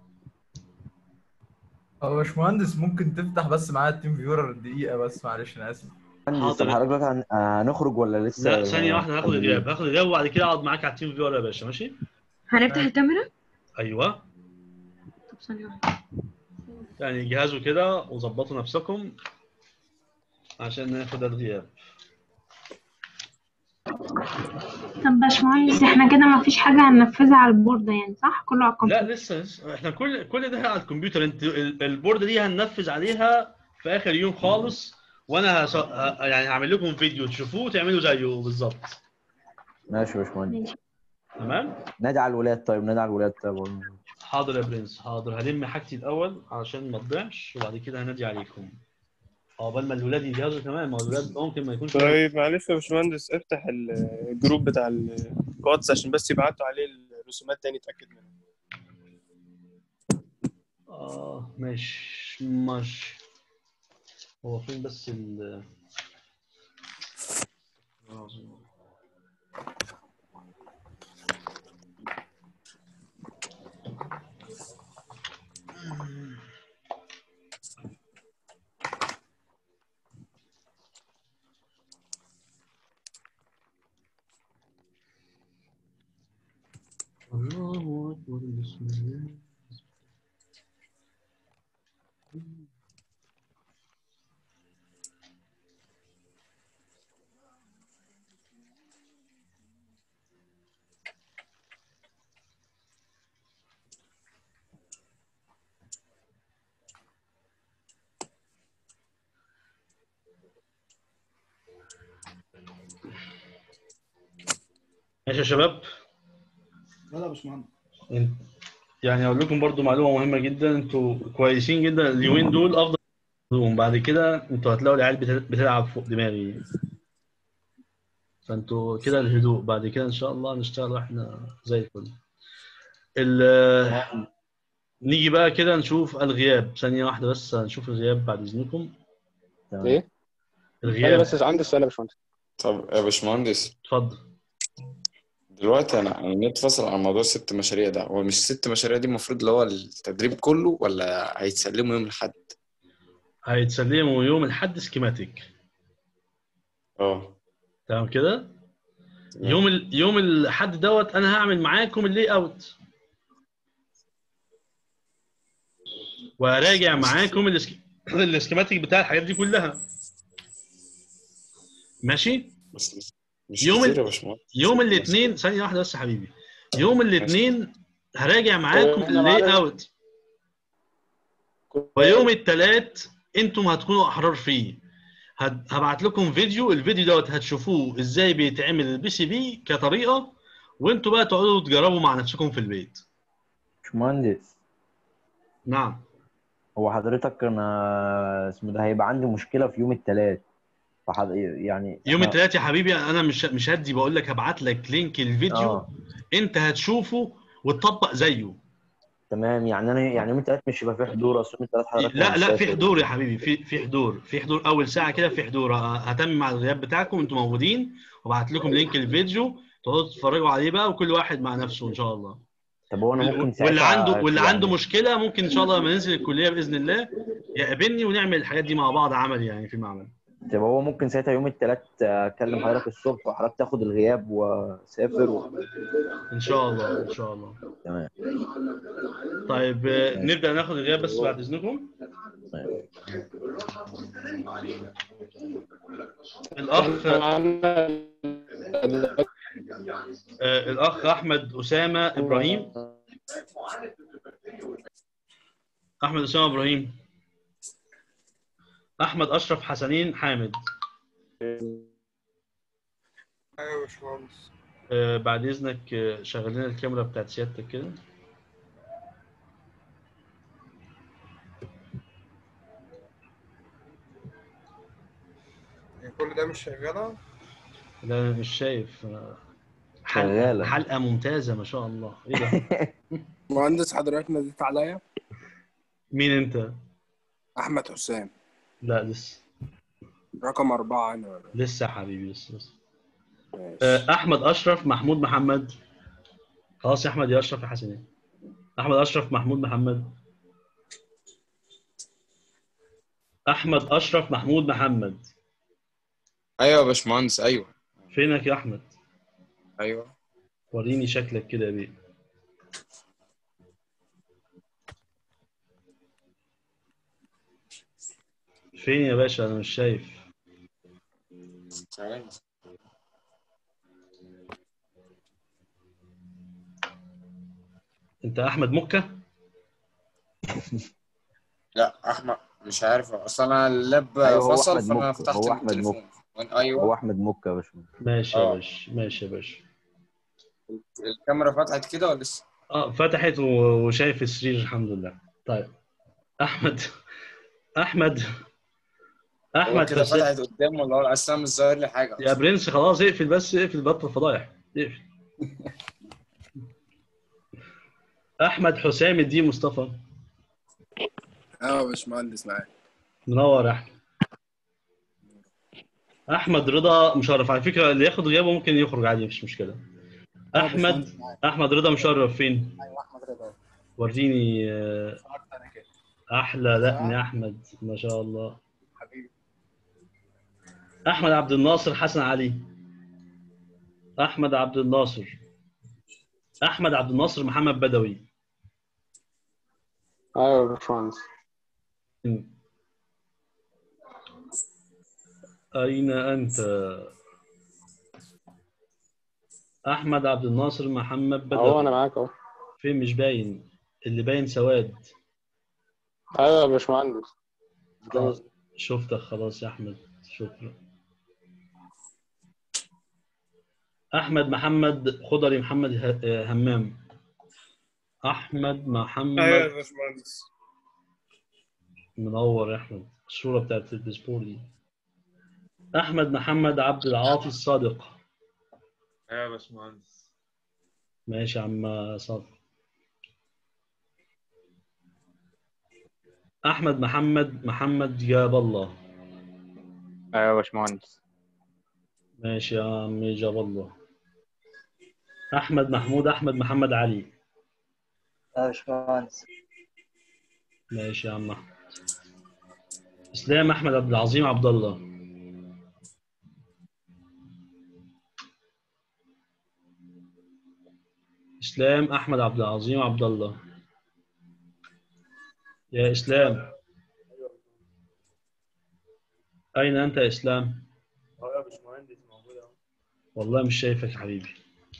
S19: هو باشمهندس ممكن تفتح بس معايا التيم فيور دقيقة بس معلش أنا آسف
S14: مهندس طب حضرتك دلوقتي هن- هنخرج ولا لسه
S1: لا ثانيه واحده هاخد الجواب هاخد الجواب وبعد كده اقعد معاك على التيم فيور يا باشا ماشي
S4: هنفتح الكاميرا
S1: ايوه
S4: طب ثانية واحدة
S1: يعني جهزوا كده وظبطوا نفسكم عشان ناخد الغياب
S22: طب باشمهندس احنا كده ما فيش حاجة هننفذها على البورد يعني صح؟ كله على
S1: لا
S22: الكمبيوتر
S1: لسه, لسه احنا كل كل ده على الكمبيوتر انت ال- البورد دي هننفذ عليها في اخر يوم خالص وانا هص... ه- يعني هعمل لكم فيديو تشوفوه وتعملوا زيه بالظبط
S14: ماشي يا باشمهندس
S1: تمام
S14: نادي على الولاد طيب نادي على الولاد طيب
S1: حاضر يا برنس حاضر هلم حاجتي الاول علشان ما تضيعش وبعد كده هنادي عليكم عقبال ما الولاد يجهزوا كمان ما هو الولاد ممكن ما يكونش
S15: طيب معلش يا باشمهندس افتح الجروب بتاع الواتس عشان بس يبعتوا عليه الرسومات تاني اتاكد منها
S1: اه ماشي ماشي هو فين بس ال الله أكبر بسم الله ماشي يا شباب
S18: لا لا يا باشمهندس
S1: انت- يعني اقول لكم برضو معلومه مهمه جدا انتوا كويسين جدا اليومين دول افضل منهم. بعد كده انتوا هتلاقوا العيال بتل- بتلعب فوق دماغي فانتوا كده الهدوء بعد كده ان شاء الله نشتغل واحنا زي الفل ال- نيجي بقى كده نشوف الغياب ثانيه واحده بس هنشوف الغياب بعد اذنكم
S23: ايه؟ انا
S1: الغياب
S23: بس عندي سؤال يا باشمهندس
S20: طب يا باشمهندس
S1: اتفضل
S20: دلوقتي انا انا جيت فاصل على موضوع الست مشاريع ده هو مش الست مشاريع دي المفروض اللي هو التدريب كله ولا هيتسلموا يوم الاحد
S1: هيتسلموا يوم الحد سكيماتيك
S20: اه
S1: تمام كده يوم ال... يوم الحد دوت انا هعمل معاكم اللي اوت وراجع معاكم الاسك... الاسكيماتيك بتاع الحاجات دي كلها ماشي
S20: بس مش
S1: يوم
S20: كتير
S1: ال...
S20: يا باشمهندس
S1: يوم الاثنين ثانيه واحده بس يا حبيبي يوم الاثنين هراجع معاكم
S23: أنا
S1: اللي
S23: معلش.
S1: اوت ويوم الثلاث انتم هتكونوا احرار فيه هد- هبعت لكم فيديو الفيديو دوت هتشوفوه ازاي بيتعمل البي سي بي كطريقه وانتوا بقى تقعدوا تجربوا مع نفسكم في البيت
S14: باشمهندس
S1: نعم
S14: هو حضرتك انا اسمه ده هيبقى عندي مشكله في يوم الثلاث فحض... يعني
S1: يوم
S14: إحنا-
S1: الثلاث يا حبيبي انا مش مش هدي بقول لك هبعت لك لينك الفيديو
S14: آه.
S1: انت هتشوفه وتطبق زيه
S14: تمام يعني انا يعني يوم الثلاث مش هيبقى في حضور اصل يوم الثلاث حضرتك
S1: لا لا في
S14: مسافر.
S1: حضور يا حبيبي في في حضور في حضور اول ساعه كده في حضور ه- هتم مع الغياب بتاعكم انتوا موجودين وابعت لكم لينك الفيديو تقعدوا تتفرجوا عليه بقى وكل واحد مع نفسه ان شاء الله
S14: طب هو انا ممكن ساعتها
S1: واللي عنده واللي
S14: يعني-
S1: عنده مشكله ممكن ان شاء الله لما ننزل الكليه باذن الله يقابلني ونعمل الحاجات دي مع بعض عملي يعني في المعمل
S14: طب هو ممكن ساعتها يوم الثلاث اكلم حضرتك الصبح وحضرتك تاخد الغياب واسافر و...
S1: ان شاء الله ان شاء الله
S14: تمام
S1: طيب آه، نبدا ناخد الغياب بس بعد اذنكم الاخ آه، الاخ احمد اسامه ابراهيم احمد اسامه ابراهيم احمد اشرف حسنين حامد
S5: ايوه يا باشمهندس
S1: آه، بعد اذنك آه، شغل لنا الكاميرا بتاعت سيادتك كده
S7: كل ده مش شغالة
S1: لا أنا مش شايف حلقة
S14: شغالة.
S1: حلقة ممتازة ما شاء الله ايه ده
S7: مهندس حضرتك ناديت عليا
S1: مين انت
S7: أحمد حسام
S1: لا لسه
S7: رقم أربعة أنا
S1: لسه يا حبيبي لسه لسه آه، احمد اشرف محمود محمد خلاص يا احمد يا اشرف يا حسنين احمد اشرف محمود محمد احمد اشرف محمود محمد
S20: ايوه يا باشمهندس ايوه
S1: فينك يا احمد
S20: ايوه
S1: وريني شكلك كده يا بيه فين يا باشا انا مش شايف
S20: ثواني
S1: انت احمد مكه
S20: لا احمد مش عارف اصل انا اللاب
S14: أيوة هو
S20: فصل
S14: أحمد
S20: فانا
S14: مكة.
S20: فتحت
S14: هو أحمد
S20: التليفون
S14: مكة.
S20: وأنا- ايوه
S14: هو احمد مكة يا باشمهندس
S1: ماشي يا
S20: آه.
S1: باشا ماشي يا باشا
S20: الكاميرا فتحت كده ولا لسه؟
S1: اه فتحت و- وشايف السرير الحمد لله طيب احمد احمد
S20: هو
S1: احمد
S20: كده
S1: حسين
S20: فتحت قدامه ولا هو اصلا مش ظاهر لي حاجه
S1: يا برنس خلاص اقفل بس اقفل بطل فضايح اقفل احمد حسام الدين مصطفى
S7: أيوة يا باشمهندس معاك
S1: منور يا احمد احمد رضا مشرف على فكره اللي ياخد غيابه ممكن يخرج عادي مفيش مشكله احمد احمد رضا مشرف فين
S5: ايوه احمد رضا
S1: وريني آه، احلى لقن يا احمد ما شاء الله
S5: حبيبي
S1: احمد عبد الناصر حسن علي احمد عبد الناصر احمد عبد الناصر محمد بدوي
S23: ايوه يا باشمهندس
S1: اين انت احمد عبد الناصر محمد بدوي
S23: اهو انا معاك اهو
S1: فين مش باين اللي باين سواد
S23: ايوه يا باشمهندس
S1: آه، شفتك خلاص يا احمد شكرا احمد محمد خضري محمد ه- همام احمد محمد
S15: ايوه يا باشمهندس
S1: منور يا احمد الصوره بتاعت الباسبور دي احمد محمد عبد العاطي الصادق
S8: ايوه يا باشمهندس
S1: ماشي يا عم صادق احمد محمد محمد جاب الله
S23: ايوه يا باشمهندس
S1: ماشي يا عم جاب الله احمد محمود احمد محمد علي
S12: يا باشمهندس
S1: ماشي يا عم احمد اسلام احمد عبد العظيم عبد الله اسلام احمد عبد العظيم عبد الله يا اسلام اين انت يا اسلام
S15: اه يا باشمهندس موجود اهو
S1: والله مش شايفك يا حبيبي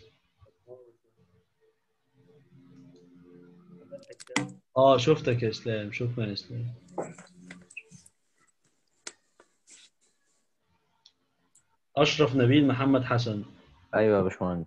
S1: اه شفتك يا اسلام شكرا يا اسلام اشرف نبيل محمد حسن
S14: ايوه يا باشمهندس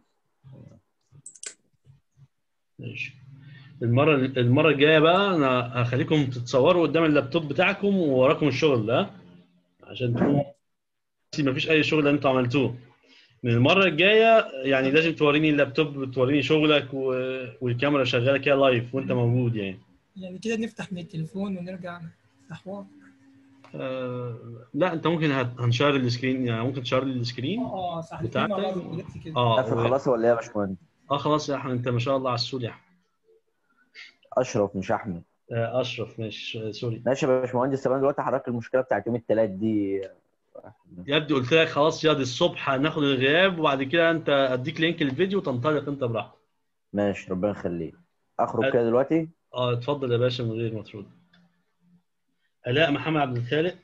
S1: ماشي المره المره الجايه بقى انا هخليكم تتصوروا قدام اللابتوب بتاعكم ووراكم الشغل ده عشان تكونوا ما فيش اي شغل انتوا عملتوه من المره الجايه يعني لازم توريني اللابتوب توريني شغلك و... والكاميرا شغاله كده لايف وانت موجود يعني
S11: يعني كده نفتح من التليفون ونرجع نحوار
S1: آه لا انت ممكن هت- هنشار السكرين يعني ممكن تشار لي السكرين
S11: اه صح الاثنين مع
S1: بتاعتك
S11: بعض دلوقتي كده
S1: اه
S14: قافل خلاص ولا ايه يا باشمهندس
S1: اه خلاص يا احمد انت ما شاء الله على السول يا احمد
S14: اشرف مش احمد
S1: آه اشرف ماشي سوري
S14: ماشي يا باشمهندس طب انا دلوقتي حضرتك المشكله بتاعت يوم الثلاث دي
S1: يا ابني قلت لك خلاص يا دي الصبح هناخد الغياب وبعد كده انت اديك لينك الفيديو وتنطلق انت براحتك
S14: ماشي ربنا يخليك اخرج كده دلوقتي
S1: اه اتفضل يا باشا من غير ما ترد الاء محمد عبد الخالق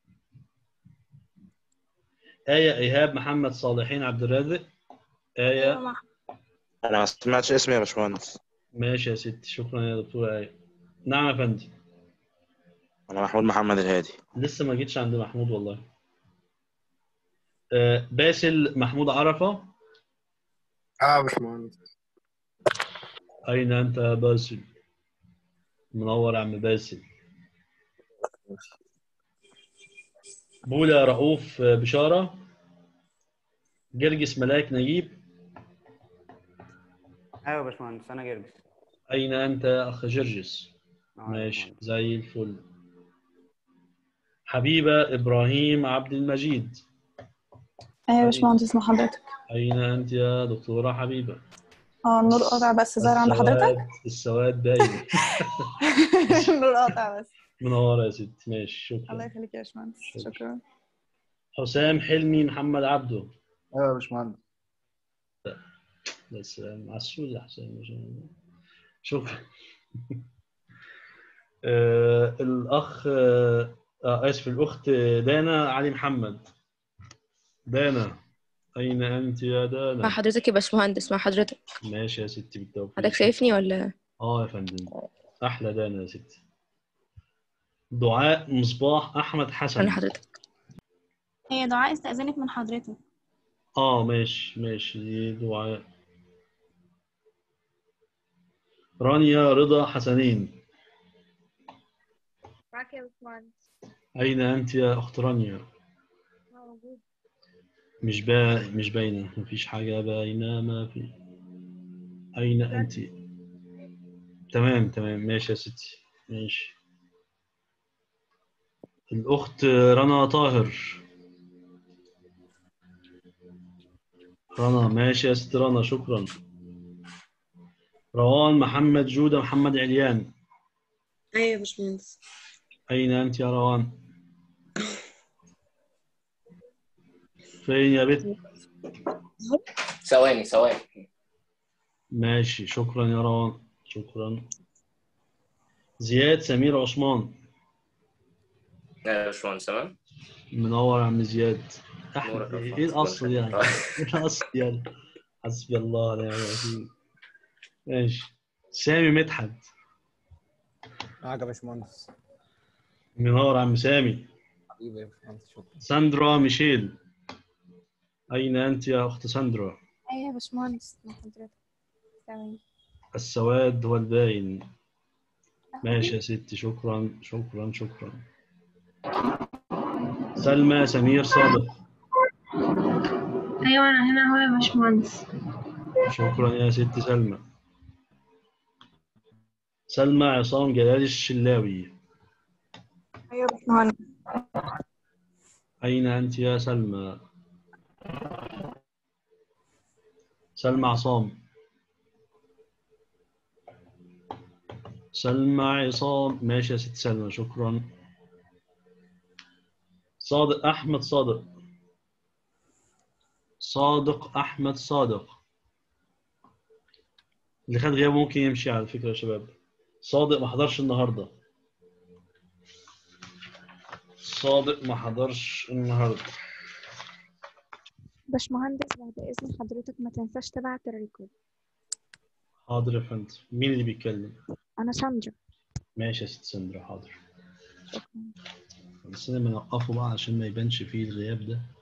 S1: آية إيهاب محمد صالحين عبد الرازق آية
S17: انا ما سمعتش اسمي يا باشمهندس
S1: ماشي يا ستي شكرا يا دكتورة آية نعم يا فندم
S17: انا محمود محمد الهادي
S1: لسه ما جيتش عند محمود والله آه باسل محمود عرفة
S7: اه يا باشمهندس
S1: أين أنت يا باسل منور يا عم باسل بولا رؤوف بشارة جرجس ملاك نجيب
S2: ايوه يا باشمهندس انا جرجس
S1: أين أنت أخ جرجس ماشي زي الفل حبيبة إبراهيم عبد المجيد
S9: ايوه يا باشمهندس مع حضرتك
S1: أين أنت يا دكتورة حبيبة
S9: اه النور قاطع بس ظاهر عند حضرتك
S1: السواد السواد باين
S9: النور قاطع بس
S1: منورة يا ست ماشي
S9: الله
S1: شكرا
S9: يخليك يا باشمهندس شكرا
S1: حسام حلمي محمد عبده
S5: ايوه يا باشمهندس
S1: يا سلام عسول يا حسام ما شاء الله شكرا آه، الأخ آه، آه، آسف الأخت دانا علي محمد دانا أين أنت يا
S21: مع
S1: دانا؟
S21: حضرتك يا باشمهندس مع حضرتك
S1: ماشي يا ستي بالتوفيق
S21: حضرتك شايفني ولا
S1: اه يا فندم أحلى دانا يا ستي دعاء مصباح أحمد حسن
S21: أنا حضرتك
S22: هي دعاء استأذنت من حضرتك
S1: اه ماشي ماشي دي دعاء رانيا رضا حسنين
S3: معاك يا باشمهندس
S1: أين أنت يا أخت رانيا؟
S3: اه موجود
S1: مش با... مش باينة مفيش حاجة باينة ما في أين أنت؟ تمام تمام ماشي يا ستي ماشي الأخت رنا طاهر رنا ماشي يا ست رنا شكرا روان محمد جودة محمد عليان
S10: ايوه يا باشمهندس
S1: أين أنت يا روان؟ فين يا بنت؟
S16: ثواني ثواني
S1: ماشي شكرا يا روان شكرا زياد سمير عثمان
S16: ايوه يا باشمهندس تمام
S1: منور يا عم زياد
S16: نورك
S1: أحمد
S16: يا
S1: ايه
S16: باشمهندس.
S1: الاصل يعني ايه الاصل يعني حسبي الله ونعم الوكيل ماشي سامي مدحت
S6: معاك يا باشمهندس
S1: منور يا عم سامي
S6: حبيبي يا باشمهندس شكرا
S1: ساندرا ميشيل أين أنت يا أخت ساندرا؟
S22: ايوه يا باشمهندس مع حضرتك تمام
S1: السواد هو الباين ماشي يا ستي شكرا شكرا شكرا سلمى سمير صادق
S22: ايوه انا هنا هو يا باشمهندس
S1: شكرا يا ست سلمى سلمى عصام جلال الشلاوي
S10: ايوه يا باشمهندس
S1: أين أنت يا سلمى؟ سلمى عصام سلمى عصام ماشي يا ست سلمى شكرا صادق أحمد صادق صادق أحمد صادق اللي خد غياب ممكن يمشي على فكرة يا شباب صادق ما حضرش النهارده صادق ما حضرش النهارده
S3: باشمهندس بعد إذن حضرتك ما تنساش تبعت الريكورد
S1: حاضر يا فندم مين اللي بيتكلم
S3: أنا ساندرا
S1: ماشي يا ست سندرا حاضر
S3: شكرا
S1: بس انا بنوقفه بقى عشان ما يبانش فيه الغياب ده